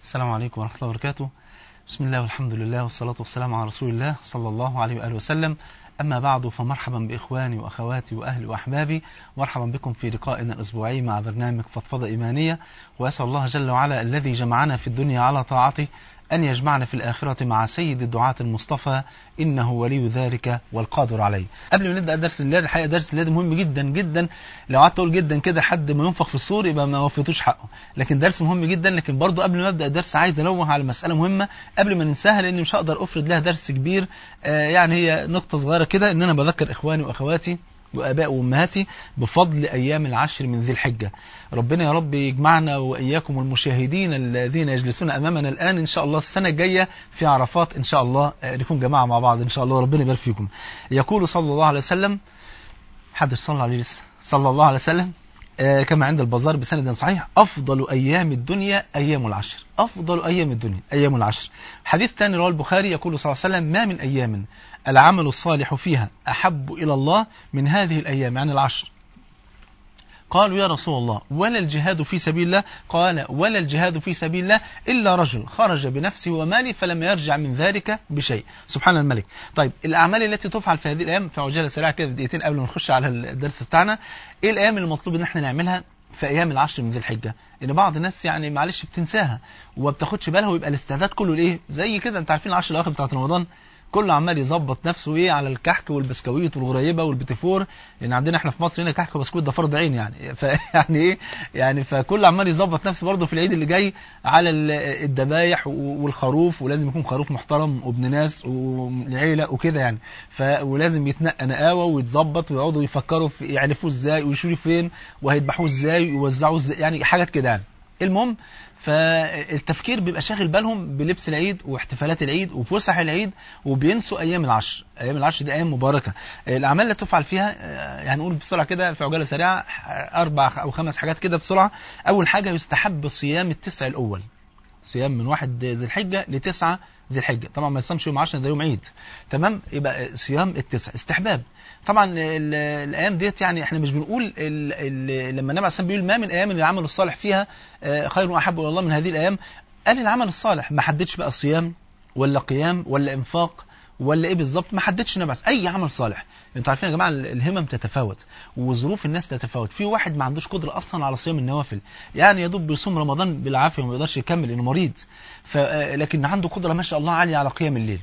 السلام عليكم ورحمة الله وبركاته بسم الله والحمد لله والصلاة والسلام على رسول الله صلى الله عليه وآله وسلم أما بعد فمرحبا بإخواني وأخواتي وأهلي وأحبابي مرحبا بكم في لقائنا الأسبوعي مع برنامج فضفضة إيمانية وأسأل الله جل وعلا الذي جمعنا في الدنيا على طاعته أن يجمعنا في الآخرة مع سيد الدعاة المصطفى إنه ولي ذلك والقادر عليه قبل ما نبدأ درس الليل الحقيقة درس الليل مهم جدا جدا لو قعدت أقول جدا كده حد ما ينفخ في الصور يبقى ما وفيتوش حقه لكن درس مهم جدا لكن برضه قبل ما أبدأ الدرس عايز أنوه على مسألة مهمة قبل ما ننساها لأني مش هقدر أفرد لها درس كبير آه يعني هي نقطة صغيرة كده إن أنا بذكر إخواني وأخواتي وآباء وأمهاتي بفضل أيام العشر من ذي الحجة ربنا يا رب يجمعنا وإياكم المشاهدين الذين يجلسون أمامنا الآن إن شاء الله السنة الجاية في عرفات إن شاء الله نكون جماعة مع بعض إن شاء الله ربنا يبارك فيكم يقول صلى الله عليه وسلم حد صلى عليه لسه صلى الله عليه وسلم آه كما عند البزار بسند صحيح أفضل أيام الدنيا أيام العشر أفضل أيام الدنيا أيام العشر حديث ثاني رواه البخاري يقول صلى الله عليه وسلم ما من أيام العمل الصالح فيها أحب إلى الله من هذه الأيام يعني العشر قالوا يا رسول الله ولا الجهاد في سبيل الله قال ولا الجهاد في سبيل الله إلا رجل خرج بنفسه وماله فلم يرجع من ذلك بشيء سبحان الملك طيب الأعمال التي تفعل في هذه الأيام في عجالة سريعة كده دقيقتين قبل ما نخش على الدرس بتاعنا إيه الأيام المطلوب إن احنا نعملها في ايام العشر من ذي الحجه ان بعض الناس يعني معلش بتنساها وما بتاخدش بالها ويبقى الاستعداد كله لايه زي كده انت عارفين العشر الاواخر بتاعت رمضان كله عمال يظبط نفسه ايه على الكحك والبسكويت والغريبه والبتيفور لان عندنا احنا في مصر هنا كحك وبسكويت ده فرض عين يعني فيعني ايه يعني فكله عمال يظبط نفسه برضه في العيد اللي جاي على الذبايح والخروف ولازم يكون خروف محترم وابن ناس والعيله وكده يعني ف ولازم يتنقى نقاوه ويتظبط ويقعدوا يفكروا في يعرفوه ازاي ويشوفوا فين وهيذبحوه ازاي ويوزعوه ازاي يعني حاجات كده يعني المهم فالتفكير بيبقى شاغل بالهم بلبس العيد واحتفالات العيد وفسح العيد وبينسوا ايام العشر ايام العشر دي ايام مباركه الاعمال اللي تفعل فيها يعني نقول بسرعه كده في عجاله سريعه اربع او خمس حاجات كده بسرعه اول حاجه يستحب صيام التسع الاول صيام من واحد ذي الحجه لتسعه ذي الحجه طبعا ما يصومش يوم 10 ده يوم عيد تمام يبقى صيام التسع استحباب طبعا الايام ديت يعني احنا مش بنقول ال ال لما النبي عليه الصلاه بيقول ما من ايام العمل الصالح فيها خير واحب الى الله من هذه الايام قال العمل الصالح ما حددش بقى صيام ولا قيام ولا انفاق ولا ايه بالظبط ما حددش النبي اي عمل صالح انتوا عارفين يا جماعه الهمم تتفاوت وظروف الناس تتفاوت في واحد ما عندوش قدره اصلا على صيام النوافل يعني يا دوب بيصوم رمضان بالعافيه وما يقدرش يكمل لانه مريض ف لكن عنده قدره ما شاء الله عاليه على قيام الليل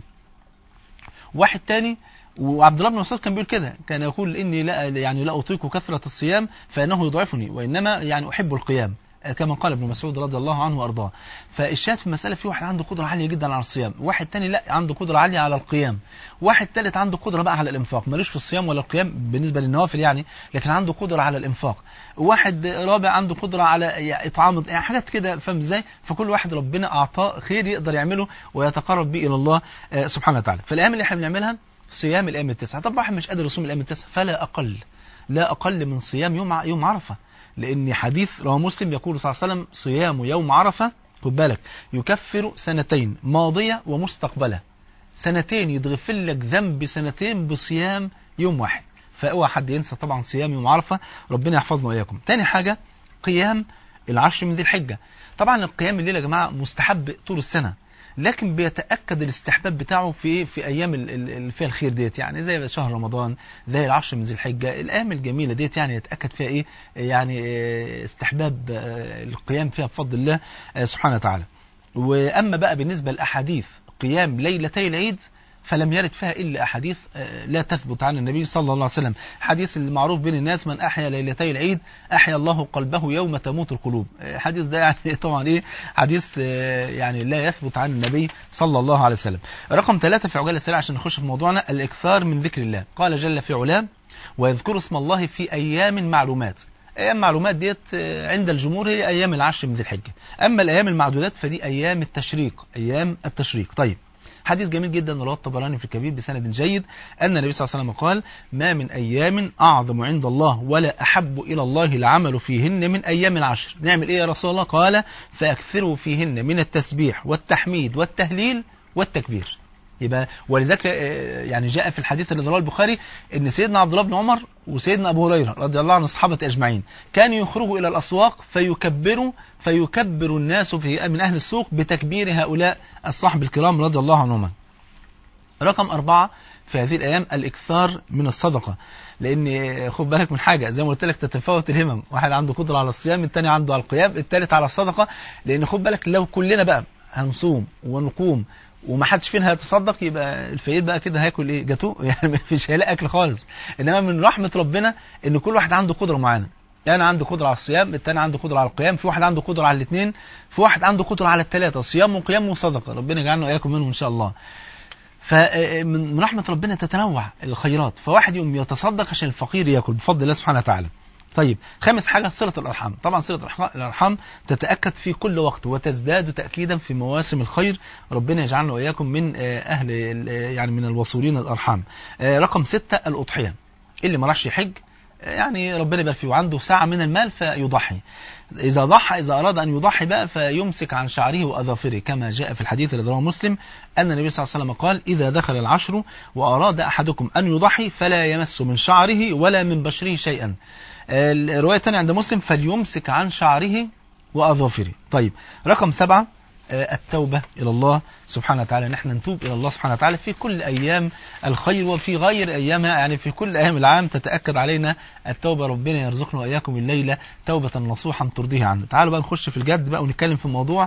واحد تاني وعبد الله بن مسعود كان بيقول كده كان يقول اني لا يعني لا اطيق كثره الصيام فانه يضعفني وانما يعني احب القيام كما قال ابن مسعود رضي الله عنه وارضاه فالشاهد في المساله في واحد عنده قدره عاليه جدا على الصيام واحد تاني لا عنده قدره عاليه على القيام واحد ثالث عنده قدره بقى على الانفاق ملوش في الصيام ولا القيام بالنسبه للنوافل يعني لكن عنده قدره على الانفاق واحد رابع عنده قدره على اطعام يعني حاجات كده فاهم ازاي فكل واحد ربنا اعطاه خير يقدر يعمله ويتقرب به الى الله سبحانه وتعالى فالايام اللي احنا بنعملها صيام الايام التسعه طب واحد مش قادر يصوم الايام التسعه فلا اقل لا اقل من صيام يوم يوم عرفه لان حديث رواه مسلم يقول صلى الله عليه وسلم صيام يوم عرفه خد بالك يكفر سنتين ماضيه ومستقبله سنتين يتغفر لك ذنب سنتين بصيام يوم واحد فاوعى حد ينسى طبعا صيام يوم عرفه ربنا يحفظنا واياكم تاني حاجه قيام العشر من ذي الحجه طبعا القيام الليل يا جماعه مستحب طول السنه لكن بيتاكد الاستحباب بتاعه في في ايام اللي فيها الخير ديت يعني زي شهر رمضان زي العشر من ذي الحجه الايام الجميله ديت يعني يتاكد فيها ايه يعني استحباب القيام فيها بفضل الله سبحانه وتعالى واما بقى بالنسبه للاحاديث قيام ليلتي العيد فلم يرد فيها إلا أحاديث لا تثبت عن النبي صلى الله عليه وسلم حديث المعروف بين الناس من أحيا ليلتي العيد أحيا الله قلبه يوم تموت القلوب حديث ده يعني طبعا إيه حديث يعني لا يثبت عن النبي صلى الله عليه وسلم رقم ثلاثة في عجالة السريع عشان نخش في موضوعنا الإكثار من ذكر الله قال جل في علاه ويذكر اسم الله في أيام معلومات أيام معلومات ديت عند الجمهور هي أيام العشر من ذي الحجة أما الأيام المعدودات فدي أيام التشريق أيام التشريق طيب حديث جميل جدا رواه الطبراني في الكبير بسند جيد أن النبي صلى الله عليه وسلم قال ما من أيام أعظم عند الله ولا أحب إلى الله العمل فيهن من أيام العشر نعمل إيه يا رسول الله قال فأكثروا فيهن من التسبيح والتحميد والتهليل والتكبير يبقى ولذلك يعني جاء في الحديث اللي رواه البخاري ان سيدنا عبد الله بن عمر وسيدنا أبو هريرة رضي الله عن الصحابة أجمعين كانوا يخرجوا إلى الأسواق فيكبروا فيكبر الناس في من أهل السوق بتكبير هؤلاء الصحب الكرام رضي الله عنهم رقم أربعة في هذه الأيام الإكثار من الصدقة لأن خد بالك من حاجة زي ما قلت لك تتفاوت الهمم واحد عنده قدرة على الصيام الثاني عنده على القيام الثالث على الصدقة لأن خد بالك لو كلنا بقى هنصوم ونقوم وما حدش فينا هيتصدق يبقى الفقير بقى كده هياكل ايه جاتوه يعني مفيش هيلاقي اكل خالص انما من رحمه ربنا ان كل واحد عنده قدره معينه يعني انا عنده قدره على الصيام الثاني عنده قدره على القيام في واحد عنده قدره على الاثنين في واحد عنده قدره على الثلاثه صيام وقيام وصدقه ربنا يجعلنا واياكم منهم ان شاء الله فمن رحمه ربنا تتنوع الخيرات فواحد يوم يتصدق عشان الفقير ياكل بفضل الله سبحانه وتعالى طيب خامس حاجة صلة الأرحام طبعا صلة الأرحام تتأكد في كل وقت وتزداد تأكيدا في مواسم الخير ربنا يجعلنا وإياكم من أهل يعني من الوصولين الأرحام رقم ستة الأضحية اللي ما راحش يحج يعني ربنا يبارك فيه وعنده ساعة من المال فيضحي إذا ضحى إذا أراد أن يضحي بقى فيمسك عن شعره وأظافره كما جاء في الحديث الذي رواه مسلم أن النبي صلى الله عليه وسلم قال إذا دخل العشر وأراد أحدكم أن يضحي فلا يمس من شعره ولا من بشره شيئا الرواية الثانية عند مسلم فليمسك عن شعره وأظافره طيب رقم سبعة التوبة إلى الله سبحانه وتعالى نحن نتوب إلى الله سبحانه وتعالى في كل أيام الخير وفي غير أيامها يعني في كل أيام العام تتأكد علينا التوبة ربنا يرزقنا وإياكم الليلة توبة نصوحا ترضيه عنه تعالوا بقى نخش في الجد بقى ونتكلم في الموضوع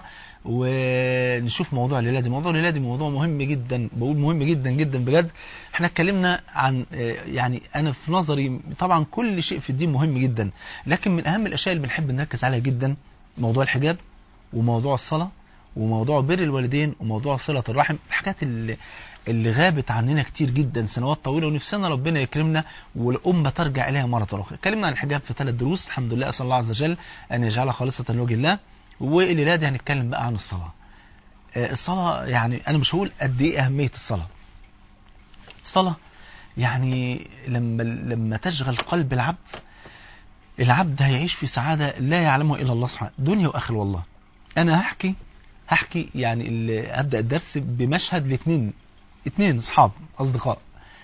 ونشوف موضوع الليلة دي موضوع الليلة دي موضوع مهم جدا بقول مهم جدا جدا بجد احنا اتكلمنا عن يعني أنا في نظري طبعا كل شيء في الدين مهم جدا لكن من أهم الأشياء اللي بنحب نركز عليها جدا موضوع الحجاب وموضوع الصلاة وموضوع بر الوالدين وموضوع صلة الرحم الحاجات اللي, اللي غابت عننا كتير جدا سنوات طويلة ونفسنا ربنا يكرمنا والأمة ترجع إليها مرة أخرى اتكلمنا عن الحجاب في ثلاث دروس الحمد لله أسأل الله عز وجل أن يجعلها خالصة لوجه الله والليلة دي هنتكلم بقى عن الصلاة الصلاة يعني أنا مش هقول قد إيه أهمية الصلاة الصلاة يعني لما لما تشغل قلب العبد العبد هيعيش في سعادة لا يعلمها إلا الله سبحانه دنيا وآخر والله أنا هحكي هحكي يعني اللي هبدأ الدرس بمشهد لاثنين اثنين اصحاب اصدقاء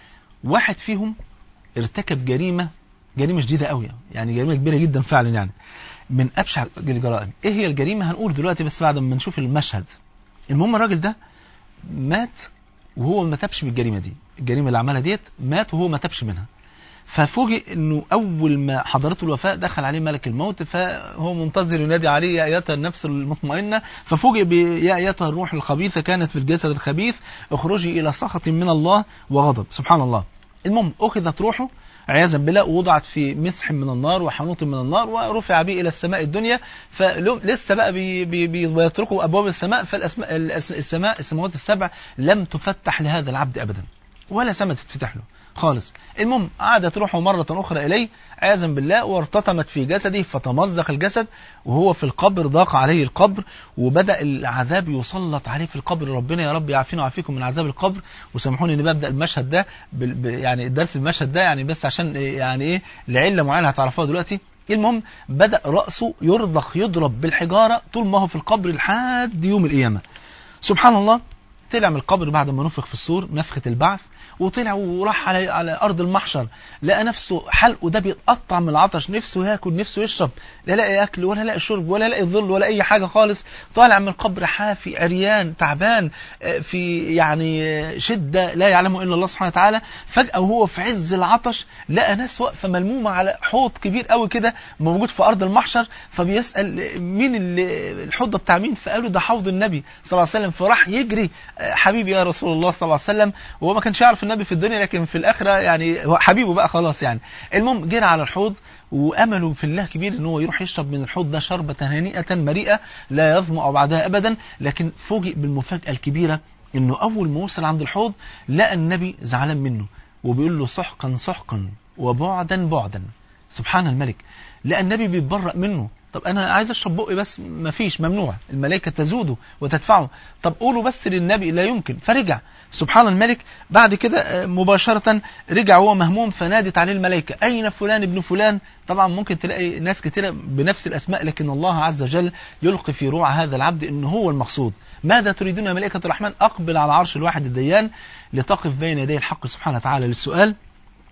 واحد فيهم ارتكب جريمة جريمة شديدة قوي يعني جريمة كبيرة جدا فعلا يعني من ابشع الجرائم ايه هي الجريمة هنقول دلوقتي بس بعد ما نشوف المشهد المهم الراجل ده مات وهو ما تابش من الجريمة دي الجريمة اللي عملها ديت مات وهو ما تابش منها ففوجئ انه اول ما حضرته الوفاة دخل عليه ملك الموت فهو منتظر ينادي عليه يا ايتها النفس المطمئنة ففوجئ بيا ايتها الروح الخبيثة كانت في الجسد الخبيث اخرجي الى سخط من الله وغضب سبحان الله المهم اخذت روحه عياذا بالله ووضعت في مسح من النار وحنوط من النار ورفع به الى السماء الدنيا فلسه بقى بي بي بيتركوا ابواب السماء فالاسماء السماء السماوات السبع لم تفتح لهذا العبد ابدا ولا سماء تتفتح له خالص المهم عادت روحه مرة أخرى إليه عياذا بالله وارتطمت في جسده فتمزق الجسد وهو في القبر ضاق عليه القبر وبدأ العذاب يسلط عليه في القبر ربنا يا رب يعافينا ويعافيكم من عذاب القبر وسامحوني اني ببدأ المشهد ده يعني الدرس بالمشهد ده يعني بس عشان يعني ايه لعلة معينة هتعرفوها دلوقتي المهم بدأ رأسه يرضخ يضرب بالحجارة طول ما هو في القبر لحد يوم القيامة سبحان الله طلع من القبر بعد ما نفخ في الصور نفخة البعث وطلع وراح على على ارض المحشر لقى نفسه حلقه ده بيتقطع من العطش نفسه ياكل نفسه يشرب لا لاقي اكل ولا لاقي شرب ولا لاقي ظل ولا اي حاجه خالص طالع من القبر حافي عريان تعبان في يعني شده لا يعلمه الا الله سبحانه وتعالى فجاه وهو في عز العطش لقى ناس واقفه ملمومه على حوض كبير قوي كده موجود في ارض المحشر فبيسال مين الحوض ده بتاع مين فقالوا ده حوض النبي صلى الله عليه وسلم فراح يجري حبيبي يا رسول الله صلى الله عليه وسلم وهو ما كانش يعرف النبي في الدنيا لكن في الآخرة يعني هو حبيبه بقى خلاص يعني المهم جرى على الحوض وأمله في الله كبير ان هو يروح يشرب من الحوض ده شربة هنيئة مريئة لا يظمأ بعدها أبدا لكن فوجئ بالمفاجأة الكبيرة انه أول ما وصل عند الحوض لقى النبي زعلان منه وبيقول له سحقا سحقا وبعدا بعدا سبحان الملك لقى النبي بيتبرأ منه طب انا عايز اشرب بقي بس ما فيش ممنوع الملائكه تزوده وتدفعه طب قولوا بس للنبي لا يمكن فرجع سبحان الملك بعد كده مباشرة رجع هو مهموم فنادت عليه الملائكة أين فلان ابن فلان طبعا ممكن تلاقي ناس كثيرة بنفس الأسماء لكن الله عز وجل يلقي في روع هذا العبد أنه هو المقصود ماذا تريدون يا ملائكة الرحمن أقبل على عرش الواحد الديان لتقف بين يدي الحق سبحانه وتعالى للسؤال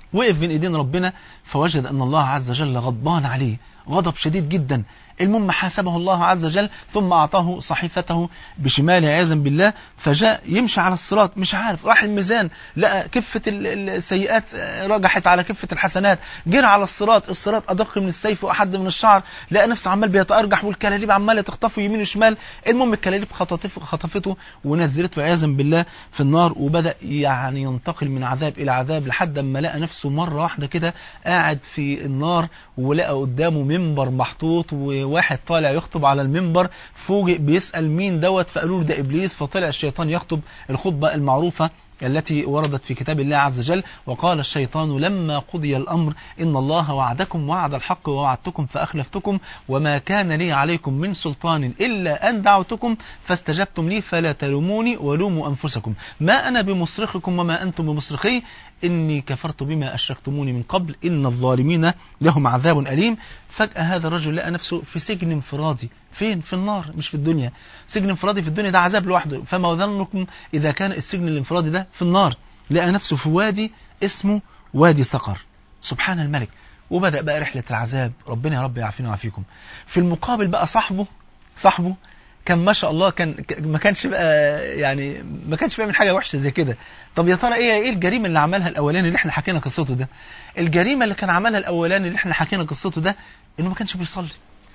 وقف بين ايدين ربنا فوجد ان الله عز وجل غضبان عليه غضب شديد جدا المهم حاسبه الله عز وجل ثم أعطاه صحيفته بشماله عياذا بالله فجاء يمشي على الصراط مش عارف راح الميزان لقى كفة السيئات رجحت على كفة الحسنات جرى على الصراط الصراط أدق من السيف وأحد من الشعر لقى نفسه عمال بيتأرجح والكلاليب عمالة تخطفه يمين وشمال المهم الكلاليب خطفته, خطفته ونزلته عياذا بالله في النار وبدأ يعني ينتقل من عذاب إلى عذاب لحد ما لقى نفسه مرة واحدة كده قاعد في النار ولقى قدامه منبر محطوط وواحد طالع يخطب على المنبر فوجئ بيسأل مين دوت فقالوا له ده إبليس فطلع الشيطان يخطب الخطبة المعروفة التي وردت في كتاب الله عز وجل وقال الشيطان لما قضي الأمر إن الله وعدكم وعد الحق ووعدتكم فأخلفتكم وما كان لي عليكم من سلطان إلا أن دعوتكم فاستجبتم لي فلا تلوموني ولوموا أنفسكم ما أنا بمصرخكم وما أنتم بمصرخي إني كفرت بما أشركتموني من قبل إن الظالمين لهم عذاب أليم فجأة هذا الرجل لقى نفسه في سجن انفرادي فين في النار مش في الدنيا سجن انفرادي في الدنيا ده عذاب لوحده فما ظنكم إذا كان السجن الانفرادي ده في النار لقى نفسه في وادي اسمه وادي سقر سبحان الملك وبدأ بقى رحلة العذاب ربنا يا رب يعافينا ويعافيكم في المقابل بقى صاحبه صاحبه كان ما شاء الله كان ما كانش بقى يعني ما كانش بيعمل حاجه وحشه زي كده طب يا ترى ايه ايه الجريمه اللي عملها الاولاني اللي احنا حكينا قصته ده الجريمه اللي كان عملها الاولاني اللي احنا حكينا قصته ده انه ما كانش بيصلي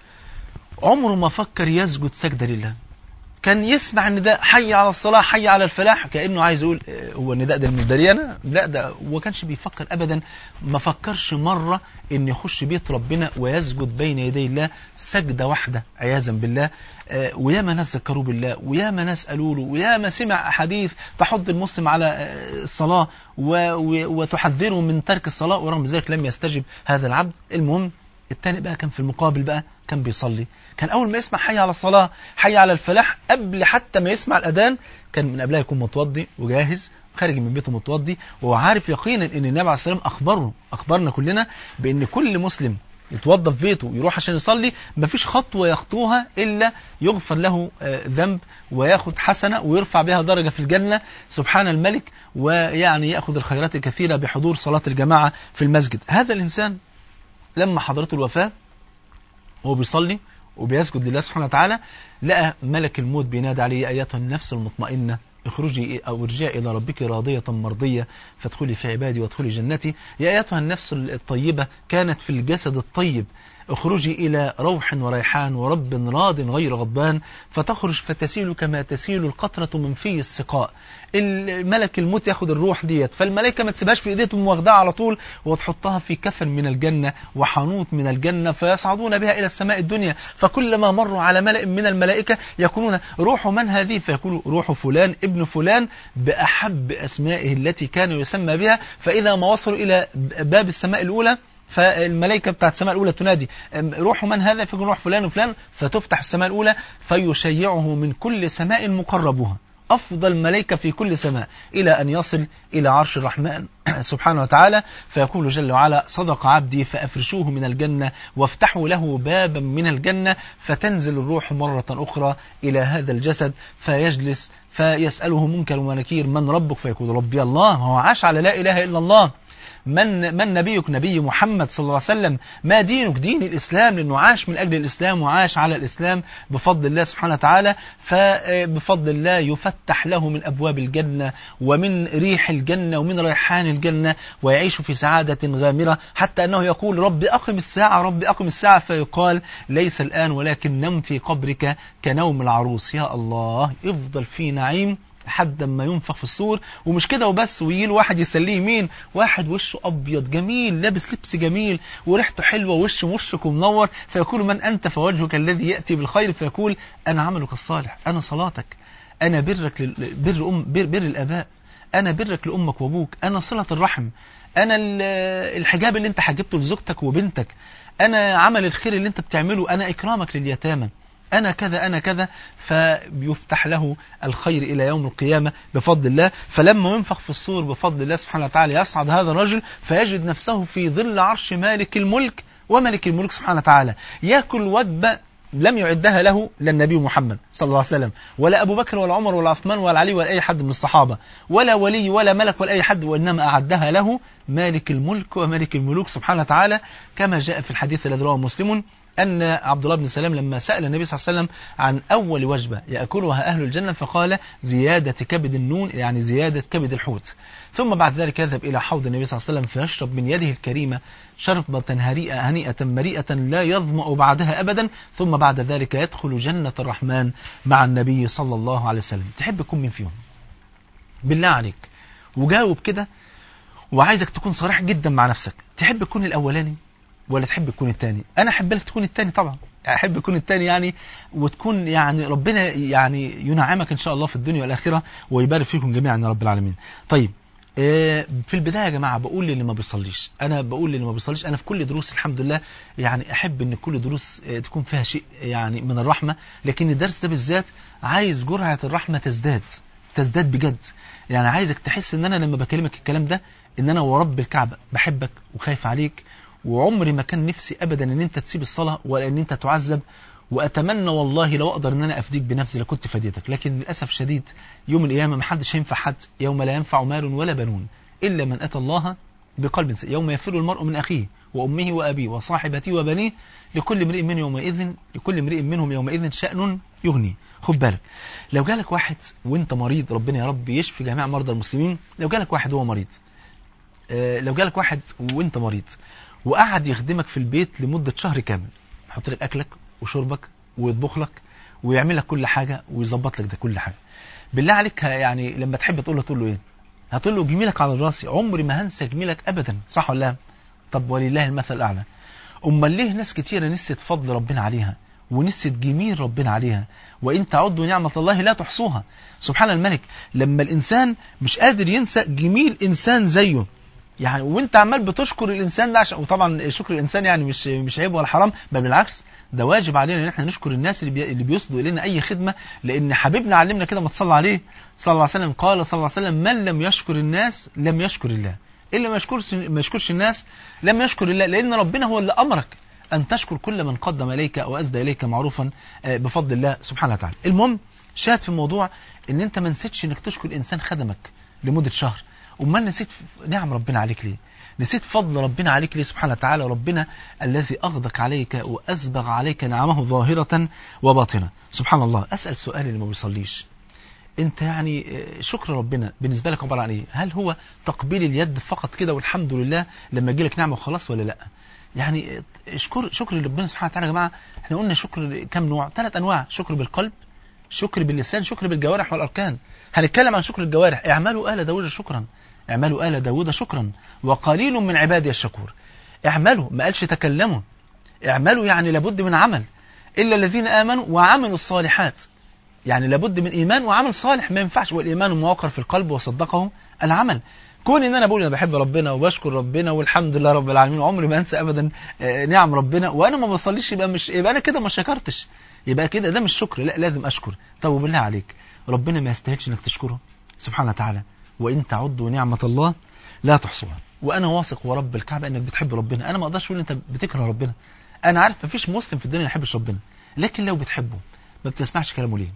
عمره ما فكر يسجد سجده لله كان يسمع ان ده حي على الصلاه حي على الفلاح كانه عايز يقول هو النداء ده من انا لا ده هو كانش بيفكر ابدا ما فكرش مره ان يخش بيت ربنا ويسجد بين يدي الله سجده واحده عياذا بالله وياما ناس ذكروا بالله وياما ناس قالوا له وياما سمع احاديث تحض المسلم على الصلاه وتحذره من ترك الصلاه ورغم ذلك لم يستجب هذا العبد المهم التاني بقى كان في المقابل بقى كان بيصلي كان أول ما يسمع حي على الصلاة حي على الفلاح قبل حتى ما يسمع الأذان كان من قبلها يكون متوضي وجاهز خارج من بيته متوضي وهو عارف يقينا ان النبي عليه السلام اخبره اخبرنا كلنا بان كل مسلم يتوضى في بيته ويروح عشان يصلي مفيش خطوة يخطوها إلا يغفر له ذنب وياخد حسنة ويرفع بها درجة في الجنة سبحان الملك ويعني يأخذ الخيرات الكثيرة بحضور صلاة الجماعة في المسجد هذا الإنسان لما حضرته الوفاة وهو بيصلي وبيسجد لله سبحانه وتعالى لقى ملك الموت بينادي عليه أيتها النفس المطمئنة اخرجي أو ارجعي إلى ربك راضية مرضية فادخلي في عبادي وادخلي جنتي يا أيتها النفس الطيبة كانت في الجسد الطيب اخرجي إلى روح وريحان ورب راض غير غضبان فتخرج فتسيل كما تسيل القطرة من في السقاء الملك الموت ياخد الروح ديت فالملائكة ما تسيبهاش في ايديهم واخدها على طول وتحطها في كفن من الجنة وحنوط من الجنة فيصعدون بها إلى السماء الدنيا فكلما مروا على ملأ من الملائكة يقولون روح من هذه فيقولوا روح فلان ابن فلان بأحب أسمائه التي كان يسمى بها فإذا ما وصلوا إلى باب السماء الأولى فالملائكة بتاعت السماء الأولى تنادي روح من هذا فيقول روح فلان وفلان فتفتح السماء الأولى فيشيعه من كل سماء مقربها أفضل ملائكة في كل سماء إلى أن يصل إلى عرش الرحمن سبحانه وتعالى فيقول جل وعلا صدق عبدي فأفرشوه من الجنة وافتحوا له بابا من الجنة فتنزل الروح مرة أخرى إلى هذا الجسد فيجلس فيسأله منكر ونكير من ربك فيقول ربي الله هو عاش على لا إله إلا الله من من نبيك نبي محمد صلى الله عليه وسلم ما دينك دين الإسلام لأنه عاش من أجل الإسلام وعاش على الإسلام بفضل الله سبحانه وتعالى فبفضل الله يفتح له من أبواب الجنة ومن ريح الجنة ومن ريحان الجنة ويعيش في سعادة غامرة حتى أنه يقول رب أقم الساعة رب أقم الساعة فيقال ليس الآن ولكن نم في قبرك كنوم العروس يا الله افضل في نعيم لحد ما ينفخ في الصور ومش كده وبس ويجي له واحد يسليه مين واحد وشه ابيض جميل لابس لبس جميل وريحته حلوه وشه مشرق ومنور فيقول من انت فوجهك الذي ياتي بالخير فيقول انا عملك الصالح انا صلاتك انا برك لل... بر ام بر, بر الاباء انا برك لامك وابوك انا صله الرحم انا الحجاب اللي انت حجبته لزوجتك وبنتك انا عمل الخير اللي انت بتعمله انا اكرامك لليتامى أنا كذا أنا كذا فيفتح له الخير إلى يوم القيامة بفضل الله فلما ينفخ في الصور بفضل الله سبحانه وتعالى يصعد هذا الرجل فيجد نفسه في ظل عرش مالك الملك وملك الملك سبحانه وتعالى يأكل وجبة لم يعدها له لا النبي محمد صلى الله عليه وسلم ولا أبو بكر ولا عمر ولا عثمان ولا علي ولا أي حد من الصحابة ولا ولي ولا ملك ولا أي حد وإنما أعدها له مالك الملك وملك الملوك سبحانه وتعالى كما جاء في الحديث الذي رواه مسلم أن عبد الله بن سلام لما سأل النبي صلى الله عليه وسلم عن أول وجبة يأكلها أهل الجنة فقال زيادة كبد النون يعني زيادة كبد الحوت ثم بعد ذلك يذهب إلى حوض النبي صلى الله عليه وسلم فيشرب من يده الكريمة شربة هنيئة هنيئة مريئة لا يظمأ بعدها أبدا ثم بعد ذلك يدخل جنة الرحمن مع النبي صلى الله عليه وسلم تحب تكون من فيهم بالله عليك وجاوب كده وعايزك تكون صريح جدا مع نفسك تحب تكون الأولاني ولا تحب تكون الثاني انا احب لك تكون الثاني طبعا احب تكون الثاني يعني وتكون يعني ربنا يعني ينعمك ان شاء الله في الدنيا والاخره ويبارك فيكم جميعا يا رب العالمين طيب في البدايه يا جماعه بقول للي ما بيصليش انا بقول للي ما بيصليش انا في كل دروس الحمد لله يعني احب ان كل دروس تكون فيها شيء يعني من الرحمه لكن الدرس ده بالذات عايز جرعه الرحمه تزداد تزداد بجد يعني عايزك تحس ان انا لما بكلمك الكلام ده ان انا ورب الكعبه بحبك وخايف عليك وعمري ما كان نفسي ابدا ان انت تسيب الصلاه ولا ان انت تعذب واتمنى والله لو اقدر ان انا افديك بنفسي لكنت فديتك لكن للاسف شديد يوم القيامه ما حدش هينفع حد يوم لا ينفع مال ولا بنون الا من اتى الله بقلب سليم يوم يفر المرء من اخيه وامه وابيه وصاحبته وبنيه لكل امرئ منهم يومئذ لكل امرئ منهم يومئذ شان يغني خد بالك لو جالك واحد وانت مريض ربنا يا رب يشفي جميع مرضى المسلمين لو جالك واحد هو مريض آه لو جالك واحد وانت مريض وقعد يخدمك في البيت لمدة شهر كامل يحط لك أكلك وشربك ويطبخ لك ويعمل لك كل حاجة ويظبط لك ده كل حاجة بالله عليك يعني لما تحب تقول له تقول له ايه هتقول له جميلك على راسي عمري ما هنسى جميلك ابدا صح ولا لا طب ولله المثل الاعلى امال ليه ناس كتيره نسيت فضل ربنا عليها ونسيت جميل ربنا عليها وان تعدوا نعمه الله لا تحصوها سبحان الملك لما الانسان مش قادر ينسى جميل انسان زيه يعني وانت عمال بتشكر الانسان ده عشان وطبعا شكر الانسان يعني مش مش عيب ولا حرام بل بالعكس ده واجب علينا ان احنا نشكر الناس اللي بي اللي بيسدوا الينا اي خدمه لان حبيبنا علمنا كده ما تصلى عليه صلى الله عليه وسلم قال صلى الله عليه وسلم من لم يشكر الناس لم يشكر الله اللي ما يشكرش ما يشكرش الناس لم يشكر الله لان ربنا هو اللي امرك ان تشكر كل من قدم اليك او اسدى اليك معروفا بفضل الله سبحانه وتعالى المهم شاهد في الموضوع ان انت ما نسيتش انك تشكر انسان خدمك لمده شهر امال نسيت نعم ربنا عليك ليه نسيت فضل ربنا عليك ليه سبحانه وتعالى ربنا الذي أغدق عليك وأسبغ عليك نعمه ظاهرة وباطنة سبحان الله أسأل سؤال اللي ما بيصليش انت يعني شكر ربنا بالنسبة لك عبارة عن ايه هل هو تقبيل اليد فقط كده والحمد لله لما يجي لك نعمة وخلاص ولا لا يعني شكر شكر ربنا سبحانه وتعالى يا جماعة احنا قلنا شكر كم نوع ثلاث انواع شكر بالقلب شكر باللسان شكر بالجوارح والاركان هنتكلم عن شكر الجوارح اعملوا آل داود شكرا اعملوا آل داود شكرا وقليل من عبادي الشكور اعملوا ما قالش تكلموا اعملوا يعني لابد من عمل إلا الذين آمنوا وعملوا الصالحات يعني لابد من إيمان وعمل صالح ما ينفعش والإيمان موقر في القلب وصدقه العمل كون ان انا بقول انا بحب ربنا وبشكر ربنا والحمد لله رب العالمين وعمري ما انسى ابدا نعم ربنا وانا ما بصليش يبقى مش يبقى انا كده ما شكرتش يبقى كده ده مش شكر لا لازم اشكر طب وبالله عليك ربنا ما يستاهلش انك تشكره سبحانه وتعالى وإن تعدوا نعمة الله لا تحصوها وأنا واثق ورب الكعبة إنك بتحب ربنا أنا ما أقدرش أقول أنت بتكره ربنا أنا عارف مفيش مسلم في الدنيا ما يحبش ربنا لكن لو بتحبه ما بتسمعش كلامه ليه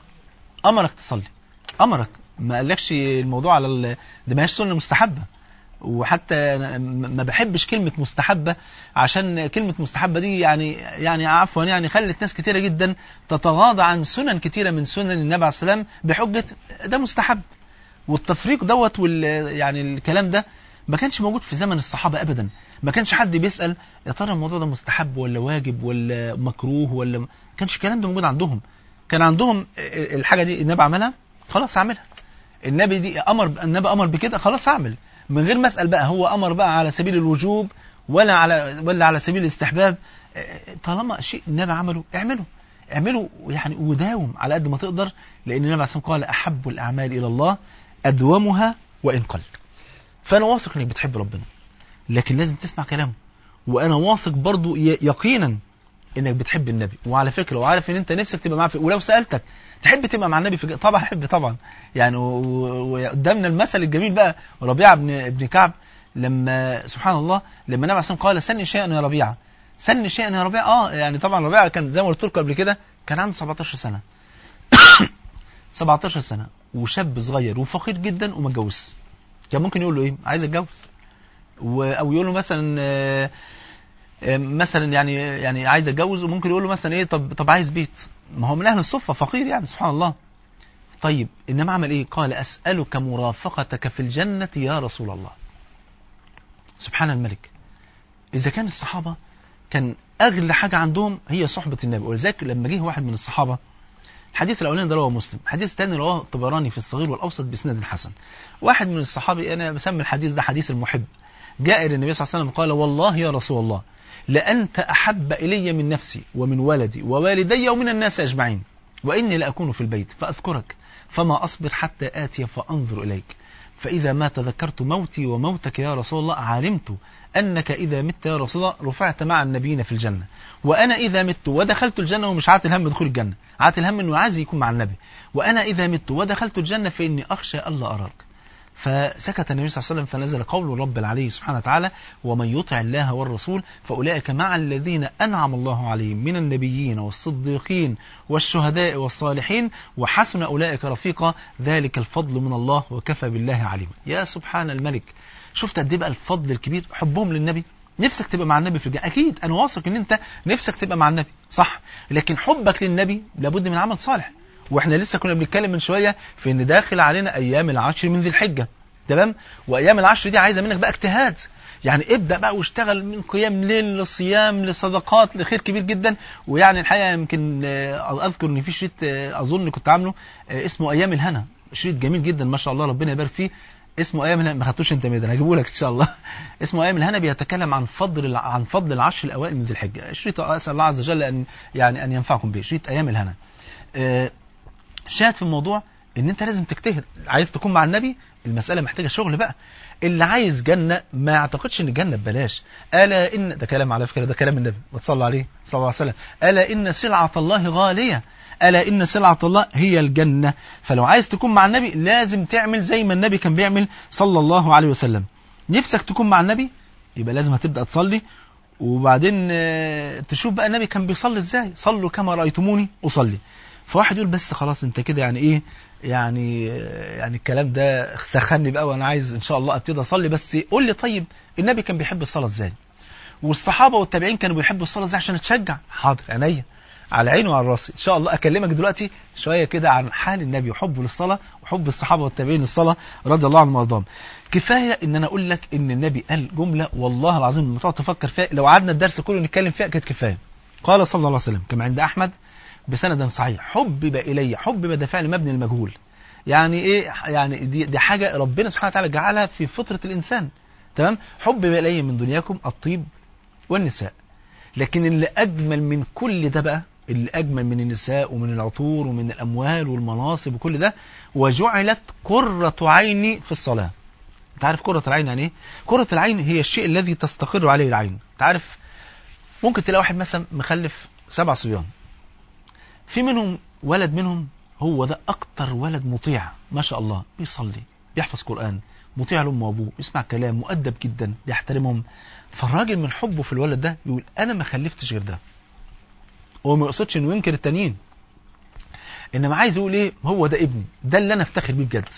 أمرك تصلي أمرك ما قالكش الموضوع على ال... ده ما هيش سنة مستحبة وحتى ما بحبش كلمة مستحبة عشان كلمة مستحبة دي يعني يعني عفوا يعني خلت ناس كتيرة جدا تتغاضى عن سنن كتيرة من سنن النبي عليه السلام بحجة ده مستحب والتفريق دوت وال يعني الكلام ده ما كانش موجود في زمن الصحابة أبدا ما كانش حد بيسأل يا ترى الموضوع ده مستحب ولا واجب ولا مكروه ولا ما كانش الكلام ده موجود عندهم كان عندهم الحاجة دي النبي عملها خلاص اعملها النبي دي أمر النبي أمر بكده خلاص اعمل من غير ما اسأل بقى هو أمر بقى على سبيل الوجوب ولا على ولا على سبيل الاستحباب طالما شيء النبي عمله اعمله اعمله يعني وداوم على قد ما تقدر لأن النبي عليه الصلاة قال أحب الأعمال إلى الله أدومها وإن قل فأنا واثق إنك بتحب ربنا لكن لازم تسمع كلامه وأنا واثق برضو يقينا إنك بتحب النبي وعلى فكرة وعارف إن أنت نفسك تبقى معاه في ولو سألتك تحب تبقى مع النبي في طبعا أحب طبعا يعني وقدامنا المثل الجميل بقى ربيعة بن ابن كعب لما سبحان الله لما النبي عليه الصلاة قال سني شيئا يا ربيعة سن شيئا يا ربيع اه يعني طبعا ربيع كان زي ما قلت لكم قبل كده كان عنده 17 سنه 17 سنه وشاب صغير وفقير جدا وما اتجوزش كان ممكن يقول له ايه عايز اتجوز و- او يقول له مثلا آه، آه، مثلا يعني يعني عايز اتجوز وممكن يقول له مثلا ايه طب طب عايز بيت ما هو من اهل الصفه فقير يعني سبحان الله طيب انما عمل ايه قال اسالك مرافقتك في الجنه يا رسول الله سبحان الملك اذا كان الصحابه كان اغلى حاجه عندهم هي صحبه النبي ولذلك لما جه واحد من الصحابه الحديث الاولاني ده رواه مسلم الحديث الثاني رواه الطبراني في الصغير والاوسط باسناد حسن واحد من الصحابه انا بسمي الحديث ده حديث المحب جاء الى النبي صلى الله عليه وسلم قال والله يا رسول الله لأنت أحب إلي من نفسي ومن ولدي ووالدي ومن الناس أجمعين وإني لأكون في البيت فأذكرك فما أصبر حتى آتي فأنظر إليك فإذا ما تذكرت موتي وموتك يا رسول الله علمت أنك إذا مت يا رسول الله رفعت مع النبيين في الجنة وأنا إذا مت ودخلت الجنة ومش عاتل هم دخول الجنة عاتل هم أنه عايز يكون مع النبي وأنا إذا مت ودخلت الجنة فإني أخشى ألا أراك فسكت النبي صلى الله عليه وسلم فنزل قول رب العلي سبحانه وتعالى ومن يطع الله والرسول فأولئك مع الذين أنعم الله عليهم من النبيين والصديقين والشهداء والصالحين وحسن أولئك رفيقا ذلك الفضل من الله وكفى بالله عليما يا سبحان الملك شفت قد ايه بقى الفضل الكبير حبهم للنبي نفسك تبقى مع النبي في الجنة أكيد أنا واثق إن أنت نفسك تبقى مع النبي صح لكن حبك للنبي لابد من عمل صالح واحنا لسه كنا بنتكلم من شويه في ان داخل علينا ايام العشر من ذي الحجه تمام وايام العشر دي عايزه منك بقى اجتهاد يعني ابدا بقى واشتغل من قيام ليل لصيام لصدقات لخير كبير جدا ويعني الحقيقه يمكن آه، اذكر ان في شريط آه، اظن كنت عامله آه، اسمه ايام الهنا شريط جميل جدا ما شاء الله ربنا يبارك فيه اسمه ايام الهنا ما خدتوش انت ميدان هجيبه لك ان شاء الله اسمه ايام الهنا بيتكلم عن فضل الع- عن فضل العشر الاوائل من ذي الحجه شريط اسال الله عز وجل ان يعني ان ينفعكم به شريط ايام الهنا آه، شاهد في الموضوع ان انت لازم تجتهد عايز تكون مع النبي المسألة محتاجة شغل بقى اللي عايز جنة ما يعتقدش ان الجنة ببلاش ألا إن ده كلام على فكرة ده كلام النبي وتصلى عليه صلى الله عليه وسلم ألا إن سلعة الله غالية ألا إن سلعة الله هي الجنة فلو عايز تكون مع النبي لازم تعمل زي ما النبي كان بيعمل صلى الله عليه وسلم نفسك تكون مع النبي يبقى لازم هتبدأ تصلي وبعدين آه، تشوف بقى النبي كان بيصلي ازاي صلوا كما رأيتموني أصلي فواحد يقول بس خلاص انت كده يعني ايه يعني يعني الكلام ده سخني بقى وانا عايز ان شاء الله ابتدي اصلي بس قول لي طيب النبي كان بيحب الصلاه ازاي والصحابه والتابعين كانوا بيحبوا الصلاه ازاي عشان اتشجع حاضر عينيا على عيني وعلى راسي ان شاء الله اكلمك دلوقتي شويه كده عن حال النبي وحبه للصلاه وحب الصحابه والتابعين للصلاه رضي الله عنهم وارضاهم كفايه ان انا اقول لك ان النبي قال جمله والله العظيم لما تقعد تفكر فيها لو قعدنا الدرس كله نتكلم فيها كانت كفايه قال صلى الله عليه وسلم كما عند احمد بسند صحيح حبب الي حبب ده فعل مبني المجهول يعني ايه يعني دي, دي حاجه ربنا سبحانه وتعالى جعلها في فطره الانسان تمام حبب الي من دنياكم الطيب والنساء لكن اللي اجمل من كل ده بقى اللي اجمل من النساء ومن العطور ومن الاموال والمناصب وكل ده وجعلت قرة عيني في الصلاة انت عارف قرة العين يعني ايه قرة العين هي الشيء الذي تستقر عليه العين انت عارف ممكن تلاقي واحد مثلا مخلف سبع صبيان في منهم ولد منهم هو ده اكتر ولد مطيع ما شاء الله بيصلي بيحفظ قرآن مطيع لأمه وأبوه بيسمع كلام مؤدب جدا بيحترمهم فالراجل من حبه في الولد ده يقول أنا ما خلفتش غير ده هو ما يقصدش انه ينكر التانيين انما عايز يقول ايه هو ده ابني ده اللي انا افتخر بيه بجد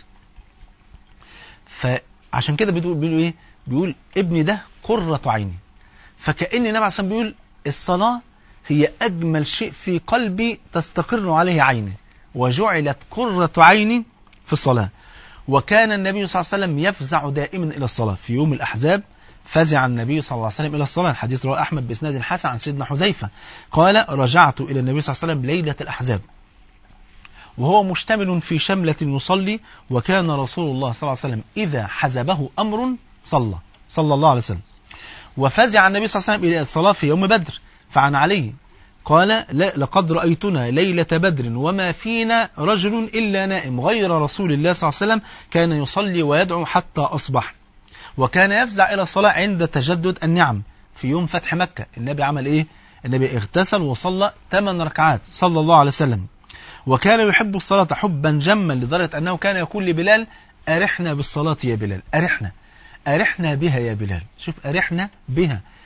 فعشان كده بيقول بيقول ايه بيقول ابني ده قرة عيني فكأن النبي عليه الصلاة بيقول الصلاة هي أجمل شيء في قلبي تستقر عليه عيني وجعلت قرة عيني في الصلاة وكان النبي صلى الله عليه وسلم يفزع دائما إلى الصلاة في يوم الأحزاب فزع النبي صلى الله عليه وسلم إلى الصلاة الحديث رواه أحمد بإسناد الحسن عن سيدنا حذيفة قال رجعت إلى النبي صلى الله عليه وسلم ليلة الأحزاب وهو مشتمل في شملة يصلي وكان رسول الله صلى الله عليه وسلم إذا حزبه أمر صلى صلى الله عليه وسلم وفزع النبي صلى الله عليه وسلم إلى الصلاة في يوم بدر فعن علي قال لا لقد رأيتنا ليلة بدر وما فينا رجل إلا نائم غير رسول الله صلى الله عليه وسلم كان يصلي ويدعو حتى أصبح وكان يفزع إلى الصلاة عند تجدد النعم في يوم فتح مكة النبي عمل إيه النبي اغتسل وصلى ثمان ركعات صلى الله عليه وسلم وكان يحب الصلاة حبا جما لدرجة أنه كان يقول لبلال أرحنا بالصلاة يا بلال أرحنا أرحنا بها يا بلال شوف أرحنا بها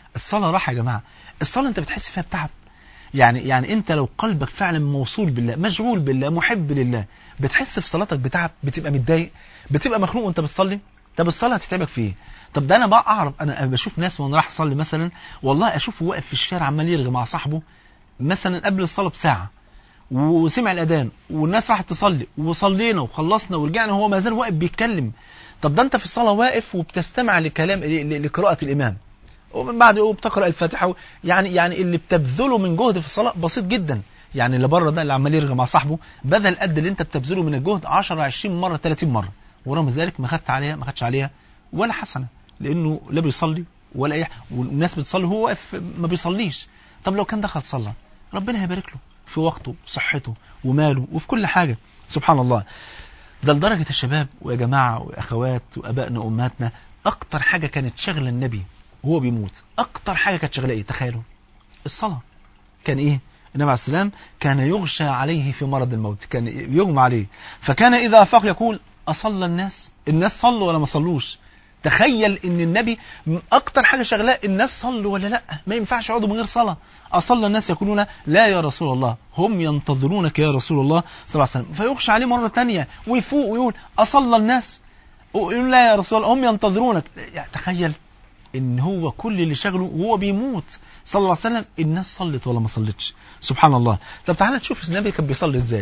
الصلاة راحة يا جماعة الصلاة انت بتحس فيها بتعب يعني يعني انت لو قلبك فعلا موصول بالله مشغول بالله محب لله بتحس في صلاتك بتعب بتبقى متضايق بتبقى مخنوق وانت بتصلي طب الصلاة هتتعبك في ايه طب ده انا بقى اعرف انا بشوف ناس وانا رايح اصلي مثلا والله اشوفه واقف في الشارع عمال يرغي مع صاحبه مثلا قبل الصلاة بساعة وسمع الاذان والناس راحت تصلي وصلينا وخلصنا ورجعنا وهو ما زال واقف بيتكلم طب ده انت في الصلاة واقف وبتستمع لكلام لقراءة الامام ومن بعد وبتقرا الفاتحه يعني يعني اللي بتبذله من جهد في الصلاه بسيط جدا يعني اللي بره ده اللي عمال يرغي مع صاحبه بذل قد اللي انت بتبذله من الجهد 10 20 مره 30 مره ورغم ذلك ما خدت عليها ما خدش عليها ولا حسنه لانه لا بيصلي ولا اي والناس بتصلي وهو واقف ما بيصليش طب لو كان دخل صلى ربنا هيبارك له في وقته وصحته وماله وفي كل حاجه سبحان الله ده لدرجه الشباب ويا جماعه واخوات وابائنا وامهاتنا اكتر حاجه كانت شغله النبي وهو بيموت اكتر حاجه كانت شغله ايه تخيلوا الصلاه كان ايه النبي عليه السلام كان يغشى عليه في مرض الموت كان يغمى عليه فكان اذا افاق يقول اصلى الناس الناس صلوا ولا ما صلوش تخيل ان النبي اكتر حاجه شغلاه الناس صلوا ولا لا ما ينفعش يقعدوا من غير صلاه اصلى الناس يقولون لا يا رسول الله هم ينتظرونك يا رسول الله صلى الله عليه وسلم فيغشى عليه مره ثانيه ويفوق ويقول اصلى الناس ويقول لا يا رسول الله هم ينتظرونك يعني تخيل ان هو كل اللي شغله وهو بيموت صلى الله عليه وسلم الناس صلت ولا ما صلتش سبحان الله طب تعالى نشوف النبي كان بيصلي ازاي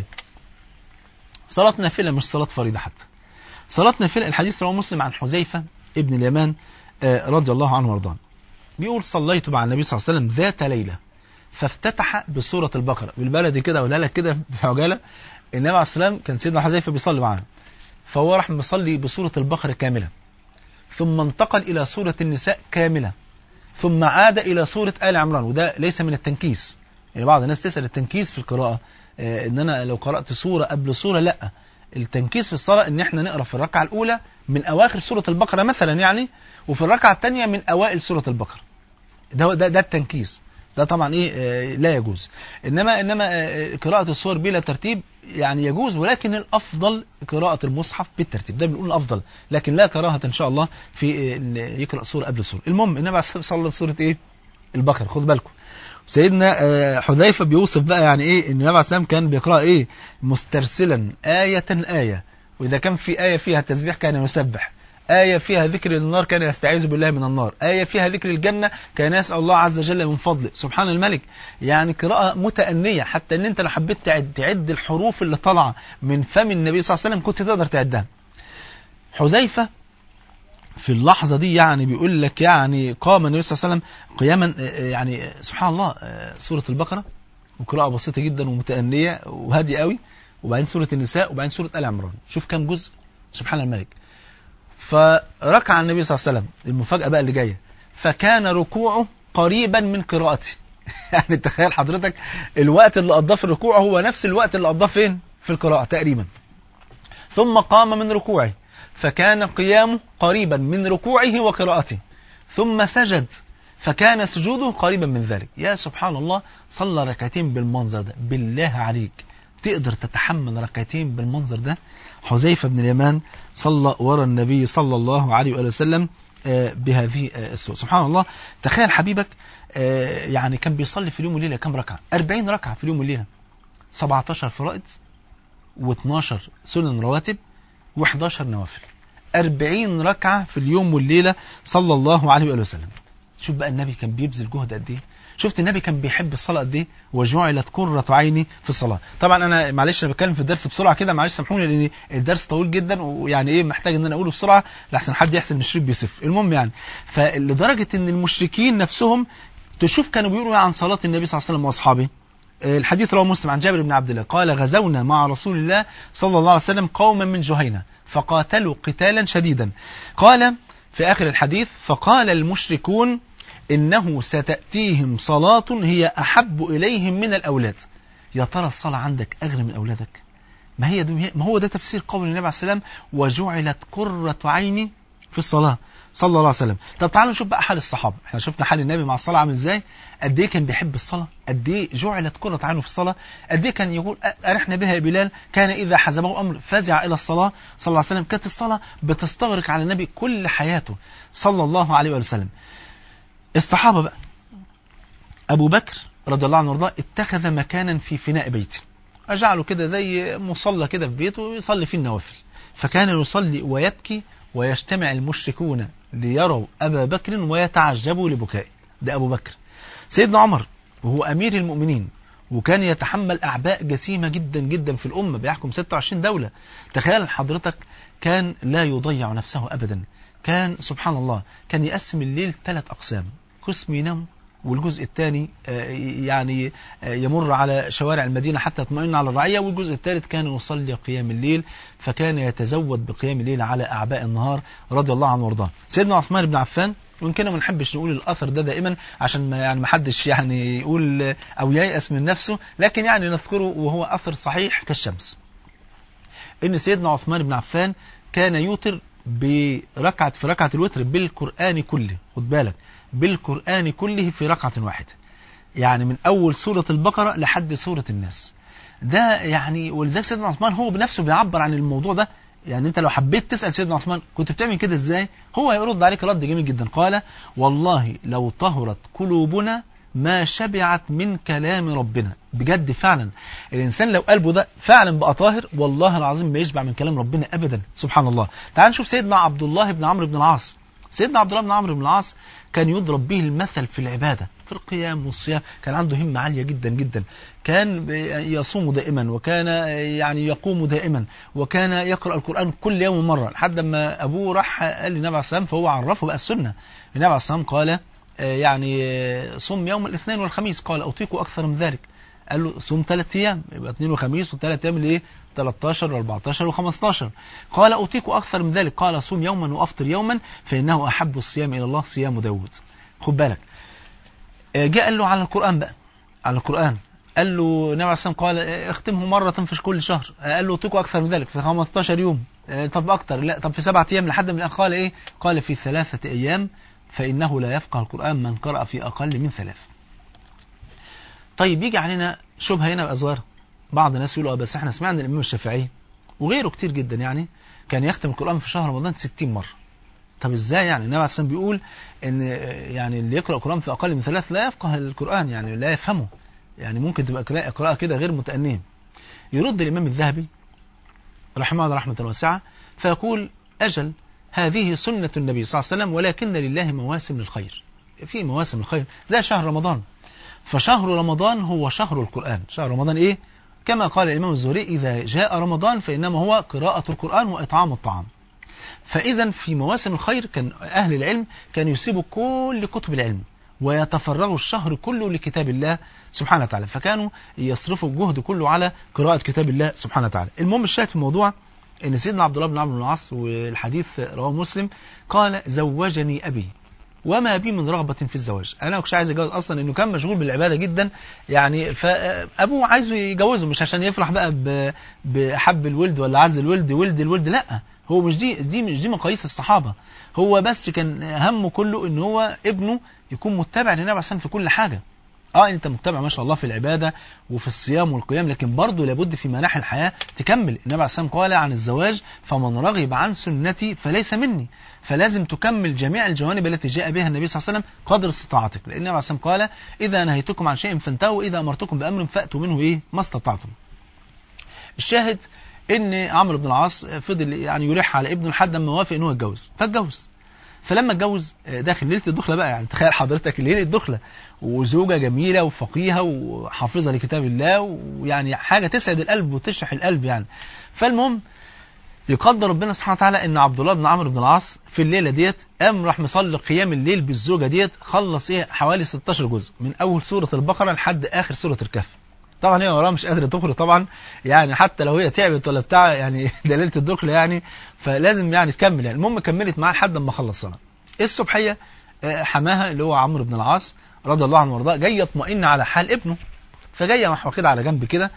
صلاة نافلة مش صلاة فريضة حتى صلاة نافلة الحديث رواه مسلم عن حذيفة ابن اليمان رضي الله عنه وارضاه بيقول صليت مع النبي صلى الله عليه وسلم ذات ليلة فافتتح بسورة البقرة بالبلدي كده ولا لك كده في عجالة النبي عليه السلام كان سيدنا حذيفة بيصلي معانا فهو راح مصلي بسورة البقرة كاملة ثم انتقل إلى سورة النساء كاملة ثم عاد إلى سورة آل عمران وده ليس من التنكيس يعني بعض الناس تسأل التنكيس في القراءة آه إن أنا لو قرأت سورة قبل سورة لا التنكيس في الصلاة إن إحنا نقرأ في الركعة الأولى من أواخر سورة البقرة مثلا يعني وفي الركعة الثانية من أوائل سورة البقرة ده ده, ده التنكيس ده طبعا ايه آه لا يجوز انما انما آه قراءه السور بلا ترتيب يعني يجوز ولكن الافضل قراءه المصحف بالترتيب ده بنقول الافضل لكن لا كراهه ان شاء الله في آه يقرا سوره قبل سوره المهم النبي عليه الصلاه والسلام صلى في سوره ايه البقره خد بالكم سيدنا حذيفه بيوصف بقى يعني ايه ان النبي عليه السلام كان بيقرا ايه مسترسلا ايه ايه واذا كان في ايه فيها تسبيح كان يسبح آية فيها ذكر النار كان يستعيذ بالله من النار آية فيها ذكر الجنة كان يسأل الله عز وجل من فضله سبحان الملك يعني قراءة متأنية حتى ان انت لو حبيت تعد, تعد الحروف اللي طالعة من فم النبي صلى الله عليه وسلم كنت تقدر تعدها حذيفة في اللحظة دي يعني بيقول لك يعني قام النبي صلى الله عليه وسلم قياما يعني سبحان الله سورة البقرة وقراءة بسيطة جدا ومتأنية وهادية قوي وبعدين سورة النساء وبعدين سورة آل عمران شوف كم جزء سبحان الملك فركع النبي صلى الله عليه وسلم المفاجأة بقى اللي جاية فكان ركوعه قريبا من قراءته يعني تخيل حضرتك الوقت اللي قضاه في الركوع هو نفس الوقت اللي قضاه فين في القراءة تقريبا ثم قام من ركوعه فكان قيامه قريبا من ركوعه وقراءته ثم سجد فكان سجوده قريبا من ذلك يا سبحان الله صلى ركعتين بالمنظر ده بالله عليك تقدر تتحمل ركعتين بالمنظر ده حذيفة بن اليمان صلى ورا النبي صلى الله عليه وآله وسلم بهذه السورة سبحان الله تخيل حبيبك يعني كان بيصلي في اليوم والليلة كم ركعة 40 ركعة في اليوم والليلة 17 فرائض و12 سنن رواتب و11 نوافل 40 ركعة في اليوم والليلة صلى الله عليه وآله وسلم شوف بقى النبي كان بيبذل جهد قد ايه شفت النبي كان بيحب الصلاه قد ايه وجعلت قره عيني في الصلاه طبعا انا معلش انا بتكلم في الدرس بسرعه كده معلش سامحوني لان الدرس طويل جدا ويعني ايه محتاج ان انا اقوله بسرعه لحسن حد يحسب ان الشريك بيصف المهم يعني فلدرجه ان المشركين نفسهم تشوف كانوا بيقولوا عن صلاه النبي صلى الله عليه وسلم واصحابه الحديث رواه مسلم عن جابر بن عبد الله قال غزونا مع رسول الله صلى الله عليه وسلم قوما من جهينه فقاتلوا قتالا شديدا قال في اخر الحديث فقال المشركون إنه ستأتيهم صلاة هي أحب إليهم من الأولاد يا ترى الصلاة عندك أغلى من أولادك ما هي ما هو ده تفسير قول النبي عليه السلام وجعلت قرة عيني في الصلاة صلى الله عليه وسلم طب تعالوا نشوف بقى حال الصحابة احنا شفنا حال النبي مع الصلاة عامل ازاي قد ايه كان بيحب الصلاة قد ايه جعلت قرة عينه في الصلاة قد ايه كان يقول أرحنا بها يا بلال كان إذا حزبه أمر فزع إلى الصلاة صلى الله عليه وسلم كانت الصلاة بتستغرق على النبي كل حياته صلى الله عليه وسلم الصحابة بقى أبو بكر رضي الله عنه وارضاه اتخذ مكانا في فناء بيته أجعله كده زي مصلى كده في بيته يصلي فيه النوافل فكان يصلي ويبكي ويجتمع المشركون ليروا أبا بكر ويتعجبوا لبكائه ده أبو بكر سيدنا عمر وهو أمير المؤمنين وكان يتحمل أعباء جسيمة جدا جدا في الأمة بيحكم 26 دولة تخيل حضرتك كان لا يضيع نفسه أبدا كان سبحان الله كان يقسم الليل ثلاث أقسام قسم ينام والجزء الثاني يعني يمر على شوارع المدينة حتى يطمئن على الرعية والجزء الثالث كان يصلي قيام الليل فكان يتزود بقيام الليل على أعباء النهار رضي الله عنه وارضاه سيدنا عثمان بن عفان وإن كنا ما نحبش نقول الأثر ده دائما عشان ما يعني ما حدش يعني يقول أو ييأس من نفسه لكن يعني نذكره وهو أثر صحيح كالشمس إن سيدنا عثمان بن عفان كان يوتر بركعة في ركعة الوتر بالقرآن كله خد بالك بالقرآن كله في ركعة واحدة يعني من أول سورة البقرة لحد سورة الناس ده يعني ولذلك سيدنا عثمان هو بنفسه بيعبر عن الموضوع ده يعني انت لو حبيت تسأل سيدنا عثمان كنت بتعمل كده ازاي هو هيرد عليك رد جميل جدا قال والله لو طهرت قلوبنا ما شبعت من كلام ربنا بجد فعلا الإنسان لو قلبه ده فعلا بقى طاهر والله العظيم ما يشبع من كلام ربنا أبدا سبحان الله تعال نشوف سيدنا عبد الله بن عمرو بن العاص سيدنا عبد الله بن عمرو بن العاص كان يضرب به المثل في العبادة في القيام والصيام كان عنده همة عالية جدا جدا كان يصوم دائما وكان يعني يقوم دائما وكان يقرأ القرآن كل يوم مرة لحد ما أبوه راح قال للنبي عليه السلام فهو عرفه بقى السنة النبي عليه السلام قال يعني صم يوم الاثنين والخميس قال أطيق أكثر من ذلك قال له صوم ثلاث أيام يبقى اثنين وخميس وثلاث أيام لإيه 13 و14 و15 قال أطيق أكثر من ذلك قال صوم يوما وأفطر يوما فإنه أحب الصيام إلى الله صيام داود خد بالك جاء قال له على القرآن بقى على القرآن قال له النبي عليه الصلاة قال اختمه مرة في كل شهر قال له أطيق أكثر من ذلك في 15 يوم طب أكثر لا طب في سبعة أيام لحد من قال إيه قال في ثلاثة أيام فإنه لا يفقه القرآن من قرأ في أقل من ثلاث طيب يجي علينا شبهة هنا بقى صغيرة بعض الناس يقولوا بس احنا سمعنا الإمام الشافعي وغيره كتير جدا يعني كان يختم القرآن في شهر رمضان 60 مرة طب ازاي يعني النبي عليه الصلاه بيقول ان يعني اللي يقرأ القرآن في أقل من ثلاث لا يفقه القرآن يعني لا يفهمه يعني ممكن تبقى قراءة كده غير متأنية يرد الإمام الذهبي رحمه الله رحمة واسعة فيقول أجل هذه سنة النبي صلى الله عليه وسلم ولكن لله مواسم للخير في مواسم الخير زي شهر رمضان فشهر رمضان هو شهر القرآن شهر رمضان إيه كما قال الإمام الزهري إذا جاء رمضان فإنما هو قراءة القرآن وإطعام الطعام فإذا في مواسم الخير كان أهل العلم كانوا يسيبوا كل كتب العلم ويتفرغوا الشهر كله لكتاب الله سبحانه وتعالى فكانوا يصرفوا الجهد كله على قراءة كتاب الله سبحانه وتعالى المهم الشاهد في الموضوع ان سيدنا عبد الله بن عمرو بن العاص والحديث رواه مسلم قال زوجني ابي وما بي من رغبة في الزواج انا مش عايز اتجوز اصلا انه كان مشغول بالعبادة جدا يعني فابوه عايزه يجوزه مش عشان يفرح بقى بحب الولد ولا عز الولد ولد الولد لا هو مش دي دي مش دي مقاييس الصحابة هو بس كان همه كله ان هو ابنه يكون متبع للنبي عليه في كل حاجة اه انت متبع ما شاء الله في العبادة وفي الصيام والقيام لكن برضه لابد في مناحي الحياة تكمل النبي عليه الصلاة قال عن الزواج فمن رغب عن سنتي فليس مني فلازم تكمل جميع الجوانب التي جاء بها النبي صلى الله عليه وسلم قدر استطاعتك لان النبي عليه الصلاة قال اذا نهيتكم عن شيء فانتهوا واذا امرتكم بامر فاتوا منه ايه ما استطعتم الشاهد ان عمرو بن العاص فضل يعني يلح على ابنه لحد ما وافق ان هو يتجوز فاتجوز فلما اتجوز داخل ليله الدخله بقى يعني تخيل حضرتك ليله الدخله وزوجه جميله وفقيهه وحافظه لكتاب الله ويعني حاجه تسعد القلب وتشرح القلب يعني فالمهم يقدر ربنا سبحانه وتعالى ان عبد الله بن عمرو بن العاص في الليله ديت قام راح مصلي قيام الليل بالزوجه ديت خلص ايه حوالي 16 جزء من اول سوره البقره لحد اخر سوره الكهف طبعا هي وراها مش قادره تخرج طبعا يعني حتى لو هي تعبت ولا بتاع يعني دليله الدخل يعني فلازم يعني تكمل يعني المهم كملت معاه لحد ما خلص صلاه الصبحيه حماها اللي هو عمرو بن العاص رضي الله عنه وارضاه جاي يطمئن على حال ابنه فجايه راح واخدها على جنب كده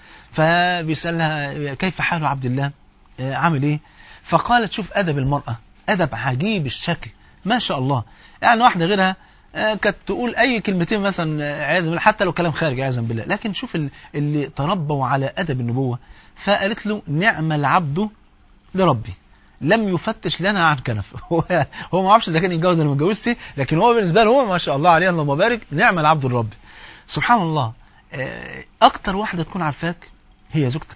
فبيسالها كيف حال عبد الله عامل ايه فقالت شوف ادب المراه ادب عجيب الشكل ما شاء الله يعني واحده غيرها كانت تقول اي كلمتين مثلا عياذا بالله حتى لو كلام خارج عياذا بالله لكن شوف اللي تربوا على ادب النبوه فقالت له نعم العبد لربي لم يفتش لنا عن كنف هو هو ما عرفش اذا كان يتجوز ولا ما اتجوزش لكن هو بالنسبه له هو ما شاء الله عليه اللهم بارك نعم العبد الرب سبحان الله آه، اكتر واحده تكون عارفاك هي زوجتك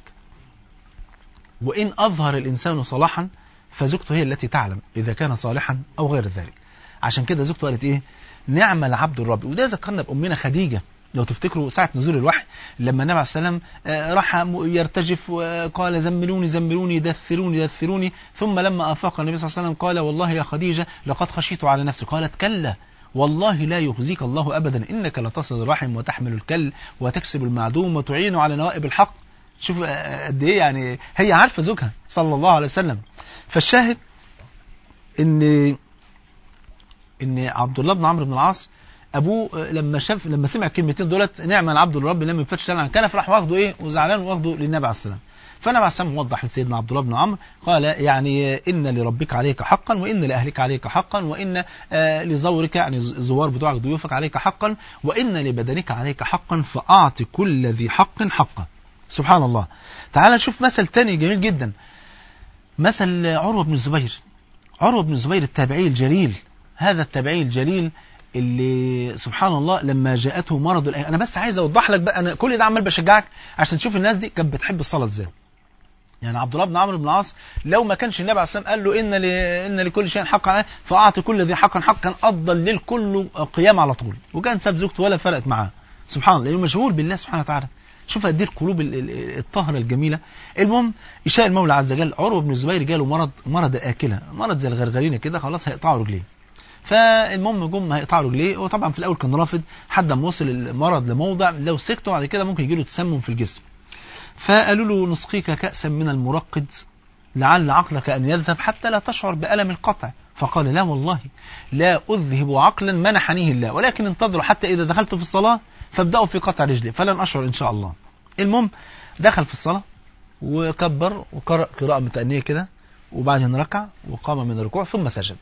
وان اظهر الانسان صلاحا فزوجته هي التي تعلم اذا كان صالحا او غير ذلك عشان كده زوجته قالت ايه نعم العبد الرب وده ذكرنا بامنا خديجه لو تفتكروا ساعة نزول الوحي لما النبي عليه السلام آه، راح م- يرتجف وقال زملوني زملوني دثروني دثروني ثم لما أفاق النبي صلى الله عليه وسلم قال والله يا خديجة لقد خشيت على نفسي قالت كلا والله لا يخزيك الله أبدا إنك لتصل الرحم وتحمل الكل وتكسب المعدوم وتعين على نوائب الحق شوف آه، قد إيه يعني هي عارفة زوجها صلى الله عليه وسلم فالشاهد إن إن عبد الله بن عمرو بن العاص ابوه آه، لما شاف لما سمع الكلمتين دولت نعم العبد الرب لم يفتش عن كنف راح واخده ايه وزعلان واخده للنبي عليه السلام فالنبي عليه السلام وضح لسيدنا عبد الله بن عمرو قال يعني آه، ان لربك عليك حقا وان لاهلك عليك حقا وان آه، لزورك يعني ز- زوار بتوعك ضيوفك عليك حقا وان لبدنك عليك حقا فاعط كل ذي حق حقه سبحان الله تعال نشوف مثل تاني جميل جدا مثل عروه بن الزبير عروه بن الزبير التابعي الجليل هذا التابعي الجليل اللي سبحان الله لما جاءته مرض الأيام انا بس عايز اوضح لك بقى انا كل ده عمال بشجعك عشان تشوف الناس دي كانت بتحب الصلاه ازاي يعني عبد الله بن عمرو بن العاص لو ما كانش النبي عليه الصلاه والسلام قال له ان ل... ان لكل شيء حقا عليه فاعطي كل ذي حق حق كان قضى الليل كله قيام على طول وكان ساب زوجته ولا فرقت معاه سبحان الله لانه مشغول بالله سبحانه وتعالى شوف قد ايه القلوب ال- ال- الطاهره الجميله المهم يشاء المولى عز وجل عروه بن الزبير جاله مرض مرض اكله مرض زي الغرغرينه كده خلاص هيقطعوا رجليه فالمهم جم هيقطعوا رجليه هو طبعا في الاول كان رافض حد ما وصل المرض لموضع لو سكته بعد كده ممكن يجيله تسمم في الجسم فقالوا له نسقيك كأسا من المرقد لعل عقلك أن يذهب حتى لا تشعر بألم القطع فقال لا والله لا أذهب عقلا منحنيه الله ولكن انتظروا حتى إذا دخلت في الصلاة فابدأوا في قطع رجلي فلن أشعر إن شاء الله المهم دخل في الصلاة وكبر وقرأ قراءة متأنية كده وبعدين ركع وقام من الركوع ثم سجد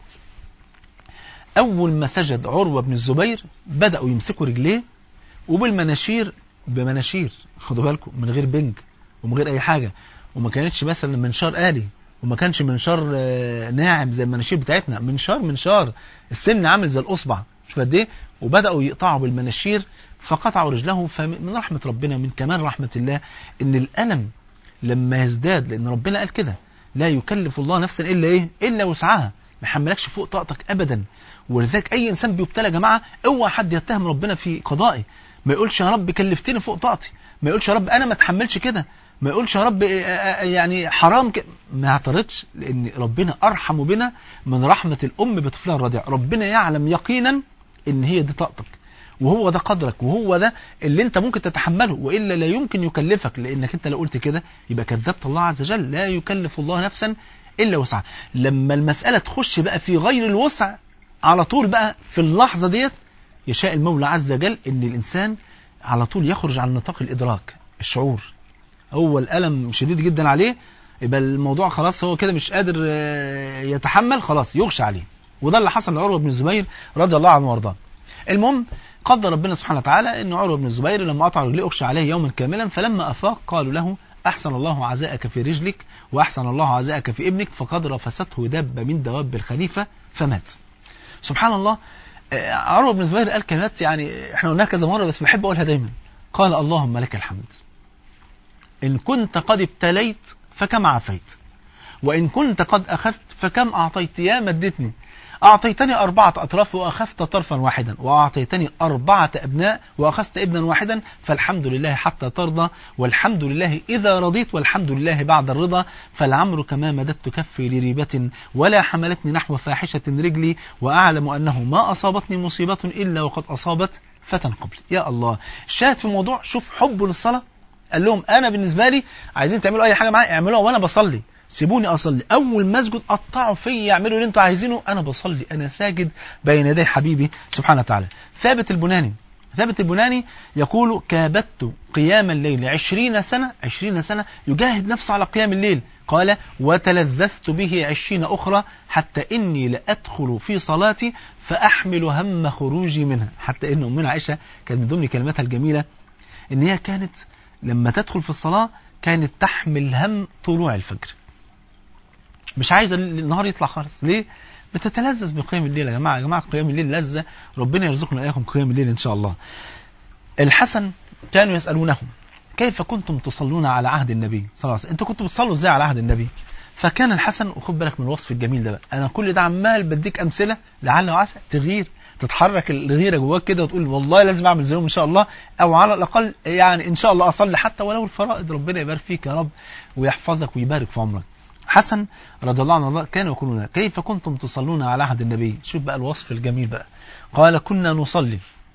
أول ما سجد عروة بن الزبير بدأوا يمسكوا رجليه وبالمناشير بمناشير خدوا بالكم من غير بنج ومن غير أي حاجة وما كانتش مثلا منشار آلي وما كانش منشار آه، ناعم زي المناشير بتاعتنا منشار منشار السن عامل زي الأصبع شوف قد ايه وبدأوا يقطعوا بالمناشير فقطعوا رجله فمن رحمة ربنا من كمال رحمة الله ان الألم لما يزداد لأن ربنا قال كده لا يكلف الله نفسا إلا إيه إلا وسعها ما يحملكش فوق طاقتك أبدا ولذلك أي إنسان بيبتلى يا جماعة اوعى حد يتهم ربنا في قضائه ما يقولش يا رب كلفتني فوق طاقتي ما يقولش يا رب أنا ما اتحملش كده ما يقولش يا رب آه، آه، يعني حرام ك... ما يعترضش لأن ربنا أرحم بنا من رحمة الأم بطفلها الرضيع ربنا يعلم يقينا إن هي دي طاقتك وهو ده قدرك وهو ده اللي انت ممكن تتحمله والا لا يمكن يكلفك لانك انت لو قلت كده يبقى كذبت الله عز وجل لا يكلف الله نفسا الا وسعها لما المساله تخش بقى في غير الوسع على طول بقى في اللحظه ديت يشاء المولى عز وجل ان الانسان على طول يخرج عن نطاق الادراك الشعور هو الالم شديد جدا عليه يبقى الموضوع خلاص هو كده مش قادر آه، يتحمل خلاص يغشى عليه وده اللي حصل لعروه بن الزبير رضي الله عنه وارضاه المهم قدر ربنا سبحانه وتعالى ان عروه بن الزبير لما قطع رجليه اغشى عليه يوما كاملا فلما افاق قالوا له احسن الله عزاءك في رجلك واحسن الله عزاءك في ابنك فقد رفسته دابه من دواب الخليفه فمات سبحان الله آه، عروه بن الزبير قال كلمات يعني احنا قلناها كذا مره بس بحب اقولها دايما قال اللهم لك الحمد ان كنت قد ابتليت فكم عافيت وإن كنت قد أخذت فكم أعطيت يا مدتني أعطيتني أربعة أطراف وأخذت طرفا واحدا وأعطيتني أربعة أبناء وأخذت ابنا واحدا فالحمد لله حتى ترضى والحمد لله إذا رضيت والحمد لله بعد الرضا فالعمر كما مددت كفي لريبة ولا حملتني نحو فاحشة رجلي وأعلم أنه ما أصابتني مصيبة إلا وقد أصابت فتى قبلي يا الله الشاهد في الموضوع شوف حبه للصلاة قال لهم أنا بالنسبة لي عايزين تعملوا أي حاجة معايا اعملوها وأنا بصلي سيبوني اصلي اول ما اسجد قطعوا فيا اعملوا اللي انتوا عايزينه انا بصلي انا ساجد بين يدي حبيبي سبحانه وتعالى ثابت البناني ثابت البناني يقول كابدت قيام الليل عشرين سنة عشرين سنة يجاهد نفسه على قيام الليل قال وتلذذت به عشرين أخرى حتى إني لأدخل في صلاتي فأحمل هم خروجي منها حتى إن أمنا عائشة كانت من ضمن كلماتها الجميلة إن هي كانت لما تدخل في الصلاة كانت تحمل هم طلوع الفجر مش عايز النهار يطلع خالص ليه بتتلذذ بقيام الليل يا جماعه يا جماعه قيام الليل لذه ربنا يرزقنا اياكم قيام الليل ان شاء الله الحسن كانوا يسالونهم كيف كنتم تصلون على عهد النبي صلى الله عليه وسلم انتوا كنتوا بتصلوا ازاي على عهد النبي فكان الحسن وخد بالك من الوصف الجميل ده بقى انا كل ده عمال بديك امثله لعل وعسى تغيير تتحرك الغيره جواك كده وتقول والله لازم اعمل زيهم ان شاء الله او على الاقل يعني ان شاء الله اصلي حتى ولو الفرائض ربنا يبارك فيك يا رب ويحفظك ويبارك في عمرك حسن رضي الله عنه كانوا يقولون كيف كنتم تصلون على عهد النبي شوف بقى الوصف الجميل بقى قال كنا نصلي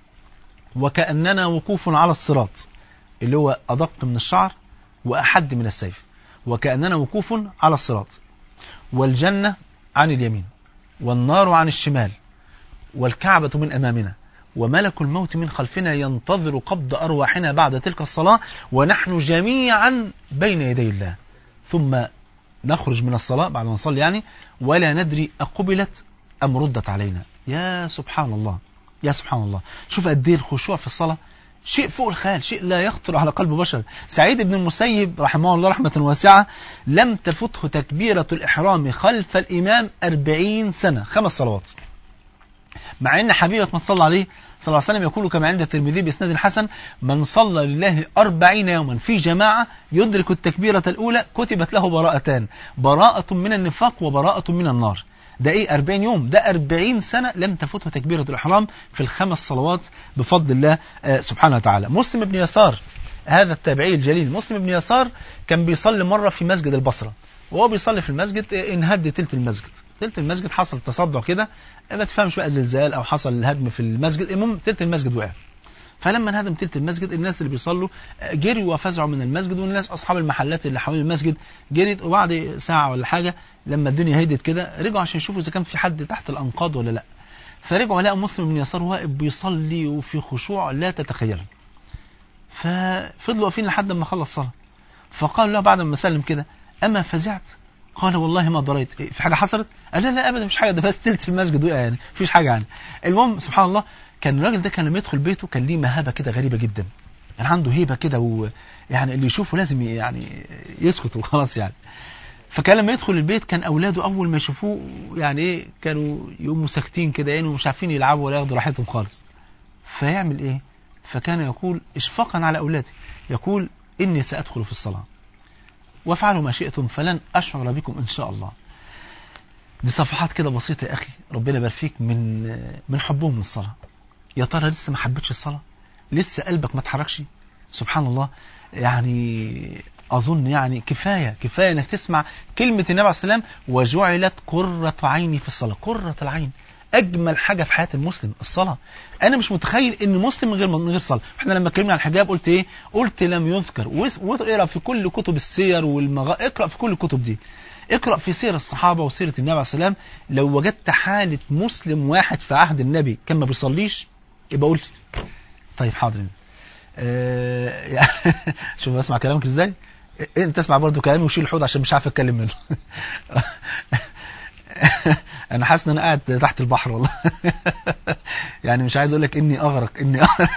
وكأننا وقوف على الصراط اللي هو أدق من الشعر وأحد من السيف وكأننا وقوف على الصراط والجنة عن اليمين والنار عن الشمال والكعبة من أمامنا وملك الموت من خلفنا ينتظر قبض أرواحنا بعد تلك الصلاة ونحن جميعا بين يدي الله ثم نخرج من الصلاة بعد ما نصلي يعني ولا ندري أقبلت أم ردت علينا يا سبحان الله يا سبحان الله شوف قد ايه الخشوع في الصلاة شيء فوق الخيال شيء لا يخطر على قلب بشر سعيد بن المسيب رحمه الله رحمة واسعة لم تفته تكبيرة الإحرام خلف الإمام أربعين سنة خمس صلوات مع أن حبيبك ما تصلى عليه صلى الله عليه وسلم يقول كما عند الترمذي بإسناد حسن من صلى لله أربعين يوما في جماعة يدرك التكبيرة الأولى كتبت له براءتان براءة من النفاق وبراءة من النار ده ايه 40 يوم ده 40 سنة لم تفته تكبيرة الإحرام في الخمس صلوات بفضل الله سبحانه وتعالى مسلم بن يسار هذا التابعي الجليل مسلم بن يسار كان بيصلي مرة في مسجد البصرة وهو بيصلي في المسجد انهد تلت المسجد تلت المسجد حصل تصدع كده ما تفهمش بقى زلزال او حصل الهدم في المسجد المهم تلت المسجد وقع فلما انهدم تلت المسجد الناس اللي بيصلوا جريوا وفزعوا من المسجد والناس اصحاب المحلات اللي حوالين المسجد جريت وبعد ساعه ولا حاجه لما الدنيا هدت كده رجعوا عشان يشوفوا اذا كان في حد تحت الانقاض ولا لا فرجعوا لقوا مسلم بن يسار واقف بيصلي وفي خشوع لا تتخيله ففضلوا واقفين لحد ما خلص صلاه فقالوا له بعد ما سلم كده اما فزعت قال والله ما ضريت إيه في حاجه حصلت قال لا لا ابدا مش حاجه ده بس تلت في المسجد وقع يعني مفيش حاجه يعني المهم سبحان الله كان الراجل ده كان لما يدخل بيته كان ليه مهابه كده غريبه جدا يعني عنده هيبه كده ويعني اللي يشوفه لازم يعني يسكت وخلاص يعني فكان لما يدخل البيت كان اولاده اول ما يشوفوه يعني ايه كانوا يقوموا ساكتين كده يعني ومش عارفين يلعبوا ولا ياخدوا راحتهم خالص فيعمل ايه فكان يقول اشفاقا على اولادي يقول اني سادخل في الصلاه وافعلوا ما شئتم فلن اشعر بكم ان شاء الله دي صفحات كده بسيطه يا اخي ربنا يبارك فيك من من حبهم للصلاه يا ترى لسه ما حبيتش الصلاه لسه قلبك ما اتحركش سبحان الله يعني أظن يعني كفاية كفاية أنك تسمع كلمة النبي عليه السلام وجعلت قرة عيني في الصلاة قرة العين أجمل حاجة في حياة المسلم الصلاة أنا مش متخيل إن مسلم من غير من غير صلاة إحنا لما اتكلمنا عن الحجاب قلت إيه قلت لم يذكر واقرأ في كل كتب السير والمغا اقرأ في كل الكتب دي اقرأ في سير الصحابة وسيرة النبي عليه السلام لو وجدت حالة مسلم واحد في عهد النبي كان ما بيصليش يبقى قلت طيب حاضر آه يعني شوف بسمع كلامك ازاي انت اسمع برضو كلامي وشيل الحوض عشان مش عارف اتكلم منه انا حاسس ان انا قاعد تحت البحر والله يعني مش عايز اقول لك اني اغرق اني أغرق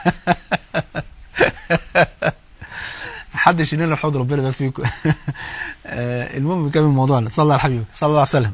محدش ينال الحوض ربنا يبارك فيكم المهم نكمل موضوعنا صلى الله على الحبيب صلى الله عليه وسلم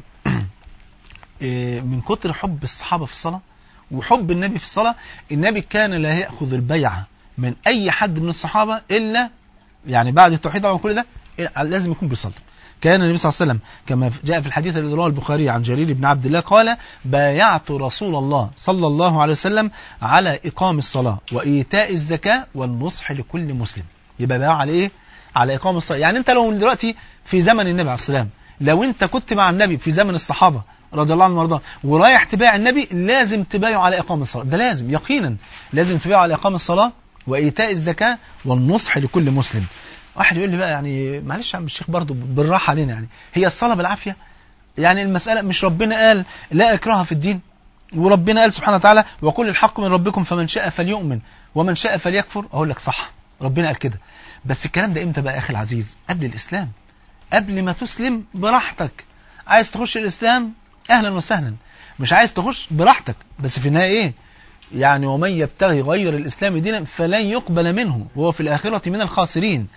من كتر حب الصحابه في الصلاه وحب النبي في الصلاه النبي كان لا ياخذ البيعه من اي حد من الصحابه الا يعني بعد التوحيد طبعا كل ده لازم يكون بيصلي كان النبي صلى الله عليه وسلم كما جاء في الحديث الذي رواه البخاري عن جرير بن عبد الله قال بايعت رسول الله صلى الله عليه وسلم على إقام الصلاة وإيتاء الزكاة والنصح لكل مسلم يبقى بايع على إيه؟ على إقام الصلاة يعني أنت لو دلوقتي في زمن النبي عليه السلام لو أنت كنت مع النبي في زمن الصحابة رضي الله عنهم وارضاهم ورايح تبايع النبي لازم تبايعه على إقام الصلاة ده لازم يقينا لازم تبايعه على إقام الصلاة وإيتاء الزكاة والنصح لكل مسلم واحد يقول لي بقى يعني معلش يا عم الشيخ برضه بالراحه علينا يعني هي الصلاه بالعافيه يعني المساله مش ربنا قال لا اكراه في الدين وربنا قال سبحانه وتعالى وكل الحق من ربكم فمن شاء فليؤمن ومن شاء فليكفر اقول لك صح ربنا قال كده بس الكلام ده امتى بقى يا اخي العزيز قبل الاسلام قبل ما تسلم براحتك عايز تخش الاسلام اهلا وسهلا مش عايز تخش براحتك بس في النهايه ايه يعني ومن يبتغي غير الاسلام دينا فلن يقبل منه وهو في الاخره من الخاسرين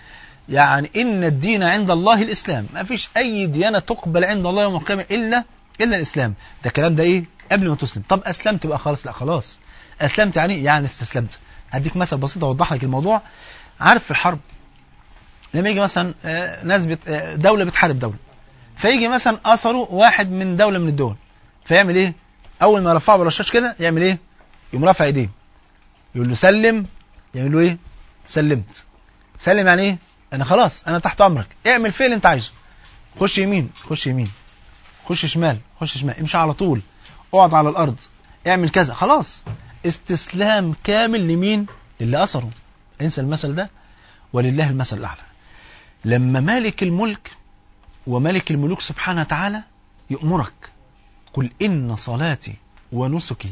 يعني إن الدين عند الله الإسلام ما فيش أي ديانة تقبل عند الله يوم القيامة إلا إلا الإسلام ده الكلام ده إيه قبل ما تسلم طب أسلمت بقى خلاص لا خلاص أسلمت يعني يعني استسلمت هديك مثل بسيط أوضح لك الموضوع عارف في الحرب لما يجي مثلا آه، ناس بت... آه، دولة بتحارب دولة فيجي مثلا أثروا واحد من دولة من الدول فيعمل إيه أول ما يرفعه بالرشاش كده يعمل إيه يقوم رافع إيديه يقول له سلم يعمل له إيه سلمت سلم يعني إيه أنا خلاص أنا تحت أمرك اعمل فيه اللي أنت عايزه خش يمين خش يمين خش شمال خش شمال امشي على طول اقعد على الأرض اعمل كذا خلاص استسلام كامل لمين اللي أثره انسى المثل ده ولله المثل الأعلى لما مالك الملك وملك الملوك سبحانه وتعالى يأمرك قل إن صلاتي ونسكي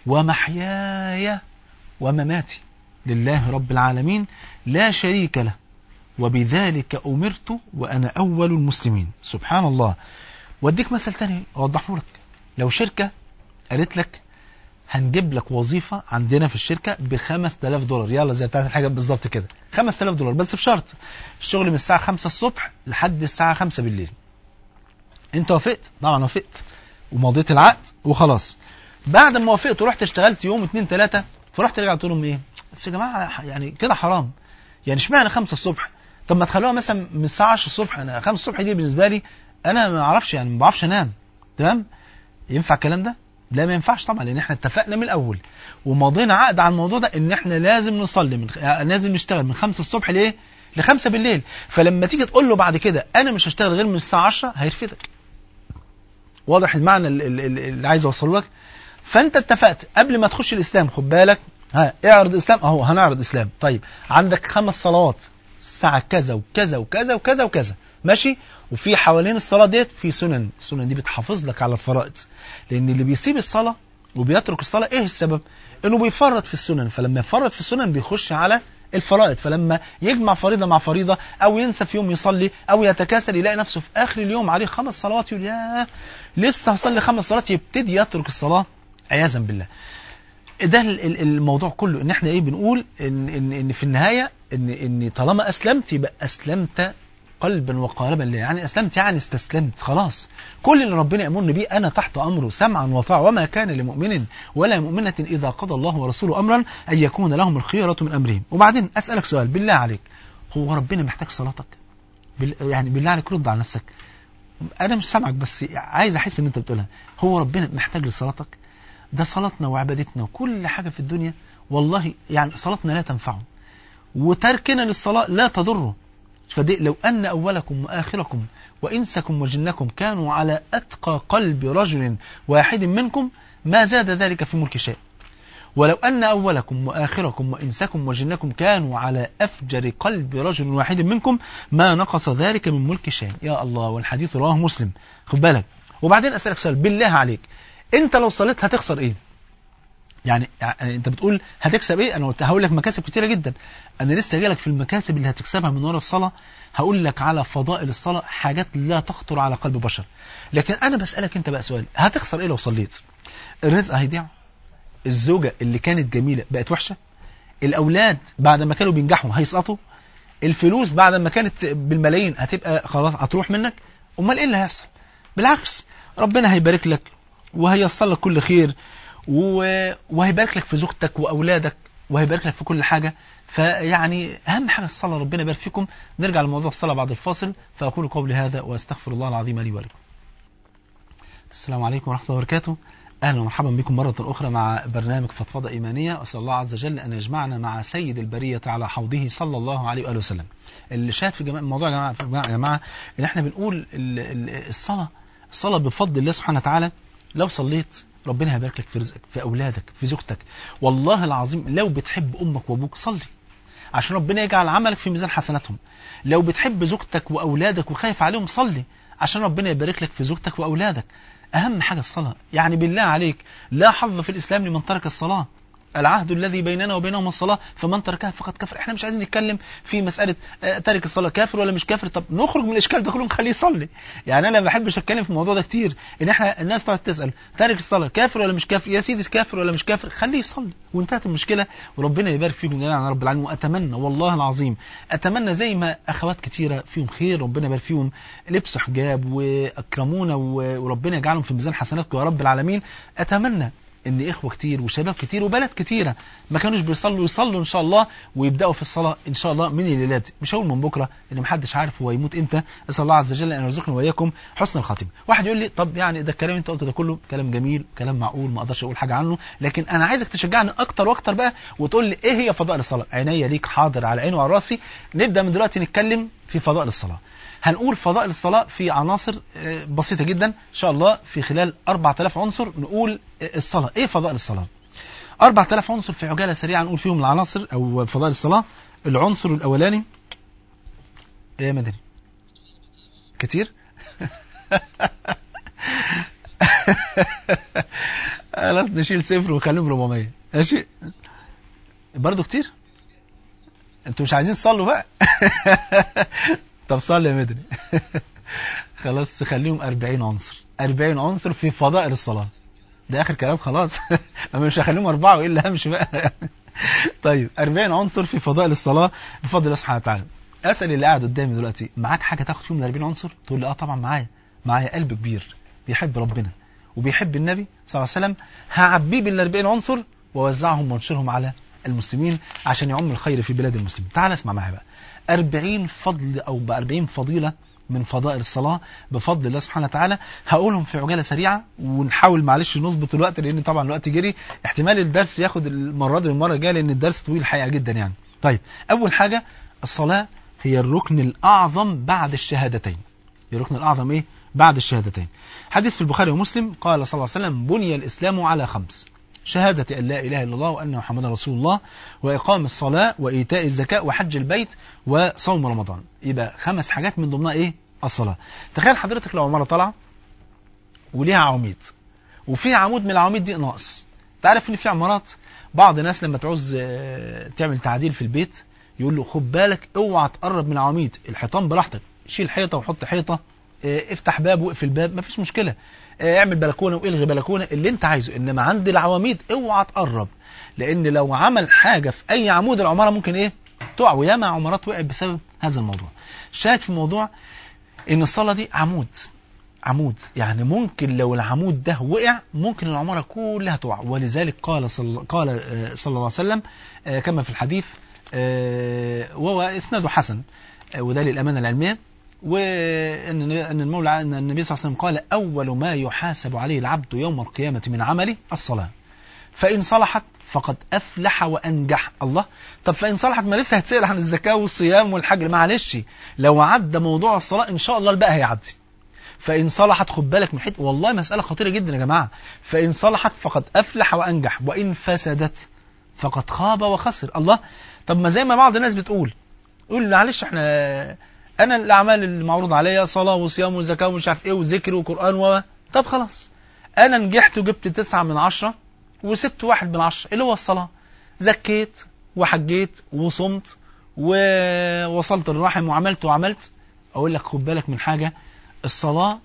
ومحياي ومماتي لله رب العالمين لا شريك له وبذلك أمرت وأنا أول المسلمين سبحان الله واديك مثل تاني أوضحه لك لو شركة قالت لك هنجيب لك وظيفة عندنا في الشركة ب 5000 دولار يلا زي بتاعت الحاجة بالظبط كده 5000 دولار بس بشرط الشغل من الساعة 5 الصبح لحد الساعة 5 بالليل انت وافقت طبعا وافقت ومضيت العقد وخلاص بعد ما وافقت ورحت اشتغلت يوم اتنين تلاتة فرحت رجعت تقول لهم ايه بس يا جماعة يعني كده حرام يعني اشمعنى 5 الصبح طب ما تخلوها مثلا من الساعة 10 الصبح انا 5 الصبح دي بالنسبة لي انا ما اعرفش يعني ما بعرفش انام تمام ينفع الكلام ده لا ما ينفعش طبعا لان احنا اتفقنا من الاول ومضينا عقد على الموضوع ده ان احنا لازم نصلي من لازم نشتغل من 5 الصبح لايه ل 5 بالليل فلما تيجي تقول له بعد كده انا مش هشتغل غير من الساعه 10 هيرفدك واضح المعنى اللي, اللي عايز اوصله لك فانت اتفقت قبل ما تخش الاسلام خد بالك ها اعرض اسلام اهو هنعرض اسلام طيب عندك خمس صلوات الساعه كذا وكذا وكذا وكذا وكذا ماشي وفي حوالين الصلاه ديت في سنن السنن دي بتحافظ لك على الفرائض لان اللي بيسيب الصلاه وبيترك الصلاه ايه السبب انه بيفرط في السنن فلما يفرط في السنن بيخش على الفرائض فلما يجمع فريضه مع فريضه او ينسى في يوم يصلي او يتكاسل يلاقي نفسه في اخر اليوم عليه خمس صلوات يقول يا لسه هصلي خمس صلوات يبتدي يترك الصلاه عياذا بالله ده الموضوع كله ان احنا ايه بنقول ان ان, إن في النهايه ان ان طالما اسلمت يبقى اسلمت قلبا وقالبا لله يعني اسلمت يعني استسلمت خلاص كل اللي ربنا يامرني بيه انا تحت امره سمعا وطاعه وما كان لمؤمن ولا مؤمنه اذا قضى الله ورسوله امرا ان يكون لهم الخيره من امرهم وبعدين اسالك سؤال بالله عليك هو ربنا محتاج صلاتك بال... يعني بالله عليك رد على نفسك انا مش سامعك بس عايز احس ان انت بتقولها هو ربنا محتاج لصلاتك ده صلاتنا وعبادتنا وكل حاجه في الدنيا والله يعني صلاتنا لا تنفعه وتركنا للصلاه لا تضره فدي لو أن أولكم وآخركم وإنسكم وجنكم كانوا على أتقى قلب رجل واحد منكم ما زاد ذلك في ملك شيء ولو أن أولكم وآخركم وإنسكم وجنكم كانوا على أفجر قلب رجل واحد منكم ما نقص ذلك من ملك شيء يا الله والحديث رواه مسلم خد بالك وبعدين أسألك سؤال بالله عليك أنت لو صليت هتخسر إيه يعني, يعني انت بتقول هتكسب ايه انا قلت هقول لك مكاسب كتيره جدا انا لسه جاي لك في المكاسب اللي هتكسبها من ورا الصلاه هقول لك على فضائل الصلاه حاجات لا تخطر على قلب بشر لكن انا بسالك انت بقى سؤال هتخسر ايه لو صليت الرزق هيضيع الزوجه اللي كانت جميله بقت وحشه الاولاد بعد ما كانوا بينجحوا هيسقطوا الفلوس بعد ما كانت بالملايين هتبقى خلاص هتروح منك امال ايه اللي هيحصل بالعكس ربنا هيبارك لك وهيصل لك كل خير وهيبارك لك في زوجتك واولادك وهيبارك لك في كل حاجه فيعني اهم حاجه الصلاه ربنا يبارك فيكم نرجع لموضوع الصلاه بعد الفاصل فاقول قولي هذا واستغفر الله العظيم لي ولكم السلام عليكم ورحمه الله وبركاته اهلا ومرحبا بكم مره اخرى مع برنامج فضفضه ايمانيه واسال الله عز وجل ان يجمعنا مع سيد البريه على حوضه صلى الله عليه واله وسلم اللي شاهد في الموضوع يا جماعه يا جماعه ان احنا بنقول الصلاه الصلاه بفضل الله سبحانه وتعالى لو صليت ربنا هيبارك لك في رزقك في أولادك في زوجتك والله العظيم لو بتحب أمك وأبوك صلي عشان ربنا يجعل عملك في ميزان حسناتهم لو بتحب زوجتك وأولادك وخايف عليهم صلي عشان ربنا يبارك لك في زوجتك وأولادك أهم حاجة الصلاة يعني بالله عليك لا حظ في الإسلام لمن ترك الصلاة العهد الذي بيننا وبينهم الصلاة فمن تركها فقد كفر احنا مش عايزين نتكلم في مسألة آه، تارك الصلاة كافر ولا مش كافر طب نخرج من الإشكال ده كله نخليه يصلي يعني أنا ما بحبش أتكلم في الموضوع ده كتير إن احنا الناس تقعد تسأل تارك الصلاة كافر ولا مش كافر يا سيدي كافر ولا مش كافر خليه يصلي وانتهت المشكلة وربنا يبارك فيكم جميعا يا رب العالمين وأتمنى والله العظيم أتمنى زي ما أخوات كتيرة فيهم خير ربنا يبارك فيهم لبسوا حجاب وأكرمونا و- وربنا يجعلهم في ميزان حسناتكم يا رب العالمين أتمنى ان اخوه كتير وشباب كتير وبنات كتيره ما كانوش بيصلوا يصلوا ان شاء الله ويبداوا في الصلاه ان شاء الله من الليله دي مش هقول من بكره ان محدش عارف هو يموت امتى اسال الله عز وجل ان يرزقنا واياكم حسن الخاتمه واحد يقول لي طب يعني ده الكلام اللي انت قلته ده كله كلام جميل كلام معقول ما اقدرش اقول حاجه عنه لكن انا عايزك تشجعني اكتر واكتر بقى وتقول لي ايه هي فضائل الصلاه عينيا ليك حاضر على عيني وعلى راسي نبدا من دلوقتي نتكلم في فضائل الصلاه هنقول فضائل الصلاة في عناصر آه، بسيطة جدا إن شاء الله في خلال 4000 عنصر نقول آه، الصلاة إيه فضائل الصلاة 4000 عنصر في عجالة سريعة نقول فيهم العناصر أو فضائل الصلاة العنصر الأولاني إيه يا مدني كتير خلاص نشيل صفر وخليهم 400 ماشي برضه كتير انتوا مش عايزين تصلوا بقى طب صلي يا مدني خلاص خليهم 40 عنصر 40 عنصر في فضائل الصلاة ده آخر كلام خلاص أنا مش هخليهم أربعة وإيه اللي همشي بقى طيب 40 عنصر في فضائل الصلاة بفضل الله سبحانه وتعالى أسأل اللي قاعد قدامي دلوقتي معاك حاجة تاخد فيهم من 40 عنصر تقول لي اه طبعا معايا معايا قلب كبير بيحب ربنا وبيحب النبي صلى الله عليه وسلم هعبيه بال 40 عنصر ووزعهم وانشرهم على المسلمين عشان يعم الخير في بلاد المسلمين تعال اسمع معايا بقى 40 فضل او ب 40 فضيله من فضائل الصلاه بفضل الله سبحانه وتعالى هقولهم في عجاله سريعه ونحاول معلش نظبط الوقت لان طبعا الوقت جري احتمال الدرس ياخد المره دي المره الجايه لان الدرس طويل الحقيقه جدا يعني طيب اول حاجه الصلاه هي الركن الاعظم بعد الشهادتين الركن الاعظم ايه بعد الشهادتين حديث في البخاري ومسلم قال صلى الله عليه وسلم بني الاسلام على خمس شهادة أن لا إله إلا الله وأن محمدا رسول الله وإقام الصلاة وإيتاء الزكاة وحج البيت وصوم رمضان يبقى خمس حاجات من ضمنها إيه الصلاة تخيل حضرتك لو عمارة طالعة وليها عواميد وفي عمود من العواميد دي ناقص تعرف ان في عمارات بعض الناس لما تعوز آه، تعمل تعديل في البيت يقول له خد بالك اوعى تقرب من العواميد الحيطان براحتك شيل حيطه وحط حيطه آه، افتح باب واقفل باب مفيش مشكله آه، اعمل بلكونه والغي بلكونه اللي انت عايزه انما عند العواميد اوعى تقرب لان لو عمل حاجه في اي عمود العماره ممكن ايه تقع وياما عمارات وقعت بسبب هذا الموضوع شاهد في الموضوع ان الصلاه دي عمود عمود يعني ممكن لو العمود ده وقع ممكن العمارة كلها تقع ولذلك قال صلى قال آه، صلى الله عليه وسلم آه، كما في الحديث آه، وهو اسناده حسن آه، وده للأمانة العلمية وأن أن المولى أن النبي صلى الله عليه وسلم قال أول ما يحاسب عليه العبد يوم القيامة من عمله الصلاة فإن صلحت فقد أفلح وأنجح الله طب فإن صلحت ما لسه هتسأل عن الزكاة والصيام والحج معلش لو عدى موضوع الصلاة إن شاء الله الباقي هيعدي فإن صلحت خد بالك من حته والله مسألة خطيرة جدا يا جماعة فإن صلحت فقد أفلح وأنجح وإن فسدت فقد خاب وخسر الله طب ما زي ما بعض الناس بتقول يقول معلش احنا أنا الأعمال المعروض عليا صلاة وصيام وزكاة ومش عارف إيه وذكر وقرآن و طب خلاص أنا نجحت وجبت تسعة من عشرة وسبت واحد من عشرة اللي هو الصلاة زكيت وحجيت وصمت ووصلت الرحم وعملت وعملت أقول لك خد بالك من حاجة الصلاة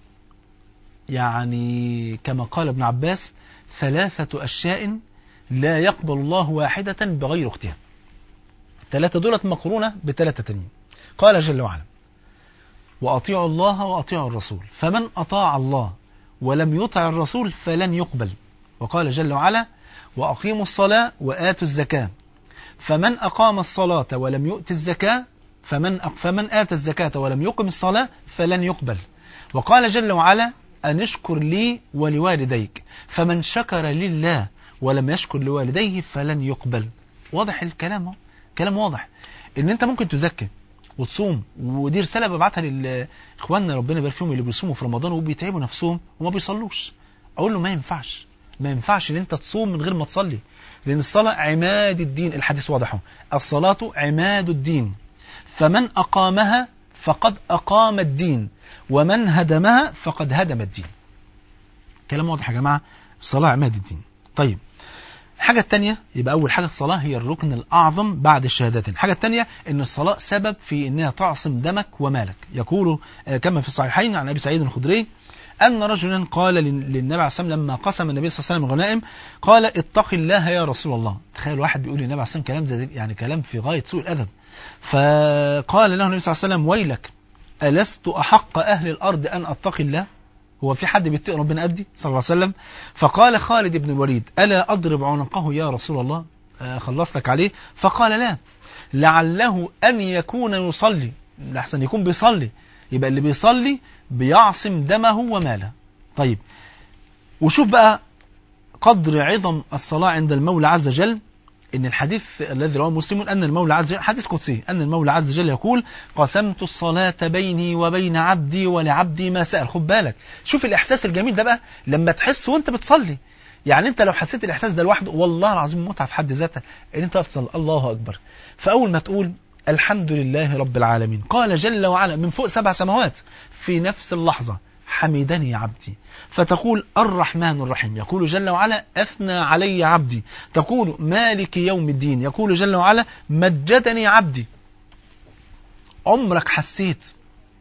يعني كما قال ابن عباس ثلاثة أشياء لا يقبل الله واحدة بغير اختها ثلاثة دولت مقرونة بثلاثة تانيين قال جل وعلا وأطيعوا الله وأطيعوا الرسول فمن أطاع الله ولم يطع الرسول فلن يقبل وقال جل وعلا وأقيموا الصلاة وآتوا الزكاة فمن أقام الصلاة ولم يؤت الزكاة فمن فمن آتى الزكاة ولم يقم الصلاة فلن يقبل وقال جل وعلا أن اشكر لي ولوالديك فمن شكر لله ولم يشكر لوالديه فلن يقبل واضح الكلام اهو كلام واضح ان انت ممكن تزكي وتصوم ودي رساله ببعتها لاخواننا ربنا يبارك فيهم اللي بيصوموا في رمضان وبيتعبوا نفسهم وما بيصلوش اقول له ما ينفعش ما ينفعش ان انت تصوم من غير ما تصلي لان الصلاه عماد الدين الحديث واضح اهو الصلاه عماد الدين فمن اقامها فقد اقام الدين ومن هدمها فقد هدم الدين كلام واضح يا جماعه الصلاه عماد الدين طيب الحاجة الثانية يبقى أول حاجة الصلاة هي الركن الأعظم بعد الشهادتين الحاجة الثانية أن الصلاة سبب في أنها تعصم دمك ومالك يقول كما في الصحيحين عن أبي سعيد الخدري أن رجلا قال للنبي عليه الصلاة لما قسم النبي صلى الله عليه وسلم الغنائم قال اتق الله يا رسول الله تخيل واحد بيقول للنبي عليه الصلاة كلام زي يعني كلام في غاية سوء الأدب فقال له النبي صلى الله عليه وسلم ويلك ألست أحق أهل الأرض أن أتقي الله هو في حد بيتقي ربنا قدي صلى الله عليه وسلم فقال خالد بن الوليد ألا أضرب عنقه يا رسول الله خلص لك عليه فقال لا لعله أن يكون يصلي لحسن يكون بيصلي يبقى اللي بيصلي بيعصم دمه وماله طيب وشوف بقى قدر عظم الصلاة عند المولى عز وجل ان الحديث الذي رواه مسلم ان المولى عز وجل حديث قدسي ان المولى عز وجل يقول قسمت الصلاة بيني وبين عبدي ولعبدي ما سأل خد بالك شوف الاحساس الجميل ده بقى لما تحس وانت بتصلي يعني انت لو حسيت الاحساس ده لوحده والله العظيم متعه في حد ذاتها ان انت بتصلي الله اكبر فاول ما تقول الحمد لله رب العالمين قال جل وعلا من فوق سبع سماوات في نفس اللحظة حمدني عبدي فتقول الرحمن الرحيم يقول جل وعلا أثنى علي عبدي تقول مالك يوم الدين يقول جل وعلا مجدني عبدي عمرك حسيت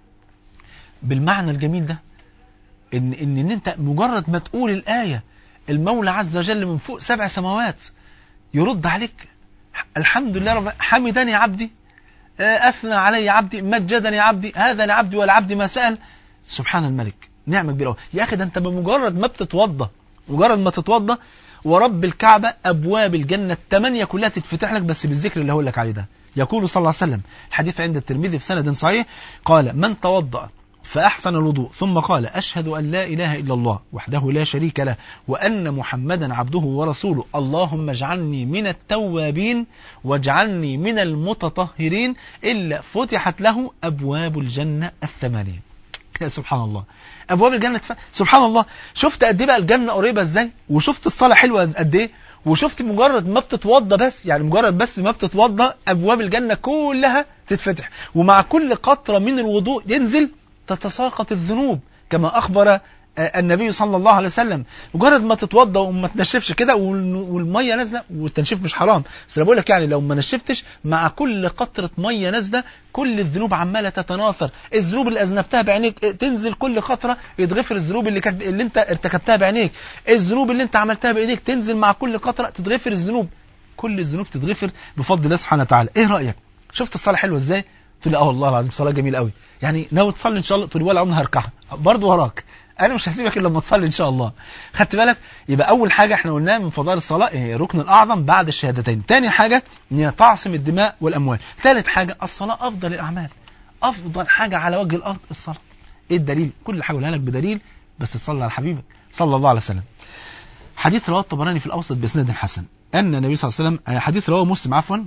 بالمعنى الجميل ده إن, إن, إن أنت مجرد ما تقول الآية المولى عز وجل من فوق سبع سماوات يرد عليك الحمد لله رب حمدني عبدي أثنى علي عبدي مجدني عبدي هذا لعبدي ولعبدي ما سأل سبحان الملك نعمة كبيرة يا أخي ده أنت بمجرد ما بتتوضى مجرد ما تتوضى ورب الكعبة أبواب الجنة الثمانية كلها تتفتح لك بس بالذكر اللي هقول لك عليه ده يقول صلى الله عليه وسلم الحديث عند الترمذي في سند صحيح قال من توضأ فأحسن الوضوء ثم قال أشهد أن لا إله إلا الله وحده لا شريك له وأن محمدا عبده ورسوله اللهم اجعلني من التوابين واجعلني من المتطهرين إلا فتحت له أبواب الجنة الثمانية يا سبحان الله أبواب الجنة ف... سبحان الله شفت قد ايه بقى الجنة قريبة ازاي وشفت الصلاة حلوة قد ايه وشفت مجرد ما بتتوضى بس يعني مجرد بس ما بتتوضى أبواب الجنة كلها تتفتح ومع كل قطرة من الوضوء ينزل تتساقط الذنوب كما أخبر النبي صلى الله عليه وسلم مجرد ما تتوضى وما تنشفش كده والميه نازله والتنشيف مش حرام بس انا بقول لك يعني لو ما نشفتش مع كل قطره ميه نازله كل الذنوب عماله تتناثر الذنوب اللي اذنبتها بعينيك تنزل كل قطره يتغفر الذنوب اللي كانت اللي انت ارتكبتها بعينيك الذنوب اللي انت عملتها بايديك تنزل مع كل قطره تتغفر الذنوب كل الذنوب تتغفر بفضل الله سبحانه وتعالى ايه رايك شفت الصلاه حلوه ازاي تقول لي اه والله العظيم صلاه جميله قوي يعني ناوي تصلي ان شاء الله تقول ولا عمري هركعها برضه وراك انا مش هسيبك الا لما تصلي ان شاء الله خدت بالك يبقى اول حاجه احنا قلناها من فضائل الصلاه هي الركن الاعظم بعد الشهادتين تاني حاجه ان هي تعصم الدماء والاموال ثالث حاجه الصلاه افضل الاعمال افضل حاجه على وجه الارض الصلاه ايه الدليل كل حاجه اقولها لك بدليل بس تصلي على حبيبك صلى الله عليه وسلم حديث رواه الطبراني في الاوسط باسناد حسن ان النبي صلى الله عليه وسلم حديث رواه مسلم عفوا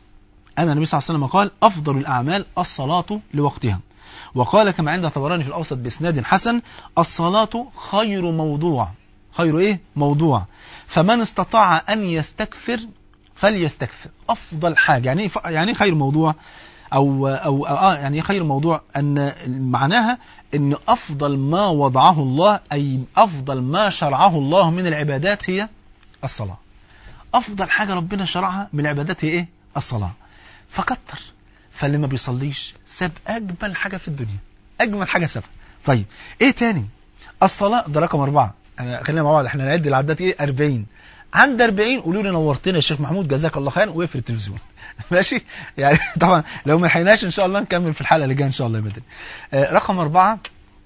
ان النبي صلى الله عليه وسلم قال افضل الاعمال الصلاه لوقتها وقال كما عند طبراني في الأوسط بإسناد حسن الصلاة خير موضوع خير إيه؟ موضوع فمن استطاع أن يستكثر فليستكثر أفضل حاجة يعني يعني خير موضوع أو, أو آه يعني خير موضوع أن معناها أن أفضل ما وضعه الله أي أفضل ما شرعه الله من العبادات هي الصلاة أفضل حاجة ربنا شرعها من العبادات هي إيه؟ الصلاة فكتر فاللي ما بيصليش ساب أجمل حاجة في الدنيا أجمل حاجة سابها طيب إيه تاني الصلاة ده رقم أربعة أنا خلينا مع بعض إحنا نعد العدات إيه 40 عند 40 قولوا لي نورتنا يا شيخ محمود جزاك الله خيرا وقفل التلفزيون ماشي يعني طبعا لو ما لحقناش إن شاء الله نكمل في الحلقة اللي جاية إن شاء الله يا بدري آه رقم أربعة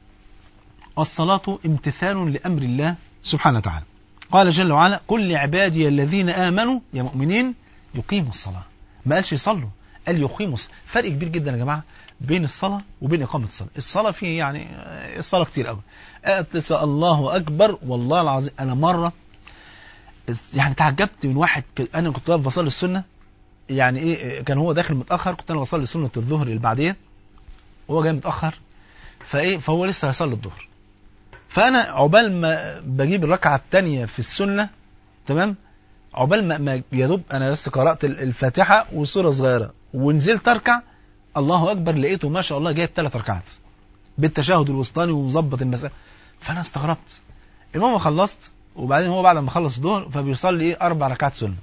الصلاة امتثال لأمر الله سبحانه وتعالى قال جل وعلا قل لعبادي الذين آمنوا يا مؤمنين يقيموا الصلاة ما قالش يصلوا قال يقيموا فرق كبير جدا يا جماعة بين الصلاة وبين إقامة الصلاة الصلاة فيه يعني الصلاة كتير قوي الله أكبر والله العظيم أنا مرة يعني تعجبت من واحد أنا كنت واقف بصلي السنة يعني إيه كان هو داخل متأخر كنت أنا بصلي سنة الظهر البعدية وهو جاي متأخر فإيه فهو لسه هيصلي الظهر فأنا عقبال ما بجيب الركعة الثانية في السنة تمام عقبال ما, ما يا دوب انا بس قرات الفاتحه وسوره صغيره ونزلت اركع الله اكبر لقيته ما شاء الله جايب ثلاث ركعات بالتشهد الوسطاني ومظبط المساله فانا استغربت المهم خلصت وبعدين هو بعد ما خلص الظهر فبيصلي ايه اربع ركعات سنه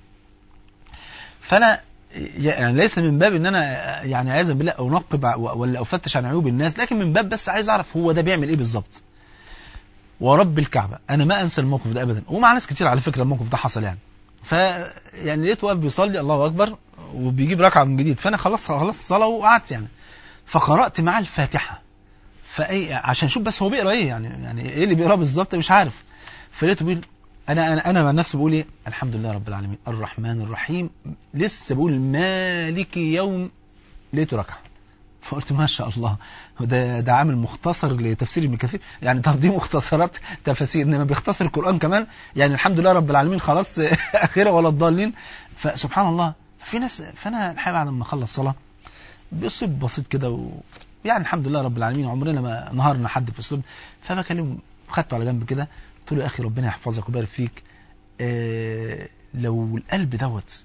فانا يعني ليس من باب ان انا يعني عايز بالله انقب ولا افتش عن عيوب الناس لكن من باب بس عايز اعرف هو ده بيعمل ايه بالظبط ورب الكعبه انا ما انسى الموقف ده ابدا ومع ناس كتير على فكره الموقف ده حصل يعني ف يعني لقيته واقف بيصلي الله اكبر وبيجيب ركعه من جديد فانا خلصت خلصت الصلاه وقعدت يعني فقرات معاه الفاتحه فاي عشان اشوف بس هو بيقرا ايه يعني يعني ايه اللي بيقراه بالظبط مش عارف فلقيته بيقول انا انا انا مع نفسي بقول ايه الحمد لله رب العالمين الرحمن الرحيم لسه بقول مالك يوم لقيته ركعه فقلت ما شاء الله ده ده عامل مختصر لتفسير ابن كثير يعني طب دي مختصرات تفاسير انما بيختصر القران كمان يعني الحمد لله رب العالمين خلاص اخره ولا الضالين فسبحان الله في ناس فانا الحقيقه بعد ما اخلص صلاه باسلوب بسيط كده و... يعني الحمد لله رب العالمين عمرنا ما نهارنا حد في اسلوب فبكلمه خدته على جنب كده قلت له يا اخي ربنا يحفظك ويبارك فيك آه لو القلب دوت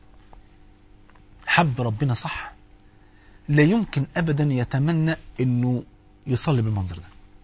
حب ربنا صح لا يمكن ابدا يتمنى انه يصلي بالمنظر ده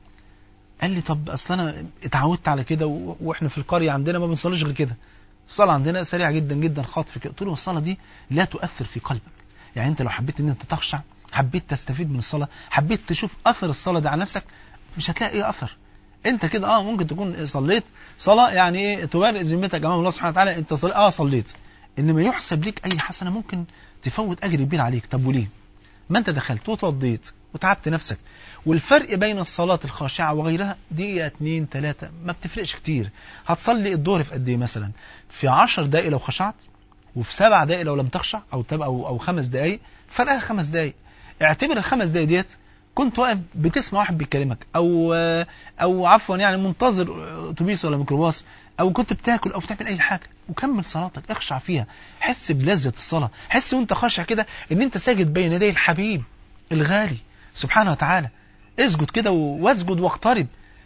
قال لي طب اصل انا اتعودت على كده واحنا في القريه عندنا ما بنصليش غير كده الصلاه عندنا سريعه جدا جدا خاطف كده قلت له الصلاه دي لا تؤثر في قلبك يعني انت لو حبيت ان انت تخشع حبيت تستفيد من الصلاه حبيت تشوف اثر الصلاه ده على نفسك مش هتلاقي ايه اثر انت كده اه ممكن تكون صليت صلاه يعني ايه تبرئ ذمتك امام الله سبحانه وتعالى انت صلي اه صليت انما يحسب ليك اي حسنه ممكن تفوت اجر كبير عليك طب وليه ما انت دخلت وتوضيت وتعبت نفسك والفرق بين الصلاة الخاشعة وغيرها دقيقة اتنين تلاتة ما بتفرقش كتير هتصلي الظهر في قد ايه مثلا في عشر دقايق لو خشعت وفي سبع دقايق لو لم تخشع او تبقى او, أو خمس دقايق فرقها خمس دقايق اعتبر الخمس دقايق ديت كنت واقف بتسمع واحد بيكلمك او او عفوا يعني منتظر اتوبيس ولا ميكروباص او كنت بتاكل او بتعمل اي حاجه وكمل صلاتك اخشع فيها حس بلذه الصلاه حس وانت خاشع كده ان انت ساجد بين يدي الحبيب الغالي سبحانه وتعالى اسجد كده واسجد واقترب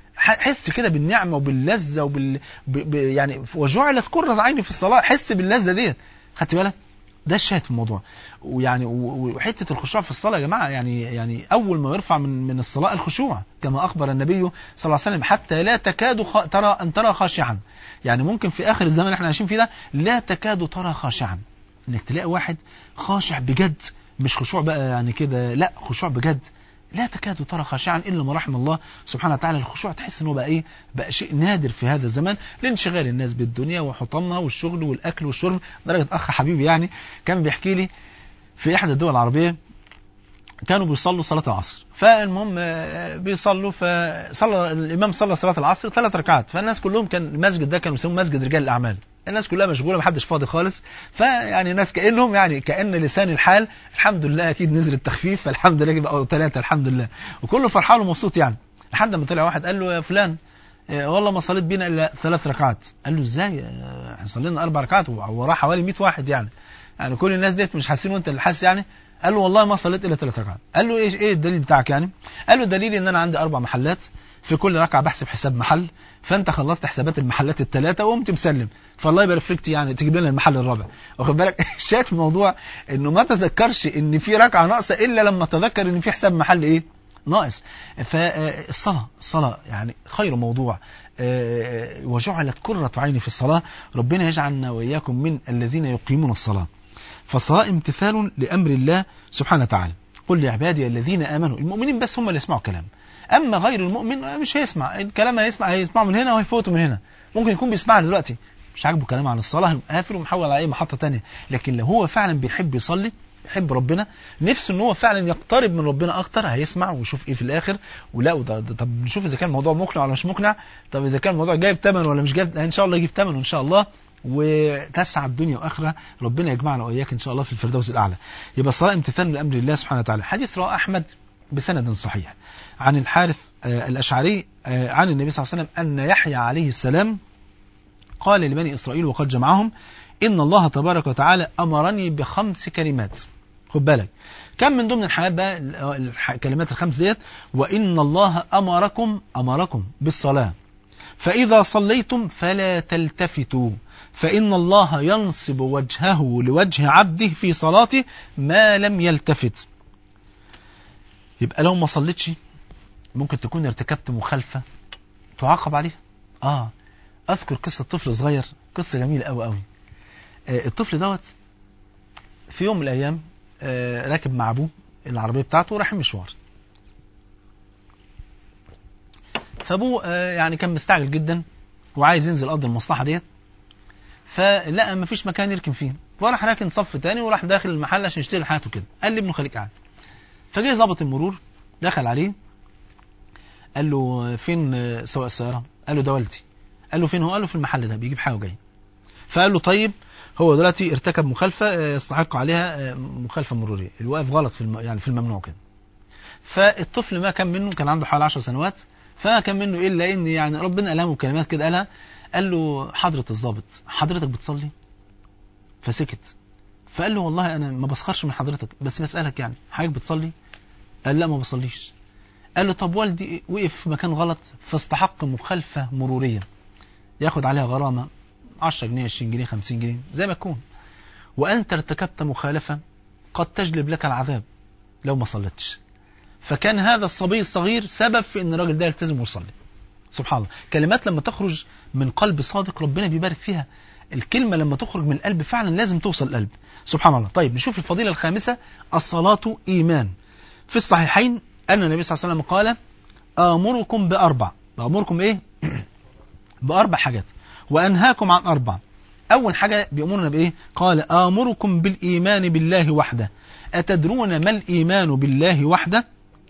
حس كده بالنعمه وباللذه وبال ب... ب... يعني وجعلت قره عيني في الصلاه حس باللذه ديت خدت بالك ده الشاهد في الموضوع ويعني وحته الخشوع في الصلاه يا جماعه يعني يعني اول ما يرفع من من الصلاه الخشوع كما اخبر النبي صلى الله عليه وسلم حتى لا تكاد خ... ترى ان ترى خاشعا يعني ممكن في اخر الزمن اللي احنا عايشين فيه ده لا تكاد ترى خاشعا انك تلاقي واحد خاشع بجد مش خشوع بقى يعني كده لا خشوع بجد لا تكاد ترى خاشعا الا ما رحم الله سبحانه وتعالى الخشوع تحس انه بقى ايه بقى شيء نادر في هذا الزمان لانشغال الناس بالدنيا وحطامها والشغل والاكل والشرب درجه اخ حبيبي يعني كان بيحكي لي في احدى الدول العربيه كانوا بيصلوا صلاه العصر فالمهم بيصلوا فصلى الامام صلى صلاه العصر ثلاث ركعات فالناس كلهم كان المسجد ده كانوا بيسموه مسجد رجال الاعمال الناس كلها مشغوله محدش فاضي خالص فيعني الناس كانهم يعني كان لسان الحال الحمد لله اكيد نزل التخفيف فالحمد لله بقوا ثلاثه الحمد لله وكله فرحان ومبسوط يعني لحد ما طلع واحد قال له يا فلان والله ما صليت بينا الا ثلاث ركعات قال له ازاي احنا صلينا اربع ركعات وراه حوالي 100 واحد يعني يعني كل الناس ديت مش حاسين وانت اللي حاسس يعني قال له والله ما صليت الا ثلاث ركعات قال له ايه ايه الدليل بتاعك يعني قال له دليلي ان انا عندي اربع محلات في كل ركعه بحسب حساب محل فانت خلصت حسابات المحلات الثلاثه وقمت مسلم فالله يبارك فيك يعني تجيب لنا المحل الرابع واخد بالك شايف الموضوع انه ما تذكرش ان في ركعه ناقصه الا لما تذكر ان في حساب محل ايه ناقص فالصلاه الصلاه يعني خير موضوع وجعلت قرة عيني في الصلاة ربنا يجعلنا وإياكم من الذين يقيمون الصلاة فالصلاة امتثال لأمر الله سبحانه وتعالى قل لعبادي الذين آمنوا المؤمنين بس هم اللي يسمعوا كلام أما غير المؤمن مش هيسمع الكلام هيسمع هيسمعه من هنا وهيفوته من هنا ممكن يكون بيسمعها دلوقتي مش عاجبه كلام عن الصلاة قافل ومحول على أي محطة تانية لكن لو هو فعلا بيحب يصلي يحب ربنا نفسه ان هو فعلا يقترب من ربنا اكتر هيسمع ويشوف ايه في الاخر ولا وده طب نشوف اذا كان الموضوع مقنع ولا مش مقنع طب اذا كان الموضوع جايب ثمن ولا مش جايب ان شاء الله يجيب ثمن ان شاء الله وتسعد دنيا واخره ربنا يجمعنا واياك ان شاء الله في الفردوس الاعلى يبقى الصلاه امتثال لامر الله سبحانه وتعالى حديث رواه احمد بسند صحيح عن الحارث الاشعري عن النبي صلى الله عليه وسلم ان يحيى عليه السلام قال لبني اسرائيل وقد جمعهم ان الله تبارك وتعالى امرني بخمس كلمات خد بالك كم من ضمن الحاجات بقى الكلمات الخمس ديت وان الله امركم امركم بالصلاه فاذا صليتم فلا تلتفتوا فإن الله ينصب وجهه لوجه عبده في صلاته ما لم يلتفت يبقى لو ما صليتش ممكن تكون ارتكبت مخالفة تعاقب عليها آه اذكر قصه طفل صغير قصه جميله قوي قوي الطفل دوت في يوم من الايام آه، راكب مع ابوه العربيه بتاعته ورايح مشوار فابوه آه، يعني كان مستعجل جدا وعايز ينزل قضي المصلحه ديت فلقى مفيش مكان يركن فيه فراح راكن صف تاني وراح داخل المحل عشان يشتري حاجته كده قال لابنه خليك قاعد فجه ظابط المرور دخل عليه قال له فين آه، سواق السياره قال له ده والدي قال له فين هو قال له في المحل ده بيجيب حاجه وجاي فقال له طيب هو دلوقتي ارتكب مخالفه آه، يستحق عليها آه، مخالفه مروريه الواقف غلط في الم... يعني في الممنوع كده فالطفل ما كان منه كان عنده حوالي 10 سنوات فما كان منه الا ان يعني ربنا الهمه بكلمات كده قالها قال له حضره الضابط حضرتك بتصلي فسكت فقال له والله انا ما بسخرش من حضرتك بس بسالك يعني حضرتك بتصلي قال لا ما بصليش قال له طب والدي وقف في مكان غلط فاستحق مخالفه مروريه ياخد عليها غرامه 10 جنيه 20 جنيه 50 جنيه زي ما يكون وأنت ارتكبت مخالفة قد تجلب لك العذاب لو ما صليتش فكان هذا الصبي الصغير سبب في ان الراجل ده يلتزم ويصلي سبحان الله كلمات لما تخرج من قلب صادق ربنا بيبارك فيها الكلمة لما تخرج من القلب فعلا لازم توصل القلب سبحان الله طيب نشوف الفضيلة الخامسة الصلاة إيمان في الصحيحين أن النبي صلى الله عليه وسلم قال آمركم بأربع بأمركم إيه بأربع حاجات وأنهاكم عن أربع أول حاجة بيأمرنا بإيه قال آمركم بالإيمان بالله وحده أتدرون ما الإيمان بالله وحده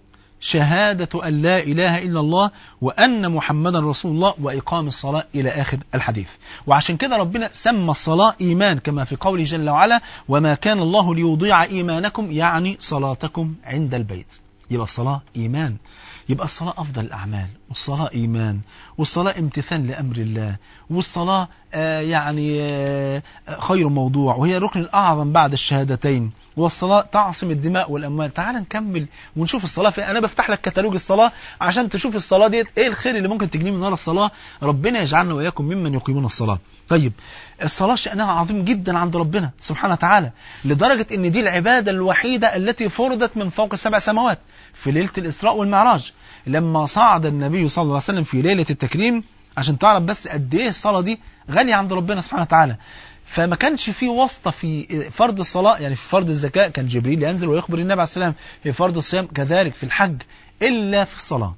شهادة أن لا إله إلا الله وأن محمدا رسول الله وإقام الصلاة إلى آخر الحديث وعشان كده ربنا سمى الصلاة إيمان كما في قوله جل وعلا وما كان الله ليضيع إيمانكم يعني صلاتكم عند البيت يبقى الصلاة إيمان يبقى الصلاة أفضل الأعمال والصلاة إيمان والصلاة امتثال لأمر الله والصلاة آه يعني آه خير موضوع وهي الركن الأعظم بعد الشهادتين والصلاة تعصم الدماء والأموال تعال نكمل ونشوف الصلاة في أنا بفتح لك كتالوج الصلاة عشان تشوف الصلاة ديت إيه الخير اللي ممكن تجنيه من ورا الصلاة ربنا يجعلنا وإياكم ممن يقيمون الصلاة طيب الصلاة شأنها عظيم جدا عند ربنا سبحانه وتعالى لدرجة إن دي العبادة الوحيدة التي فرضت من فوق السبع سماوات في ليلة الإسراء والمعراج لما صعد النبي صلى الله عليه وسلم في ليلة التكريم عشان تعرف بس قد ايه الصلاة دي غالية عند ربنا سبحانه وتعالى فما كانش في واسطة في فرض الصلاة يعني في فرض الزكاة كان جبريل ينزل ويخبر النبي عليه السلام في فرض الصيام كذلك في الحج إلا في الصلاة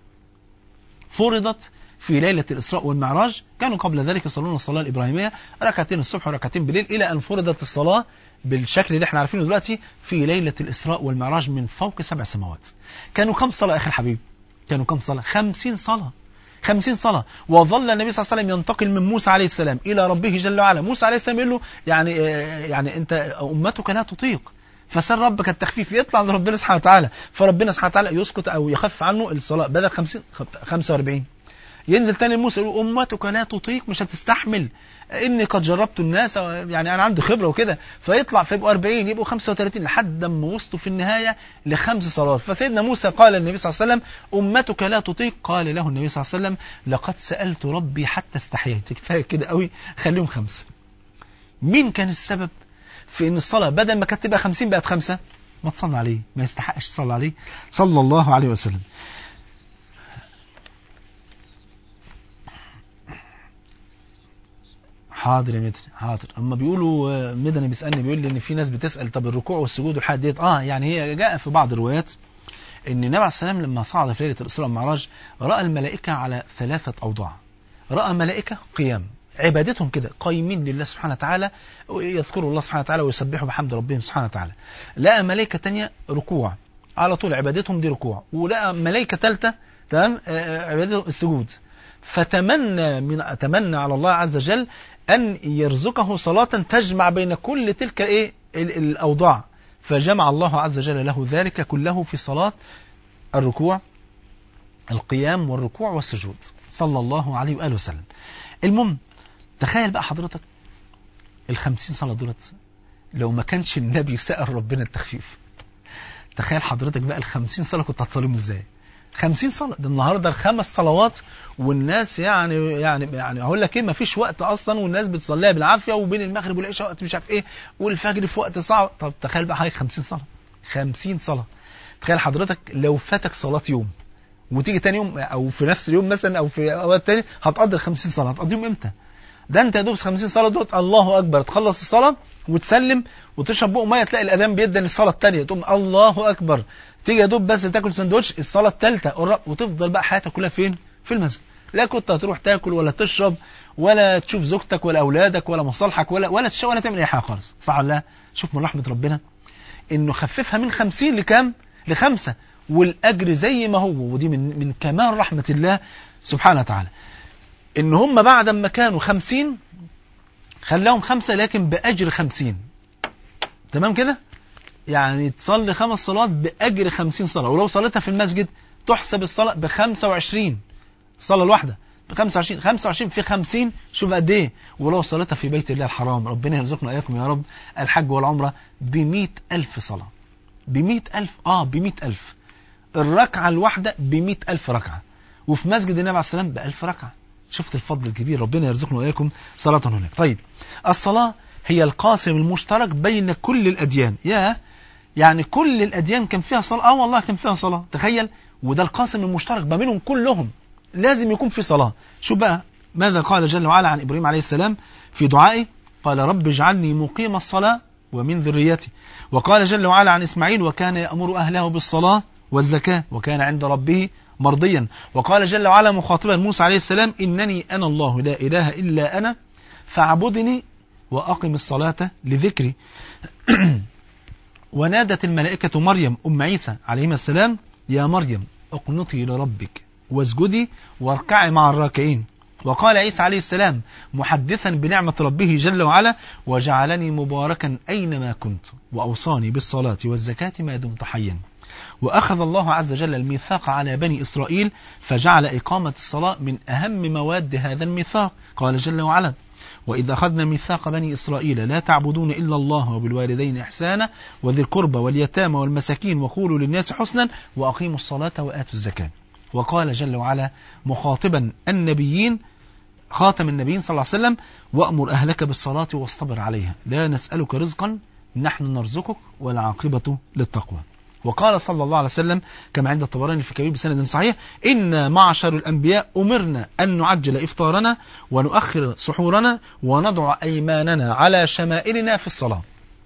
فرضت في ليلة الإسراء والمعراج كانوا قبل ذلك يصلون الصلاة الإبراهيمية ركعتين الصبح وركعتين بالليل إلى أن فرضت الصلاة بالشكل اللي احنا عارفينه دلوقتي في ليلة الإسراء والمعراج من فوق سبع سماوات كانوا كم صلاة أخي الحبيب كانوا كم صلاة خمسين صلاة خمسين صلاة وظل النبي صلى الله عليه وسلم ينتقل من موسى عليه السلام إلى ربه جل وعلا موسى عليه السلام يقول له يعني يعني أنت أمتك لا تطيق فسال ربك التخفيف يطلع لربنا سبحانه وتعالى فربنا سبحانه وتعالى يسكت أو يخف عنه الصلاة بدل 50 45 ينزل تاني موسى يقول أمتك لا تطيق مش هتستحمل إني قد جربت الناس يعني أنا عندي خبرة وكده فيطلع فيبقوا 40 يبقوا 35 لحد ما وصلوا في النهاية لخمس صلوات فسيدنا موسى قال للنبي صلى الله عليه وسلم أمتك لا تطيق قال له النبي صلى الله عليه وسلم لقد سألت ربي حتى استحييت كفاية كده قوي خليهم خمسة مين كان السبب في ان الصلاة بدل ما كانت تبقى 50 بقت خمسة ما تصلى عليه ما يستحقش تصلى عليه صلى الله عليه وسلم حاضر يا مدني حاضر اما بيقولوا مدني بيسالني بيقول لي ان في ناس بتسال طب الركوع والسجود والحاجات ديت اه يعني هي جاء في بعض الروايات ان النبي عليه السلام لما صعد في ليله الاسراء والمعراج راى الملائكه على ثلاثه اوضاع راى ملائكه قيام عبادتهم كده قايمين لله سبحانه وتعالى يذكروا الله سبحانه وتعالى ويسبحوا بحمد ربهم سبحانه وتعالى لقى ملائكه تانية ركوع على طول عبادتهم دي ركوع ولقى ملائكه ثالثه تمام عبادتهم السجود فتمنى من اتمنى على الله عز وجل أن يرزقه صلاة تجمع بين كل تلك إيه الأوضاع فجمع الله عز وجل له ذلك كله في صلاة الركوع القيام والركوع والسجود صلى الله عليه وآله وسلم المهم تخيل بقى حضرتك الخمسين صلاة دولت لو ما كانش النبي سأل ربنا التخفيف تخيل حضرتك بقى الخمسين صلاة كنت هتصليهم ازاي خمسين صلاة ده النهاردة الخمس صلوات والناس يعني يعني يعني هقول لك ايه ما فيش وقت اصلا والناس بتصليها بالعافية وبين المغرب والعشاء وقت مش عارف ايه والفجر في وقت صعب طب تخيل بقى حضرتك 50 صلاة 50 صلاة تخيل حضرتك لو فاتك صلاة يوم وتيجي تاني يوم او في نفس اليوم مثلا او في اوقات تاني هتقضي ال 50 صلاة هتقضيهم امتى؟ ده انت يا دوب 50 صلاه دول الله اكبر تخلص الصلاه وتسلم وتشرب بق ميه تلاقي الاذان بيدن الصلاه الثانيه تقوم الله اكبر تيجي يا دوب بس تاكل سندوتش الصلاه الثالثه وتفضل بقى حياتك كلها فين في المسجد لا كنت هتروح تاكل ولا تشرب ولا تشوف زوجتك ولا اولادك ولا مصالحك ولا ولا تشوف ولا تعمل اي حاجه خالص صح ولا لا شوف من رحمه ربنا انه خففها من 50 لكام لخمسة والاجر زي ما هو ودي من من كمال رحمه الله سبحانه وتعالى ان هم بعد ما كانوا 50 خلاهم خمسة لكن باجر 50 تمام كده يعني تصلي خمس صلوات باجر 50 صلاه ولو صليتها في المسجد تحسب الصلاه ب 25 الصلاه الواحده ب 25 25 في 50 شوف قد ايه ولو صليتها في بيت الله الحرام ربنا يرزقنا اياكم يا رب الحج والعمره ب 100000 صلاه ب 100000 اه ب 100000 الركعه الواحده ب 100000 ركعه وفي مسجد النبي عليه السلام ب 1000 ركعه شفت الفضل الكبير ربنا يرزقنا واياكم صلاه هناك طيب الصلاه هي القاسم المشترك بين كل الاديان يا يعني كل الاديان كان فيها صلاه اه والله كان فيها صلاه تخيل وده القاسم المشترك ما بينهم كلهم لازم يكون في صلاة شو بقى ماذا قال جل وعلا عن إبراهيم عليه السلام في دعائه قال رب اجعلني مقيم الصلاة ومن ذريتي وقال جل وعلا عن إسماعيل وكان يأمر أهله بالصلاة والزكاة وكان عند ربه مرضيا وقال جل وعلا مخاطبا موسى عليه السلام إنني أنا الله لا إله إلا أنا فاعبدني وأقم الصلاة لذكري ونادت الملائكة مريم أم عيسى عليهما السلام يا مريم اقنطي لربك واسجدي واركعي مع الراكعين وقال عيسى عليه السلام محدثا بنعمة ربه جل وعلا وجعلني مباركا أينما كنت وأوصاني بالصلاة والزكاة ما دمت حيا وأخذ الله عز وجل الميثاق على بني إسرائيل فجعل إقامة الصلاة من أهم مواد هذا الميثاق قال جل وعلا وإذا أخذنا ميثاق بني إسرائيل لا تعبدون إلا الله وبالوالدين إحسانا وذي القربى واليتامى والمساكين وقولوا للناس حسنا وأقيموا الصلاة وآتوا الزكاة وقال جل وعلا مخاطبا النبيين خاتم النبيين صلى الله عليه وسلم وأمر أهلك بالصلاة واصطبر عليها لا نسألك رزقا نحن نرزقك والعاقبة للتقوى وقال صلى الله عليه وسلم كما عند الطبراني في كبير بسند صحيح إن معشر الأنبياء أمرنا أن نعجل إفطارنا ونؤخر سحورنا ونضع أيماننا على شمائلنا في الصلاة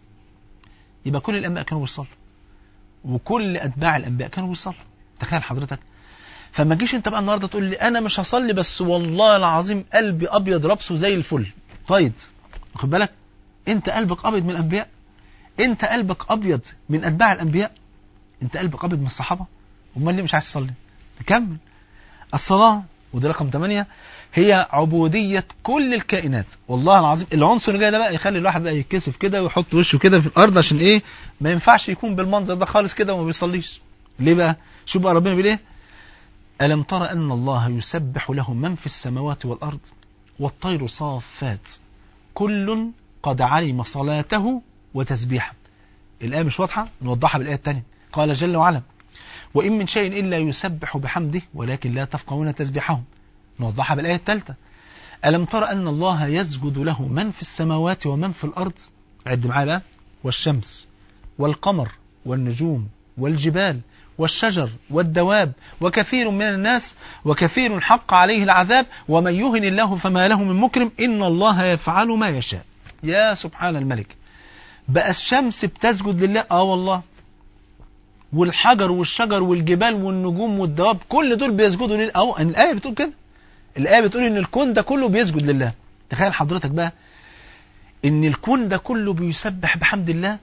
يبقى كل الأنبياء كانوا بيصلوا وكل أتباع الأنبياء كانوا بيصلوا تخيل حضرتك فما تجيش انت بقى النهارده تقول لي انا مش هصلي بس والله العظيم قلبي ابيض ربسه زي الفل طيب واخد بالك انت قلبك ابيض من الانبياء انت قلبك ابيض من اتباع الانبياء انت قلبك ابيض من الصحابه امال ليه مش عايز تصلي نكمل الصلاه وده رقم 8 هي عبودية كل الكائنات والله العظيم العنصر الجاي ده بقى يخلي الواحد بقى يتكسف كده ويحط وشه كده في الارض عشان ايه ما ينفعش يكون بالمنظر ده خالص كده وما بيصليش ليه بقى شوف بقى ربنا بيقول ايه ألم تر أن الله يسبح له من في السماوات والأرض والطير صافات كل قد علم صلاته وتسبيحه الآية مش واضحة نوضحها بالآية الثانية قال جل وعلا وإن من شيء إلا يسبح بحمده ولكن لا تفقهون تسبيحهم نوضحها بالآية الثالثة ألم تر أن الله يسجد له من في السماوات ومن في الأرض عد معايا بقى والشمس والقمر والنجوم والجبال والشجر والدواب وكثير من الناس وكثير حق عليه العذاب ومن يهن الله فما له من مكرم إن الله يفعل ما يشاء يا سبحان الملك بقى الشمس بتسجد لله آه والله والحجر والشجر والجبال والنجوم والدواب كل دول بيسجدوا لله أو أن الآية بتقول كده الآية بتقول إن الكون ده كله بيسجد لله تخيل حضرتك بقى إن الكون ده كله بيسبح بحمد الله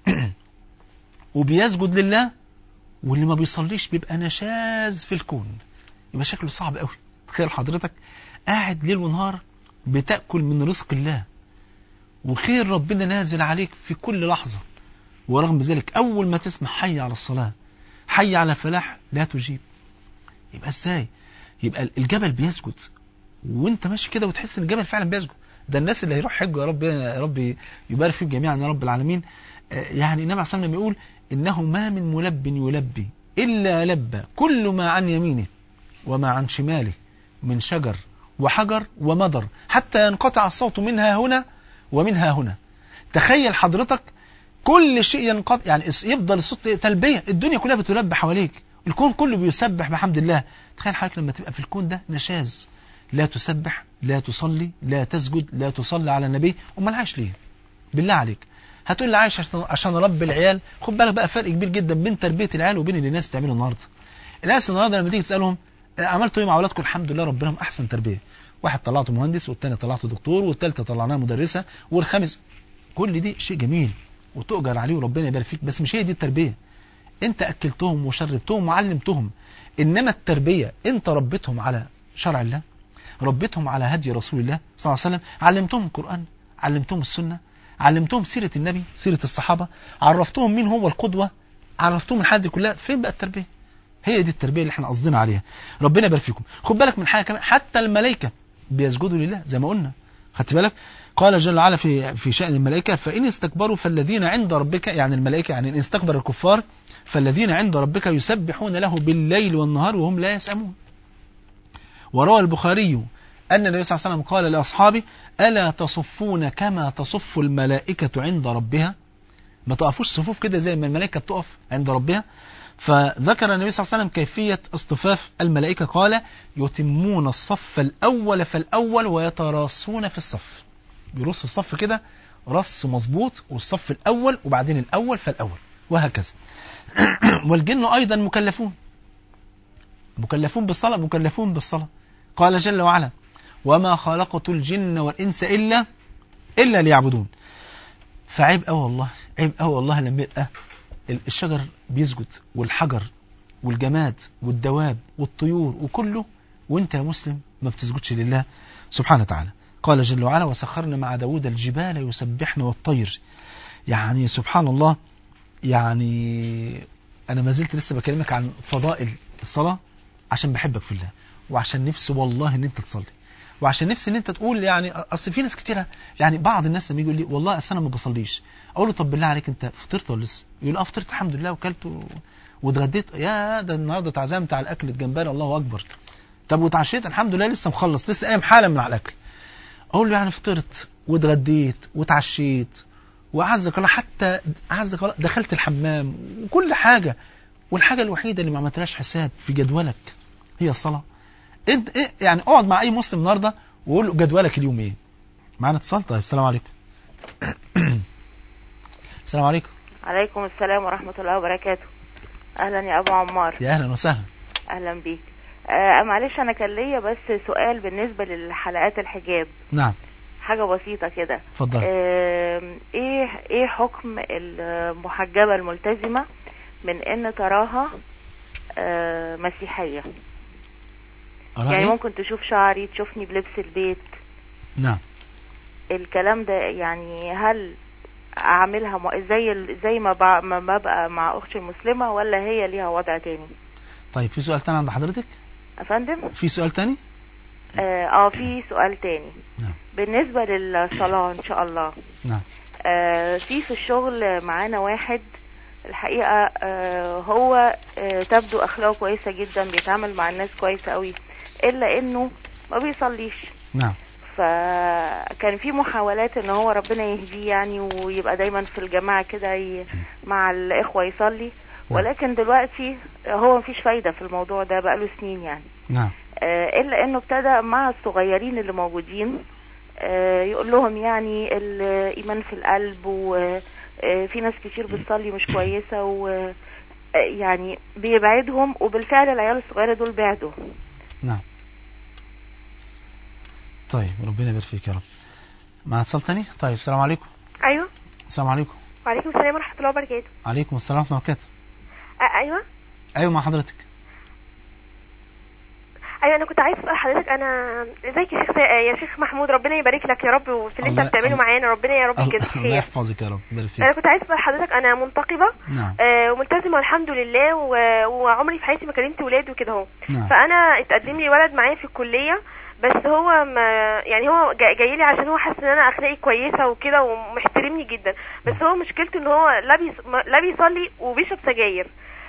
وبيسجد لله واللي ما بيصليش بيبقى نشاز في الكون يبقى شكله صعب قوي تخيل حضرتك قاعد ليل ونهار بتأكل من رزق الله وخير ربنا نازل عليك في كل لحظة ورغم ذلك أول ما تسمع حي على الصلاة حي على الفلاح لا تجيب يبقى ازاي يبقى الجبل بيسجد وانت ماشي كده وتحس ان الجبل فعلا بيسجد ده الناس اللي هيروح حج يا رب يا رب يبارك فيهم جميعا يا رب العالمين يعني النبي عليه الصلاه والسلام يقول إنه ما من ملب يلبي إلا لبى كل ما عن يمينه وما عن شماله من شجر وحجر ومدر حتى ينقطع الصوت منها هنا ومنها هنا تخيل حضرتك كل شيء ينقطع يعني يفضل الصوت تلبية الدنيا كلها بتلبى حواليك الكون كله بيسبح بحمد الله تخيل حضرتك لما تبقى في الكون ده نشاز لا تسبح لا تصلي لا تسجد لا تصلي على النبي امال عايش ليه بالله عليك هتقول لي عايش عشان عشان اربي العيال خد بالك بقى فرق كبير جدا بين تربيه العيال وبين اللي الناس بتعمله النهارده الناس النهارده لما تيجي تسالهم آه، عملتوا ايه مع اولادكم الحمد لله ربنا احسن تربيه واحد طلعته مهندس والتاني طلعته دكتور والتالتة طلعناها مدرسة والخامس كل دي شيء جميل وتؤجر عليه وربنا يبارك فيك بس مش هي دي التربية انت اكلتهم وشربتهم وعلمتهم انما التربية انت ربيتهم على شرع الله ربيتهم على هدي رسول الله صلى الله عليه وسلم علمتهم القرآن علمتهم السنة علمتهم سيرة النبي سيرة الصحابة عرفتهم مين هو القدوة عرفتهم الحاجات دي كلها فين بقى التربية هي دي التربية اللي احنا قصدنا عليها ربنا يبارك فيكم خد بالك من حاجة كمان حتى الملائكة بيسجدوا لله زي ما قلنا خدت بالك قال جل وعلا في في شأن الملائكة فإن استكبروا فالذين عند ربك يعني الملائكة يعني إن استكبر الكفار فالذين عند ربك يسبحون له بالليل والنهار وهم لا يسأمون وروى البخاري أن النبي صلى الله عليه وسلم قال لأصحابه ألا تصفون كما تصف الملائكة عند ربها ما تقفوش صفوف كده زي ما الملائكة بتقف عند ربها فذكر النبي صلى الله عليه وسلم كيفية اصطفاف الملائكة قال يتمون الصف الأول فالأول ويتراصون في الصف بيرص الصف كده رص مظبوط والصف الأول وبعدين الأول فالأول وهكذا والجن أيضا مكلفون مكلفون بالصلاة مكلفون بالصلاة قال جل وعلا وما خلقت الجن والإنس إلا إلا ليعبدون فعيب أوي والله عيب أوي والله لما يبقى الشجر بيسجد والحجر والجماد والدواب والطيور وكله وانت يا مسلم ما بتسجدش لله سبحانه وتعالى قال جل وعلا وسخرنا مع داود الجبال يسبحن والطير يعني سبحان الله يعني أنا ما زلت لسه بكلمك عن فضائل الصلاة عشان بحبك في الله وعشان نفسي والله ان انت تصلي وعشان نفسي ان انت تقول يعني اصل في ناس كتيره يعني بعض الناس لما يجي يقول لي والله اصل انا ما بصليش اقول له طب بالله عليك انت فطرت ولا لسه يقول اه فطرت الحمد لله وكلت و... واتغديت يا ده النهارده اتعزمت على الاكل الجمبري الله اكبر طب واتعشيت الحمد لله لسه مخلص لسه قايم حالا من على الاكل اقول له يعني فطرت واتغديت واتعشيت وعزك الله حتى عزك الله دخلت الحمام وكل حاجه والحاجه الوحيده اللي ما عملتلهاش حساب في جدولك هي الصلاه انت إيه يعني اقعد مع اي مسلم النهارده وقول له جدولك اليوم ايه معانا اتصال طيب السلام عليكم السلام عليكم عليكم السلام ورحمة الله وبركاته أهلا يا أبو عمار يا اهلا وسهلا أهلا بيك آه معلش أنا كان ليا بس سؤال بالنسبة للحلقات الحجاب نعم حاجة بسيطة كده اتفضل آه إيه إيه حكم المحجبة الملتزمة من إن تراها آه مسيحية أراها يعني إيه؟ ممكن تشوف شعري تشوفني بلبس البيت نعم الكلام ده يعني هل اعملها م- زي ال- زي ما بع- ما ببقى مع اختي المسلمه ولا هي ليها وضع تاني طيب في سؤال تاني عند حضرتك افندم في سؤال تاني اه آه، في سؤال تاني نعم بالنسبه للصلاه ان شاء الله نعم آه في في الشغل معانا واحد الحقيقه آه هو آه تبدو اخلاقه كويسه جدا بيتعامل مع الناس كويسه قوي الا انه ما بيصليش نعم فكان في محاولات ان هو ربنا يهديه يعني ويبقى دايما في الجماعه كده ي... مع الاخوه يصلي ولكن دلوقتي هو مفيش فايده في الموضوع ده بقاله سنين يعني نعم آه، الا انه ابتدى مع الصغيرين اللي موجودين آه، يقول لهم يعني الايمان في القلب وفي ناس كتير بتصلي مش كويسه و آه، يعني بيبعدهم وبالفعل العيال الصغيره دول بعدوا نعم طيب ربنا يبارك فيك يا رب مع اتصال تاني طيب السلام عليكم ايوه السلام عليكم وعليكم السلام ورحمه الله وبركاته عليكم السلام ورحمه الله وبركاته أ- ايوه ايوه مع حضرتك ايوه انا كنت عايز اسال حضرتك انا ازيك يا شيخ يا شيخ محمود ربنا يبارك لك يا رب وفي اللي انت الله- بتعمله الله- معانا ربنا يا رب الله يجازيك الله خير يحفظك يا رب يبارك انا فيك كنت عايز اسال حضرتك انا منتقبه نعم آه، وملتزمه الحمد لله و- وعمري في حياتي ما كلمت ولاد وكده اهو نعم فانا اتقدم لي ولد معايا في الكليه بس هو ما يعني هو جا- جاي لي عشان هو حاسس ان انا اخلاقي كويسه وكده ومحترمني جدا بس هو مشكلته ان هو لا بيص- ما- لا بيصلي وبيشرب سجاير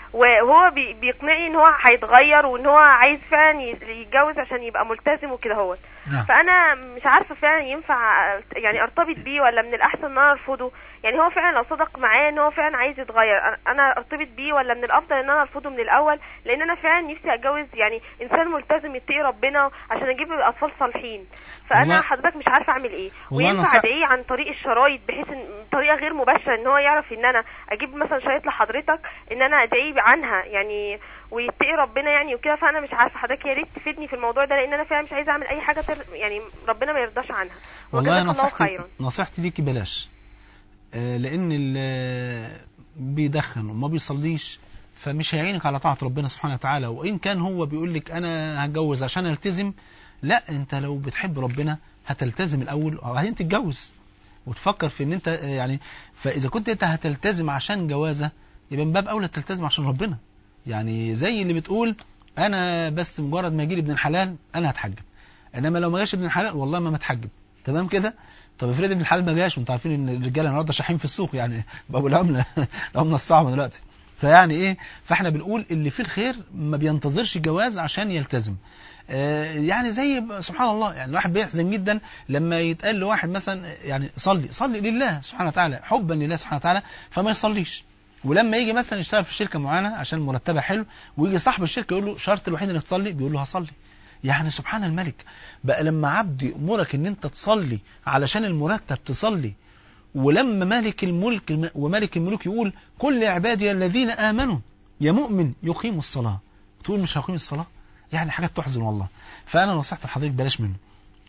وهو بي- بيقنعني ان هو هيتغير وان هو عايز فعلا ي- يتجوز عشان يبقى ملتزم وكده هو نعم فانا مش عارفه فعلا ينفع يعني ارتبط بيه ولا من الاحسن ان انا ارفضه يعني هو فعلا لو صدق معايا ان هو فعلا عايز يتغير أنا- انا ارتبط بيه ولا من الافضل ان انا ارفضه من الاول لان انا فعلا نفسي اتجوز يعني انسان ملتزم يتقي ربنا عشان اجيب اطفال صالحين فانا والله- حضرتك مش عارفه اعمل ايه والله أنا وينفع صع- ادعيه عن طريق الشرايط بحيث ان طريقه غير مباشره ان هو يعرف ان انا اجيب مثلا شرايط لحضرتك ان انا ادعيه عنها يعني ويتقي ربنا يعني وكده فانا مش عارفه حضرتك يا ريت تفيدني في الموضوع ده لان انا فعلا مش عايزه اعمل اي حاجه تر... يعني ربنا ما يرضاش عنها والله وجزاك الله نصيحتي خيرا نصيحتي ليكي بلاش آه، لان اللي بيدخن وما بيصليش فمش هيعينك على طاعة ربنا سبحانه وتعالى وإن كان هو بيقول لك أنا هتجوز عشان ألتزم لا أنت لو بتحب ربنا هتلتزم الأول وبعدين تتجوز وتفكر في إن أنت آه، يعني فإذا كنت أنت هتلتزم عشان جوازة يبقى من باب أولى تلتزم عشان ربنا يعني زي اللي بتقول أنا بس مجرد ما يجيلي ابن الحلال أنا هتحجب إنما لو ما جاش ابن الحلال والله ما متحجب تمام كده طب افرض ابن الحلال ما جاش وانتوا عارفين ان الرجاله النهارده شاحين في السوق يعني بقوا العمله العمله الصعبه دلوقتي فيعني ايه فاحنا بنقول اللي فيه الخير ما بينتظرش جواز عشان يلتزم آه، يعني زي ب- سبحان الله يعني الواحد بيحزن جدا لما يتقال لواحد مثلا يعني صلي صلي لله سبحانه وتعالى حبا لله سبحانه وتعالى فما يصليش ولما يجي مثلا يشتغل في شركه معينه عشان مرتبها حلو ويجي صاحب الشركه يقول له الشرط الوحيد انك تصلي بيقول له هصلي يعني سبحان الملك بقى لما عبد يأمرك ان انت تصلي علشان المرتب تصلي ولما مالك الملك ومالك الملوك يقول كل عبادي الذين آمنوا يا مؤمن يقيموا الصلاة تقول مش هقيم الصلاة يعني حاجات تحزن والله فأنا نصيحة لحضرتك بلاش منه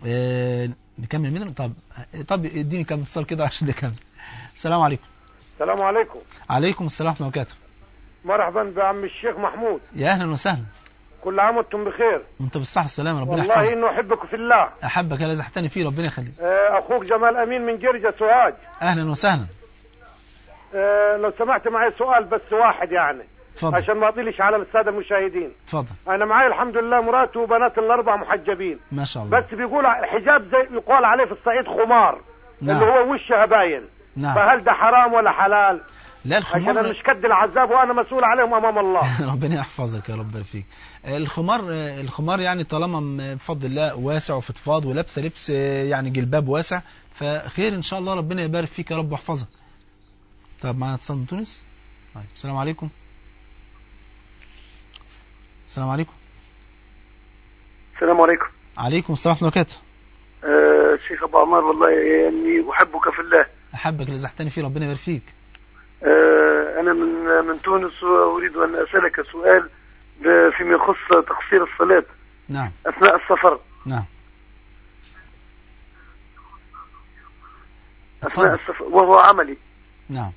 آه نكمل منه طب طب اديني كم اتصال كده عشان نكمل السلام عليكم السلام عليكم عليكم السلام ورحمة الله وبركاته مرحبا بعم الشيخ محمود يا أهلا وسهلا كل عام وانتم بخير وانت بالصحة والسلامة ربنا والله يحفظك انه احبك في الله أحبك يا لازحتني فيه ربنا يخليك آه، اخوك جمال امين من جرجة سوهاج أهلا وسهلا آه، لو سمحت معي سؤال بس واحد يعني اتفضل عشان ما اطيلش على الساده المشاهدين اتفضل انا معي الحمد لله مراتي وبنات الاربع محجبين ما شاء الله بس بيقول حجاب زي يقال عليه في الصعيد خمار نعم. اللي هو وشها باين نعم فهل ده حرام ولا حلال لا عشان انا الخمار مش قد العذاب وانا مسؤول عليهم امام الله ربنا يحفظك يا رب يبارك فيك الخمار الخمار يعني طالما م- بفضل الله واسع وفضفاض ولابسه لبس يعني جلباب واسع فخير ان شاء الله ربنا يبارك فيك يا رب ويحفظك طب معانا اتصال من تونس طيب السلام عليكم السلام عليكم السلام عليكم عليكم السلام ورحمه الله وبركاته آه شيخ ابو عمار والله اني احبك في الله احبك اللي زحتني فيه ربنا يبارك فيك آه انا من من تونس واريد ان اسالك سؤال ب- فيما يخص تقصير الصلاه نعم اثناء السفر نعم اثناء اتفضل. السفر وهو عملي نعم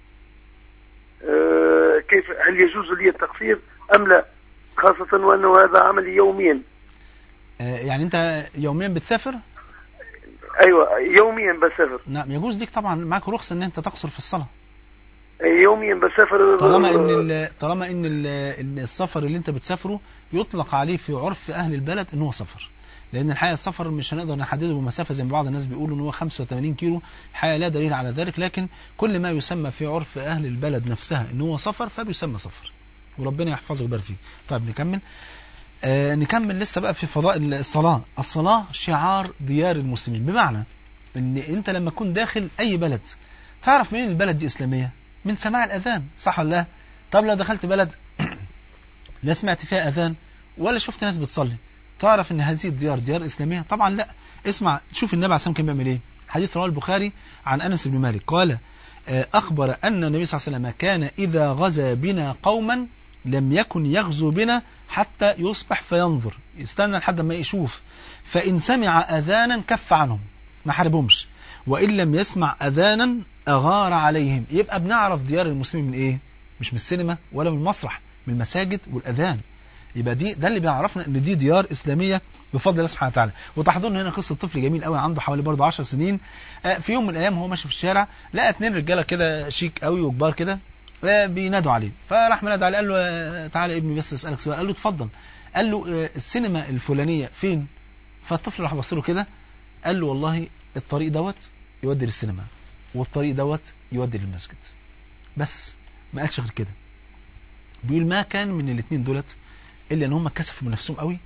آه كيف هل يجوز لي التقصير ام لا خاصة وانه هذا عملي يوميا آه، يعني انت يوميا بتسافر ايوه يوميا بسافر نعم يجوز ليك طبعا معاك رخصه ان انت تقصر في الصلاه يوميا بسافر طالما ان ال- طالما ان ال- ان السفر اللي انت بتسافره يطلق عليه في عرف اهل البلد ان هو سفر لان الحقيقه السفر مش هنقدر نحدده بمسافه زي ما بعض الناس بيقولوا ان هو 85 كيلو الحقيقه لا دليل على ذلك لكن كل ما يسمى في عرف اهل البلد نفسها ان هو سفر فبيسمى سفر وربنا يحفظه ويبارك فيه طيب نكمل آه نكمل لسه بقى في فضائل الصلاه الصلاه شعار ديار المسلمين بمعنى ان انت لما تكون داخل اي بلد تعرف منين البلد دي اسلاميه من سماع الاذان صح ولا لا طب لو دخلت بلد لا سمعت فيها اذان ولا شفت ناس بتصلي تعرف ان هذه الديار ديار اسلاميه طبعا لا اسمع شوف النبي عليه الصلاه والسلام كان بيعمل ايه حديث رواه البخاري عن انس بن مالك قال آه، اخبر ان النبي صلى الله عليه وسلم كان اذا غزا بنا قوما لم يكن يغزو بنا حتى يصبح فينظر يستنى لحد ما يشوف فان سمع اذانا كف عنهم ما حاربهمش وان لم يسمع اذانا اغار عليهم يبقى بنعرف ديار المسلمين من ايه مش من السينما ولا من المسرح من المساجد والاذان يبقى دي ده اللي بيعرفنا ان دي ديار اسلاميه بفضل الله سبحانه وتعالى وتحضرنا هنا قصه طفل جميل قوي عنده حوالي برضه 10 سنين آه، في يوم من الايام هو ماشي في الشارع لقى اتنين رجاله كده شيك قوي وكبار كده آه، بينادوا عليه فراح منادى عليه قال له آه، تعالى يا ابني بس اسالك سؤال قال له اتفضل قال له آه، السينما الفلانيه فين فالطفل راح بص له كده قال له والله الطريق دوت يودي للسينما والطريق دوت يودي للمسجد بس ما قالش غير كده بيقول ما كان من الاثنين دولت الا ان هم كسفوا من نفسهم قوي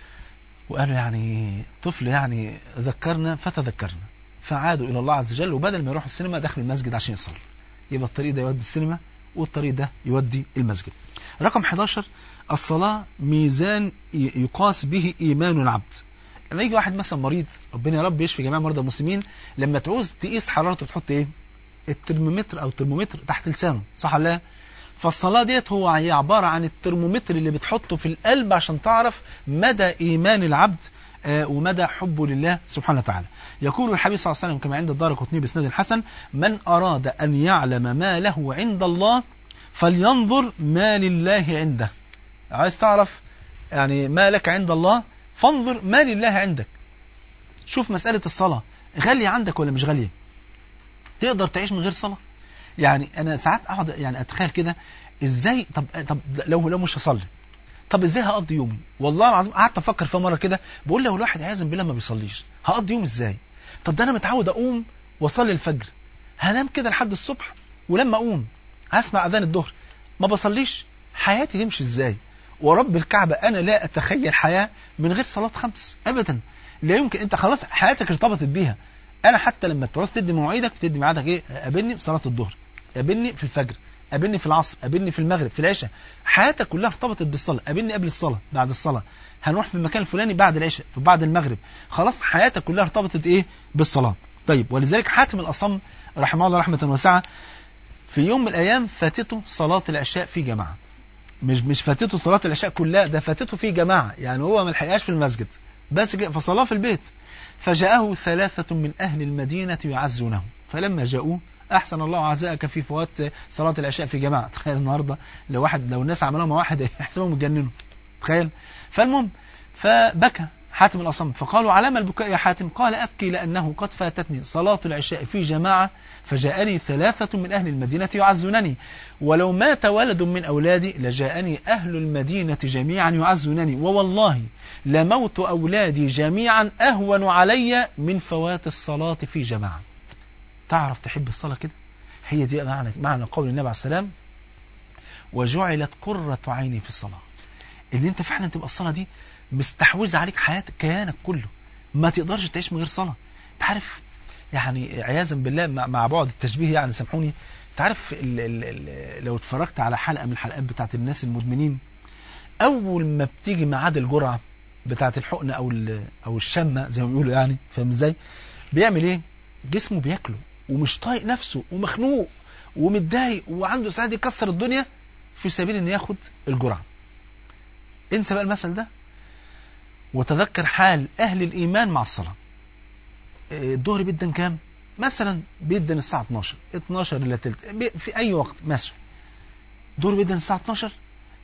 وقالوا يعني طفل يعني ذكرنا فتذكرنا فعادوا الى الله عز وجل وبدل ما يروحوا السينما دخلوا المسجد عشان يصلوا يبقى الطريق ده يودي السينما والطريق ده يودي المسجد رقم 11 الصلاة ميزان يقاس به إيمان العبد لما يجي واحد مثلا مريض ربنا يا رب يشفي جميع مرضى المسلمين لما تعوز تقيس حرارته تحط ايه الترمومتر او الترمومتر تحت لسانه صح ولا لا فالصلاة ديت هو هي عبارة عن الترمومتر اللي بتحطه في القلب عشان تعرف مدى إيمان العبد آه، ومدى حبه لله سبحانه وتعالى يقول الحبيب صلى الله عليه وسلم كما عند الدار قطني بسناد الحسن من أراد أن يعلم ما له عند الله فلينظر ما لله عنده عايز تعرف يعني ما لك عند الله فانظر ما لله عندك شوف مسألة الصلاة غالية عندك ولا مش غالية تقدر تعيش من غير صلاة يعني أنا ساعات أقعد يعني أتخيل كده إزاي طب طب لو لو مش هصلي طب ازاي هقضي يومي والله العظيم قعدت افكر فيها مره كده بقول لو الواحد عازم بالله ما بيصليش هقضي يوم ازاي طب ده انا متعود اقوم واصلي الفجر هنام كده لحد الصبح ولما اقوم هسمع اذان الظهر ما بصليش حياتي تمشي ازاي ورب الكعبة أنا لا أتخيل حياة من غير صلاة خمس أبدا لا يمكن أنت خلاص حياتك ارتبطت بيها أنا حتى لما تعوز تدي مواعيدك بتدي ميعادك إيه قابلني في صلاة الظهر قابلني في الفجر قابلني في العصر قابلني في المغرب في العشاء حياتك كلها ارتبطت بالصلاة قابلني قبل الصلاة بعد الصلاة هنروح في المكان الفلاني بعد العشاء بعد المغرب خلاص حياتك كلها ارتبطت إيه بالصلاة طيب ولذلك حاتم الأصم رحمه الله رحمة واسعة في يوم من الأيام فاتته صلاة العشاء في جماعة مش مش فاتته صلاة العشاء كلها ده فاتته في جماعة يعني هو ما لحقهاش في المسجد بس كده فصلاه في البيت فجاءه ثلاثة من أهل المدينة يعزونه فلما جاءوه أحسن الله عزاءك في فوات صلاة العشاء في جماعة تخيل النهاردة لو واحد لو الناس عملوها مع واحد يحسبهم يتجننوا تخيل فالمهم فبكى حاتم الأصم فقالوا على ما البكاء يا حاتم قال أبكي لأنه قد فاتتني صلاة العشاء في جماعة فجاءني ثلاثة من أهل المدينة يعزونني ولو مات ولد من أولادي لجاءني أهل المدينة جميعا يعزونني ووالله لموت أولادي جميعا أهون علي من فوات الصلاة في جماعة تعرف تحب الصلاة كده هي دي معنى, معنى قول النبي عليه السلام وجعلت قرة عيني في الصلاة ان انت فعلا تبقى الصلاة دي مستحوذة عليك حياتك كيانك كله ما تقدرش تعيش من غير صلاة انت عارف يعني عياذا بالله مع, مع بعد التشبيه يعني سامحوني انت عارف ال ال ال لو اتفرجت على حلقة من الحلقات بتاعت الناس المدمنين اول ما بتيجي ميعاد الجرعة بتاعت الحقن او او الشمة زي ما بيقولوا يعني فاهم ازاي بيعمل ايه جسمه بياكله ومش طايق نفسه ومخنوق ومتضايق وعنده سعادة يكسر الدنيا في سبيل ان ياخد الجرعة انسى بقى المثل ده وتذكر حال اهل الايمان مع الصلاة الظهر بيدن كام مثلا بيدن الساعة 12 12 الا تلت في اي وقت مثلا الظهر بيدن الساعة 12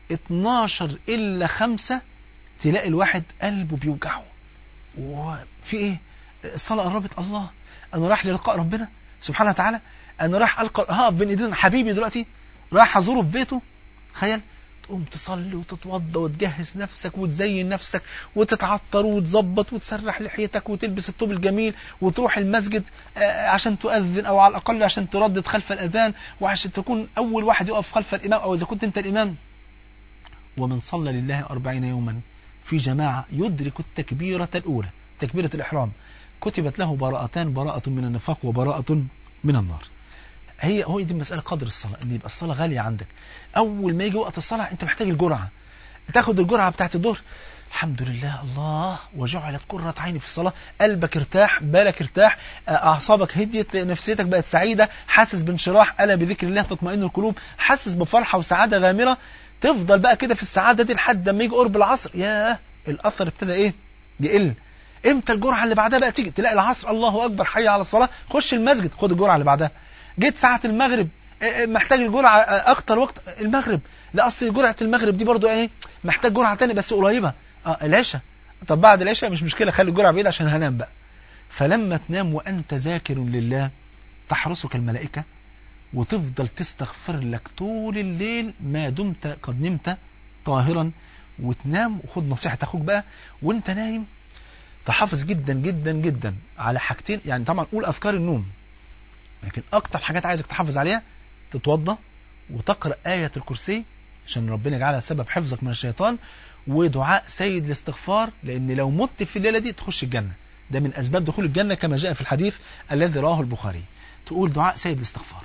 12 الا 5 تلاقي الواحد قلبه بيوجعه وفي ايه الصلاة قربت الله انا رايح للقاء ربنا سبحانه وتعالى انا رايح القى هقف بين ايدين حبيبي دلوقتي رايح ازوره في بيته تخيل تقوم تصلي وتتوضى وتجهز نفسك وتزين نفسك وتتعطر وتظبط وتسرح لحيتك وتلبس الطوب الجميل وتروح المسجد عشان تؤذن او على الاقل عشان تردد خلف الاذان وعشان تكون اول واحد يقف خلف الامام او اذا كنت انت الامام ومن صلى لله أربعين يوما في جماعة يدرك التكبيرة الأولى تكبيرة الإحرام كتبت له براءتان براءة من النفاق وبراءة من النار هي هو دي مسألة قدر الصلاة ان يبقى الصلاة غالية عندك اول ما يجي وقت الصلاة انت محتاج الجرعة تاخد الجرعة بتاعت الظهر الحمد لله الله وجعلت قرة عيني في الصلاة قلبك ارتاح بالك ارتاح اعصابك هديت نفسيتك بقت سعيدة حاسس بانشراح الا بذكر الله تطمئن القلوب حاسس بفرحة وسعادة غامرة تفضل بقى كده في السعادة دي لحد ما يجي قرب العصر ياه الاثر ابتدى ايه يقل امتى الجرعة اللي بعدها بقى تيجي تلاقي العصر الله اكبر حي على الصلاة خش المسجد خد الجرعة اللي بعدها جيت ساعة المغرب محتاج الجرعة اكتر وقت المغرب لا اصل جرعة المغرب دي برضو ايه محتاج جرعة تاني بس قريبة اه العشاء طب بعد العشاء مش مشكلة خلي الجرعة بعيد عشان هنام بقى فلما تنام وانت ذاكر لله تحرسك الملائكة وتفضل تستغفر لك طول الليل ما دمت قد نمت طاهرا وتنام وخد نصيحة اخوك بقى وانت نايم تحافظ جدا جدا جدا على حاجتين يعني طبعا قول افكار النوم لكن اكتر حاجات عايزك تحافظ عليها تتوضى وتقرأ آية الكرسي عشان ربنا يجعلها سبب حفظك من الشيطان ودعاء سيد الاستغفار لان لو مت في الليله دي تخش الجنه ده من اسباب دخول الجنه كما جاء في الحديث الذي رواه البخاري تقول دعاء سيد الاستغفار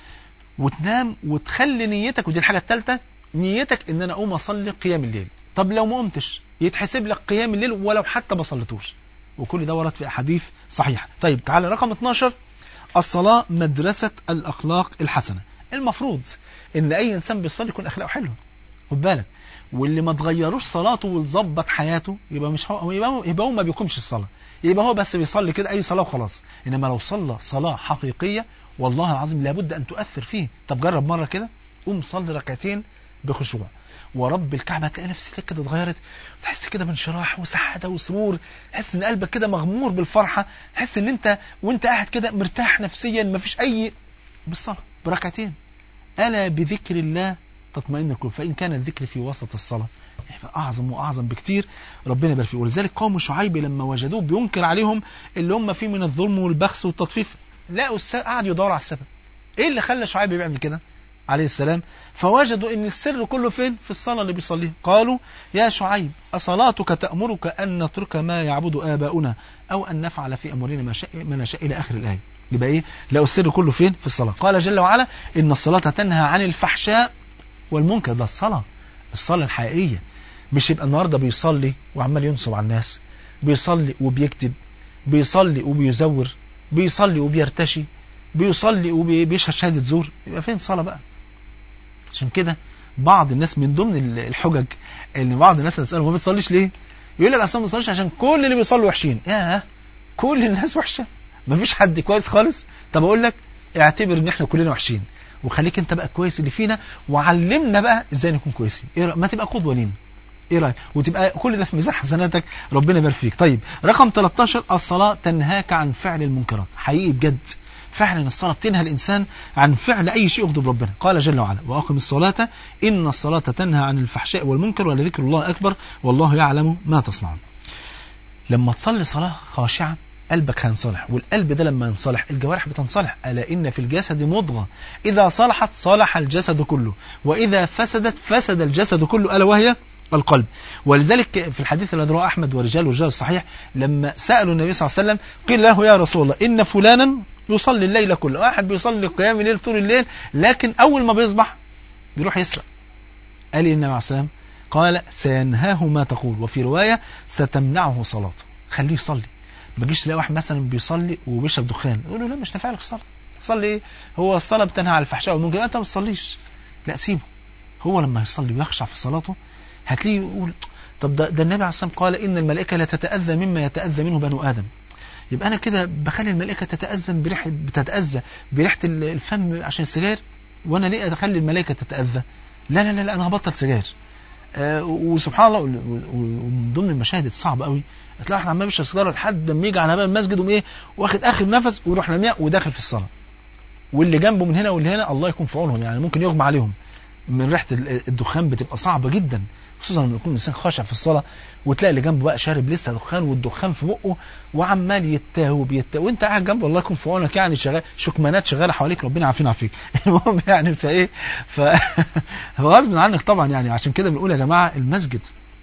وتنام وتخلي نيتك ودي الحاجه الثالثه نيتك ان انا اقوم اصلي قيام الليل طب لو ما قمتش يتحسب لك قيام الليل ولو حتى ما صليتوش وكل ده ورد في احاديث صحيحه طيب تعالى رقم 12 الصلاه مدرسه الاخلاق الحسنه المفروض ان اي انسان بيصلي يكون اخلاقه حلوه خد بالك واللي ما تغيروش صلاته وتظبط حياته يبقى مش هو يبقى هو, يبقى هو ما بيقومش الصلاه يبقى هو بس بيصلي كده اي صلاه وخلاص انما لو صلى صلاه حقيقيه والله العظيم لابد ان تؤثر فيه طب جرب مره كده قوم صلي ركعتين بخشوع ورب الكعبه هتلاقي نفسيتك كده اتغيرت تحس كده بانشراح وسعاده وسرور تحس ان قلبك كده مغمور بالفرحه تحس ان انت وانت قاعد كده مرتاح نفسيا مفيش اي بالصلاه بركعتين الا بذكر الله تطمئن القلوب فان كان الذكر في وسط الصلاه يبقى اعظم واعظم بكتير ربنا يبارك فيه ولذلك قوم شعيب لما وجدوه بينكر عليهم اللي هم فيه من الظلم والبخس والتطفيف لقوا السبب قعدوا يدوروا على السبب ايه اللي خلى شعيب بيعمل كده عليه السلام فوجدوا ان السر كله فين في الصلاه اللي بيصليها قالوا يا شعيب اصلاتك تامرك ان نترك ما يعبد اباؤنا او ان نفعل في امورنا ما, شاء ما نشاء الى اخر الايه يبقى ايه لقوا السر كله فين في الصلاه قال جل وعلا ان الصلاه تنهى عن الفحشاء والمنكر ده الصلاه الصلاه الحقيقيه مش يبقى النهارده بيصلي وعمال ينصب على الناس بيصلي وبيكتب بيصلي وبيزور بيصلي وبيرتشي بيصلي وبيشهد شهاده زور يبقى فين الصلاه بقى عشان كده بعض الناس من ضمن الحجج ان بعض الناس تساله ما بتصليش ليه يقول لك اصلا ما بصليش عشان كل اللي بيصلوا وحشين ياه كل الناس وحشه ما فيش حد كويس خالص طب اقول لك اعتبر ان احنا كلنا وحشين وخليك انت بقى كويس اللي فينا وعلمنا بقى ازاي نكون كويسين ايه ما تبقى قدوه لينا ايه رايك وتبقى كل ده في ميزان حسناتك ربنا يبارك فيك طيب رقم 13 الصلاه تنهاك عن فعل المنكرات حقيقي بجد فعلا الصلاة بتنهى الإنسان عن فعل أي شيء يغضب ربنا قال جل وعلا وأقم الصلاة إن الصلاة تنهى عن الفحشاء والمنكر ولذكر الله أكبر والله يعلم ما تصنعون لما تصلي صلاة خاشعة قلبك هينصلح والقلب ده لما ينصلح الجوارح بتنصلح ألا إن في الجسد مضغة إذا صلحت صلح الجسد كله وإذا فسدت فسد الجسد كله ألا وهي القلب ولذلك في الحديث الذي رواه أحمد ورجال ورجال الصحيح لما سألوا النبي صلى الله عليه وسلم قيل له يا رسول الله إن فلانا يصلي الليل كله واحد بيصلي قيام الليل طول الليل لكن أول ما بيصبح بيروح يسرق قال النبي عليه السلام قال سينهاه ما تقول وفي رواية ستمنعه صلاته خليه يصلي ما تجيش تلاقي واحد مثلا بيصلي وبيشرب دخان يقول له لا مش نافع لك الصلاة تصلي ايه هو الصلاة بتنهى عن الفحشاء والمنكر انت ما بتصليش لا سيبه هو لما يصلي ويخشع في صلاته هتلاقيه يقول طب ده, ده النبي عليه الصلاه قال ان الملائكه لا تتاذى مما يتاذى منه بنو ادم يبقى انا كده بخلي الملائكه تتاذى بريحه بتتاذى بريحه الفم عشان السجاير وانا ليه اخلي الملائكه تتاذى لا لا لا, لا انا هبطل سجاير آه وسبحان الله ومن ضمن المشاهد الصعبه قوي هتلاقي واحد عمال بيشرب سيجاره لحد ما يجي على باب المسجد وم ايه واخد اخر نفس ويروح راميها وداخل في الصلاه واللي جنبه من هنا واللي هنا الله يكون في عونهم يعني ممكن يغمى عليهم من ريحه الدخان بتبقى صعبه جدا خصوصا لما يكون الانسان خاشع في الصلاه وتلاقي اللي جنبه بقى شارب لسه دخان والدخان في بقه وعمال يتاهو بيتاهو وانت قاعد جنبه الله يكون في عونك يعني شغال شكمانات شغاله حواليك ربنا عارفين عافيك المهم يعني فايه ف غصب عنك طبعا يعني عشان كده بنقول يا جماعه المسجد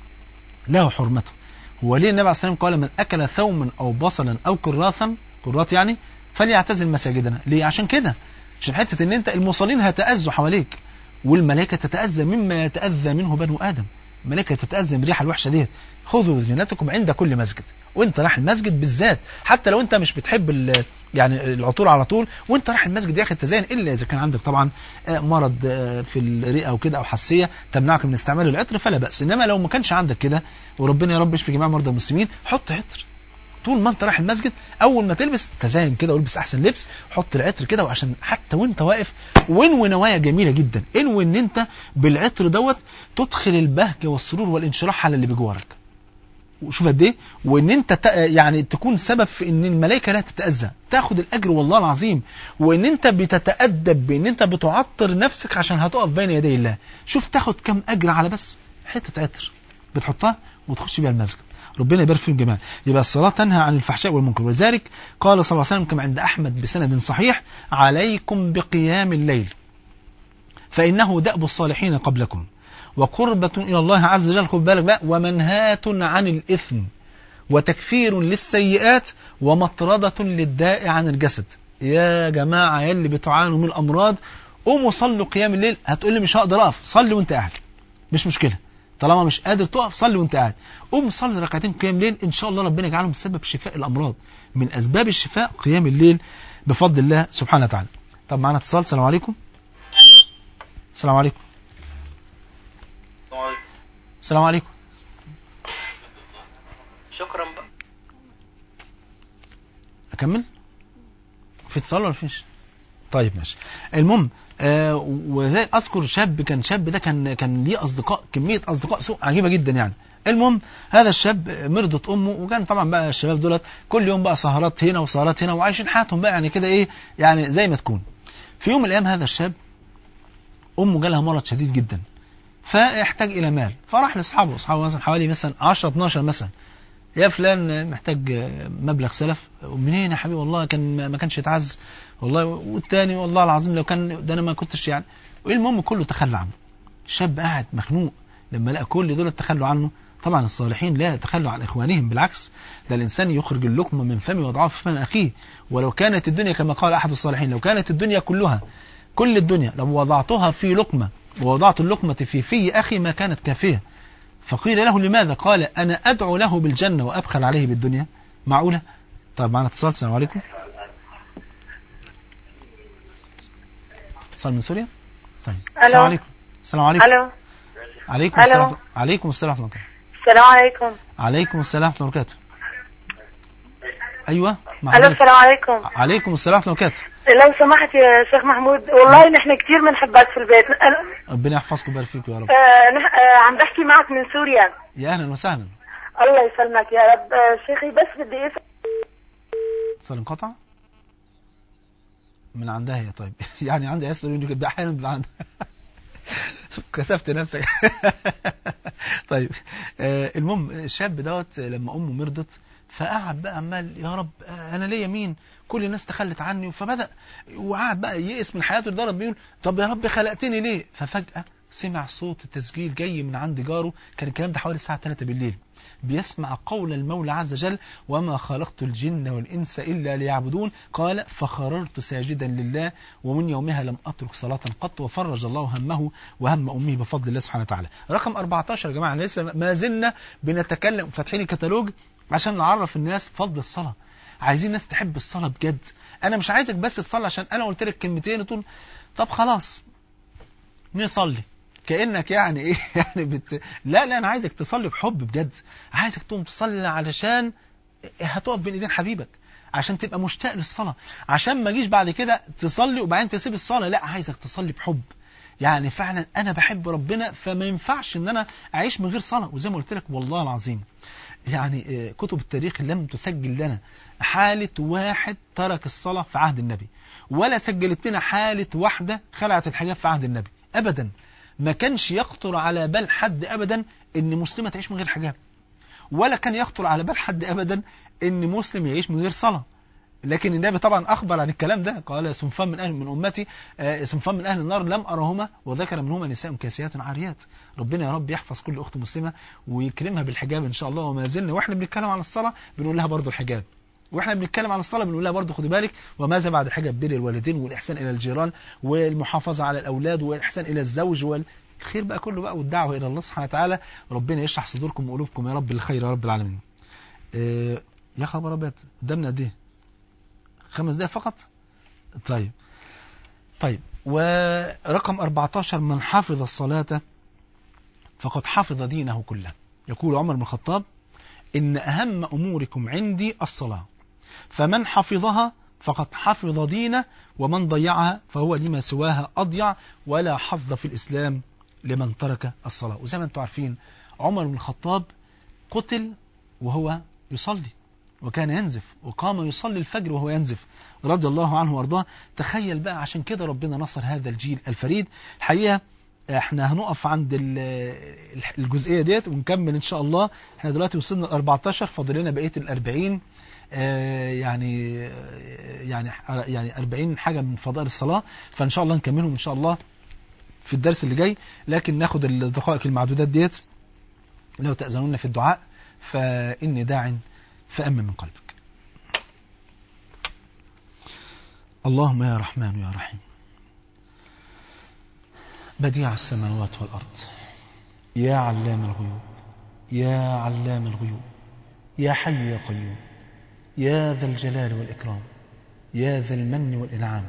له حرمته هو ليه النبي عليه الصلاه والسلام قال من اكل ثوما او بصلا او كراثا كرات يعني فليعتزل مساجدنا ليه عشان كده عشان حته ان انت المصلين هيتاذوا حواليك والملائكه تتاذى مما يتاذى منه بنو ادم الملائكه تتاذى من الريحه الوحشه ديت خذوا زينتكم عند كل مسجد وانت رايح المسجد بالذات حتى لو انت مش بتحب يعني العطور على طول وانت رايح المسجد يا اخي تزين الا اذا كان عندك طبعا مرض في الرئه او كده او حساسيه تمنعك من استعمال العطر فلا باس انما لو ما كانش عندك كده وربنا يا رب يشفي جميع مرضى المسلمين حط عطر طول ما انت رايح المسجد اول ما تلبس تزين كده والبس احسن لبس حط العطر كده وعشان حتى وانت واقف وانوي نوايا جميله جدا انوي ان انت بالعطر دوت تدخل البهجه والسرور والانشراح على اللي بجوارك وشوف قد ايه وان انت يعني تكون سبب في ان الملائكه لا تتاذى تاخد الاجر والله العظيم وان انت بتتادب بان انت بتعطر نفسك عشان هتقف بين يدي الله شوف تاخد كم اجر على بس حته عطر بتحطها وتخش بيها المسجد ربنا يبارك فيهم جميعا يبقى الصلاة تنهى عن الفحشاء والمنكر ولذلك قال صلى الله عليه وسلم كما عند أحمد بسند صحيح عليكم بقيام الليل فإنه دأب الصالحين قبلكم وقربة إلى الله عز وجل خد بالك بقى ومنهاة عن الإثم وتكفير للسيئات ومطردة للداء عن الجسد يا جماعة يلي بتعانوا من الأمراض قوموا صلوا قيام الليل هتقول لي مش هقدر أقف صلي وأنت قاعد مش مشكلة طالما مش قادر تقف صلي وأنت قاعد قوم صلي ركعتين قيام الليل إن شاء الله ربنا يجعلهم سبب شفاء الأمراض من أسباب الشفاء قيام الليل بفضل الله سبحانه وتعالى طب معنا اتصال السلام عليكم السلام عليكم السلام عليكم شكرا بقى اكمل في اتصال ولا فيش طيب ماشي المهم آه وذلك اذكر شاب كان شاب ده كان كان ليه اصدقاء كميه اصدقاء سوء عجيبه جدا يعني المهم هذا الشاب مرضت امه وكان طبعا بقى الشباب دولت كل يوم بقى سهرات هنا وسهرات هنا وعايشين حياتهم بقى يعني كده ايه يعني زي ما تكون في يوم من الايام هذا الشاب امه جالها مرض شديد جدا فاحتاج الى مال فراح لاصحابه اصحابه مثلا حوالي مثلا 10 12 مثلا يا فلان محتاج مبلغ سلف منين يا حبيبي والله كان ما كانش يتعز والله والتاني والله العظيم لو كان ده انا ما كنتش يعني المهم كله تخلى عنه الشاب قاعد مخنوق لما لقى كل دول تخلوا عنه طبعا الصالحين لا يتخلوا عن اخوانهم بالعكس ده الانسان يخرج اللقمه من فمه ويضعها في فم اخيه ولو كانت الدنيا كما قال احد الصالحين لو كانت الدنيا كلها كل الدنيا لو وضعتها في لقمه ووضعت اللقمه في في اخي ما كانت كافيه فقيل له لماذا قال أنا أدعو له بالجنة وأبخل عليه بالدنيا معقولة طيب معنا اتصال السلام عليكم اتصال من سوريا طيب السلام عليكم السلام عليكم الو عليكم ألو. السلام عليكم السلام ورحمة الله السلام عليكم عليكم السلام ورحمة الله وبركاته أيوة مع الو حضرتك. السلام عليكم عليكم السلام ورحمة الله وبركاته لو سمحت يا شيخ محمود والله نحن كثير بنحبك في البيت أنا- ربنا يحفظكم ويبارك فيكم يا رب آه، نح- آه، عم بحكي معك من سوريا يا أهلا وسهلا الله يسلمك يا رب آه، شيخي بس بدي اسال اتصال انقطع من عندها هي طيب يعني عندي عيال يقولوا لي احيانا بيبقى عندها كسفت نفسك طيب آه المهم الشاب دوت لما امه مرضت فقعد بقى عمال يا رب آه، انا ليا مين كل الناس تخلت عني فبدا وقعد بقى يئس من حياته لدرجه بيقول طب يا رب خلقتني ليه ففجاه سمع صوت التسجيل جاي من عند جاره كان الكلام ده حوالي الساعه 3 بالليل بيسمع قول المولى عز وجل وما خلقت الجن والإنس إلا ليعبدون قال فخررت ساجدا لله ومن يومها لم أترك صلاة قط وفرج الله همه وهم أمه بفضل الله سبحانه وتعالى رقم 14 يا جماعة لسه ما زلنا بنتكلم فاتحين الكتالوج عشان نعرف الناس فضل الصلاة عايزين الناس تحب الصلاة بجد أنا مش عايزك بس تصلي عشان أنا قلت لك كلمتين وتقول طب خلاص نصلي كأنك يعني ايه يعني بت... لا لا انا عايزك تصلي بحب بجد عايزك تقوم تصلي علشان هتقف بين ايدين حبيبك عشان تبقى مشتاق للصلاة عشان ما جيش بعد كده تصلي وبعدين تسيب الصلاة لا عايزك تصلي بحب يعني فعلا انا بحب ربنا فما ينفعش ان انا اعيش من غير صلاة وزي ما قلت لك والله العظيم يعني آه، كتب التاريخ لم تسجل لنا حالة واحد ترك الصلاة في عهد النبي ولا سجلت لنا حالة واحدة خلعت الحجاب في عهد النبي أبدا ما كانش يخطر على بال حد أبدا إن مسلمة تعيش من غير حجاب ولا كان يخطر على بال حد أبدا إن مسلم يعيش من غير صلاة لكن النبي طبعا أخبر عن الكلام ده قال صنفان من أهل من أمتي آه، صنفان من أهل النار لم أرهما وذكر منهما نساء كاسيات عاريات ربنا يا رب يحفظ كل أخت مسلمة ويكرمها بالحجاب إن شاء الله وما زلنا وإحنا بنتكلم عن الصلاة بنقول لها برضو الحجاب واحنا بنتكلم عن الصلاه بنقول لها برضه خدي بالك وماذا بعد الحجاب بر الوالدين والاحسان الى الجيران والمحافظه على الاولاد والاحسان الى الزوج والخير بقى كله بقى والدعوه الى الله سبحانه وتعالى ربنا يشرح صدوركم وقلوبكم يا رب الخير يا رب العالمين. إيه يا خبر ابيض قدامنا قد ايه؟ خمس دقايق فقط؟ طيب طيب ورقم 14 من حفظ الصلاه فقد حفظ دينه كله يقول عمر بن الخطاب إن أهم أموركم عندي الصلاة فمن حفظها فقد حفظ دينه ومن ضيعها فهو لما سواها أضيع ولا حظ في الإسلام لمن ترك الصلاة وزي ما أنتم عارفين عمر بن الخطاب قتل وهو يصلي وكان ينزف وقام يصلي الفجر وهو ينزف رضي الله عنه وارضاه تخيل بقى عشان كده ربنا نصر هذا الجيل الفريد الحقيقة احنا هنقف عند ال- الجزئية ديت ونكمل ان شاء الله احنا دلوقتي وصلنا ل 14 فاضل لنا بقية ال 40 آه، يعني يعني يعني 40 حاجة من فضائل الصلاة فان شاء الله نكملهم ان شاء الله في الدرس اللي جاي لكن ناخد الدقائق المعدودات ديت لو تأذنون في الدعاء فإني داع فأمن من قلبك اللهم يا رحمن يا رحيم بديع السماوات والأرض يا علام الغيوب يا علام الغيوب يا حي يا قيوم يا ذا الجلال والإكرام يا ذا المن والإنعام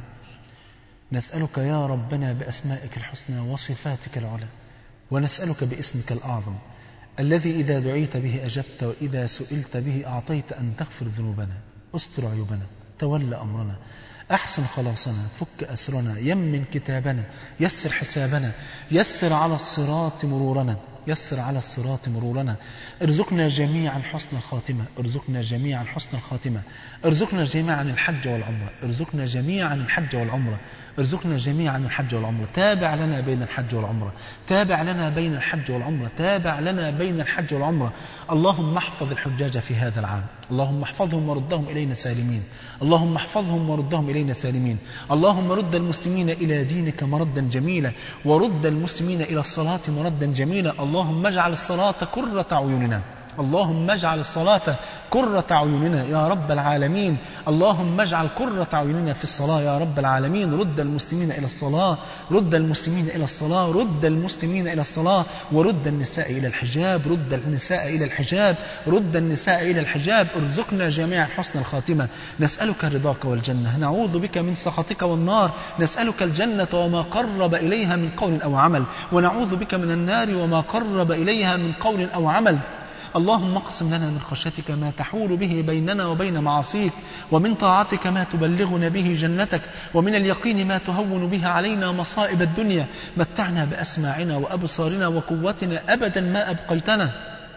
نسألك يا ربنا بأسمائك الحسنى وصفاتك العلى ونسألك باسمك الأعظم الذي إذا دعيت به أجبت وإذا سئلت به أعطيت أن تغفر ذنوبنا استر عيوبنا تولى أمرنا أحسن خلاصنا فك أسرنا يمن كتابنا يسر حسابنا يسر على الصراط مرورنا يسر على الصراط مرورنا ارزقنا جميعا حسن الخاتمة ارزقنا جميعا حسن الخاتمة ارزقنا جميعا الحج والعمرة ارزقنا جميعا الحج والعمرة ارزقنا جميعا الحج والعمرة تابع لنا بين الحج والعمرة تابع لنا بين الحج والعمرة تابع لنا بين الحج والعمرة اللهم احفظ الحجاج في هذا العام اللهم احفظهم وردهم إلينا سالمين اللهم احفظهم وردهم إلينا سالمين اللهم رد المسلمين إلى دينك مردا جميلا ورد المسلمين إلى الصلاة مردا جميلا اللهم اجعل الصلاة كرة عيوننا اللهم اجعل الصلاة كرة عيوننا يا رب العالمين اللهم اجعل كرة عيوننا في الصلاة يا رب العالمين رد المسلمين إلى الصلاة رد المسلمين إلى الصلاة رد المسلمين إلى الصلاة ورد النساء إلى الحجاب رد النساء إلى الحجاب رد النساء إلى الحجاب ارزقنا جميعا حسن الخاتمة نسألك رضاك والجنة نعوذ بك من سخطك والنار نسألك الجنة وما قرب إليها من قول أو عمل ونعوذ بك من النار وما قرب إليها من قول أو عمل اللهم اقسم لنا من خشيتك ما تحول به بيننا وبين معاصيك ومن طاعتك ما تبلغنا به جنتك ومن اليقين ما تهون به علينا مصائب الدنيا متعنا بأسماعنا وأبصارنا وقوتنا أبدا ما أبقيتنا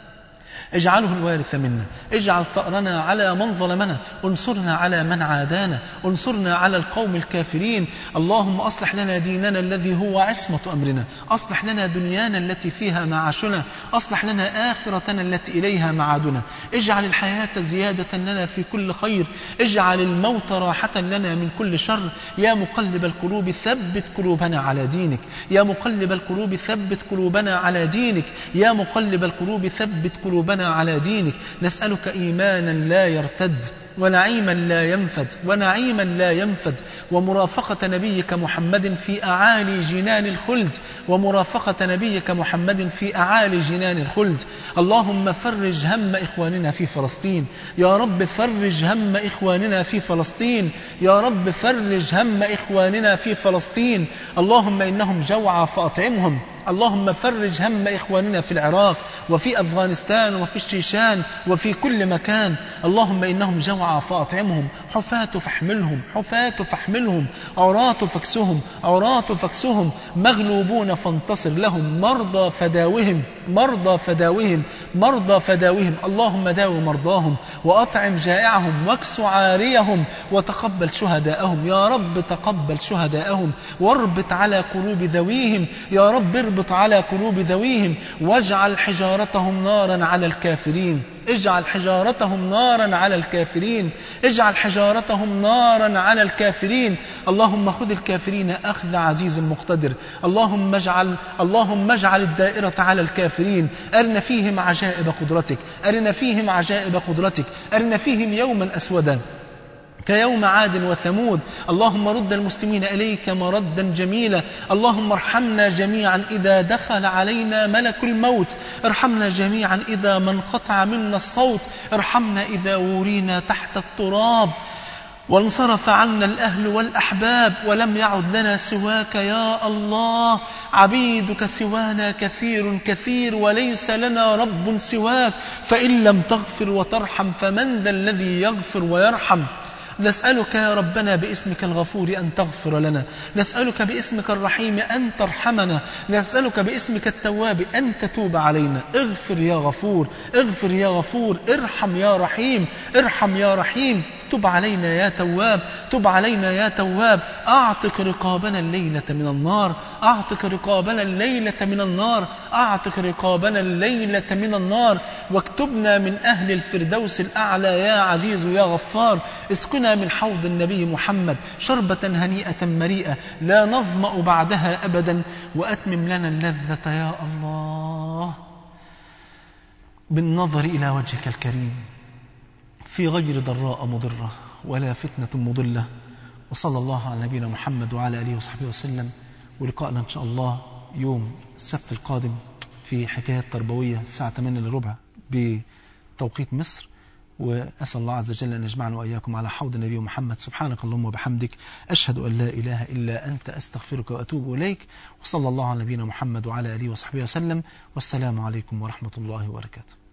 اجعله الوارث منا اجعل ثأرنا على من ظلمنا انصرنا على من عادانا انصرنا على القوم الكافرين اللهم أصلح لنا ديننا الذي هو عصمة أمرنا أصلح لنا دنيانا التي فيها معاشنا أصلح لنا آخرتنا التي إليها معادنا اجعل الحياة زيادة لنا في كل خير اجعل الموت راحة لنا من كل شر يا مقلب القلوب ثبت قلوبنا على دينك يا مقلب القلوب ثبت قلوبنا على دينك يا مقلب القلوب ثبت قلوبنا على دينك نسألك إيمانا لا يرتد ونعيما لا ينفد ونعيما لا ينفد ومرافقة نبيك محمد في أعالي جنان الخلد ومرافقة نبيك محمد في أعالي جنان الخلد اللهم فرج هم إخواننا في فلسطين يا رب فرج هم إخواننا في فلسطين يا رب فرج هم إخواننا في فلسطين اللهم إنهم جوعى فأطعمهم اللهم فرج هم إخواننا في العراق وفي أفغانستان وفي الشيشان وفي كل مكان اللهم إنهم جوعى فأطعمهم حفاة فاحملهم حفاة فاحملهم عراة فاكسهم عراة فاكسهم مغلوبون فانتصر لهم مرضى فداوهم مرضى فداوهم مرضى فداوهم اللهم داو مرضاهم وأطعم جائعهم واكس عاريهم وتقبل شهداءهم يا رب تقبل شهداءهم واربط على قلوب ذويهم يا رب اربط على قلوب ذويهم واجعل حجارتهم نارا على الكافرين اجعل حجارتهم نارا على الكافرين اجعل حجارتهم نارا على الكافرين اللهم خذ الكافرين أخذ عزيز مقتدر اللهم اجعل اللهم اجعل الدائرة على الكافرين أرنا فيهم عجائب قدرتك أرنا فيهم عجائب قدرتك أرنا فيهم يوما أسودا كيوم عاد وثمود اللهم رد المسلمين إليك مردا جميلا اللهم ارحمنا جميعا إذا دخل علينا ملك الموت ارحمنا جميعا إذا ما انقطع منا الصوت ارحمنا إذا ورينا تحت التراب وانصرف عنا الأهل والأحباب ولم يعد لنا سواك يا الله عبيدك سوانا كثير كثير وليس لنا رب سواك فإن لم تغفر وترحم فمن ذا الذي يغفر ويرحم نسألك يا ربنا باسمك الغفور أن تغفر لنا نسألك باسمك الرحيم أن ترحمنا نسألك باسمك التواب أن تتوب علينا اغفر يا غفور اغفر يا غفور ارحم يا رحيم ارحم يا رحيم تب علينا يا تواب تب علينا يا تواب أعتق رقابنا الليلة من النار أعتق رقابنا الليلة من النار أعتق رقابنا الليلة من النار واكتبنا من أهل الفردوس الأعلى يا عزيز يا غفار اسكنا اسقنا من حوض النبي محمد شربة هنيئة مريئة لا نظمأ بعدها أبدا وأتمم لنا اللذة يا الله بالنظر إلى وجهك الكريم في غير ضراء مضرة ولا فتنة مضلة وصلى الله على نبينا محمد وعلى آله وصحبه وسلم ولقائنا إن شاء الله يوم السبت القادم في حكايات تربوية الساعة 8 إلا ربع بتوقيت مصر وأسأل الله عز وجل أن يجمعنا وإياكم على حوض النبي محمد سبحانك اللهم وبحمدك أشهد أن لا إله إلا أنت أستغفرك وأتوب إليك وصلى الله على نبينا محمد وعلى آله وصحبه وسلم والسلام عليكم ورحمة الله وبركاته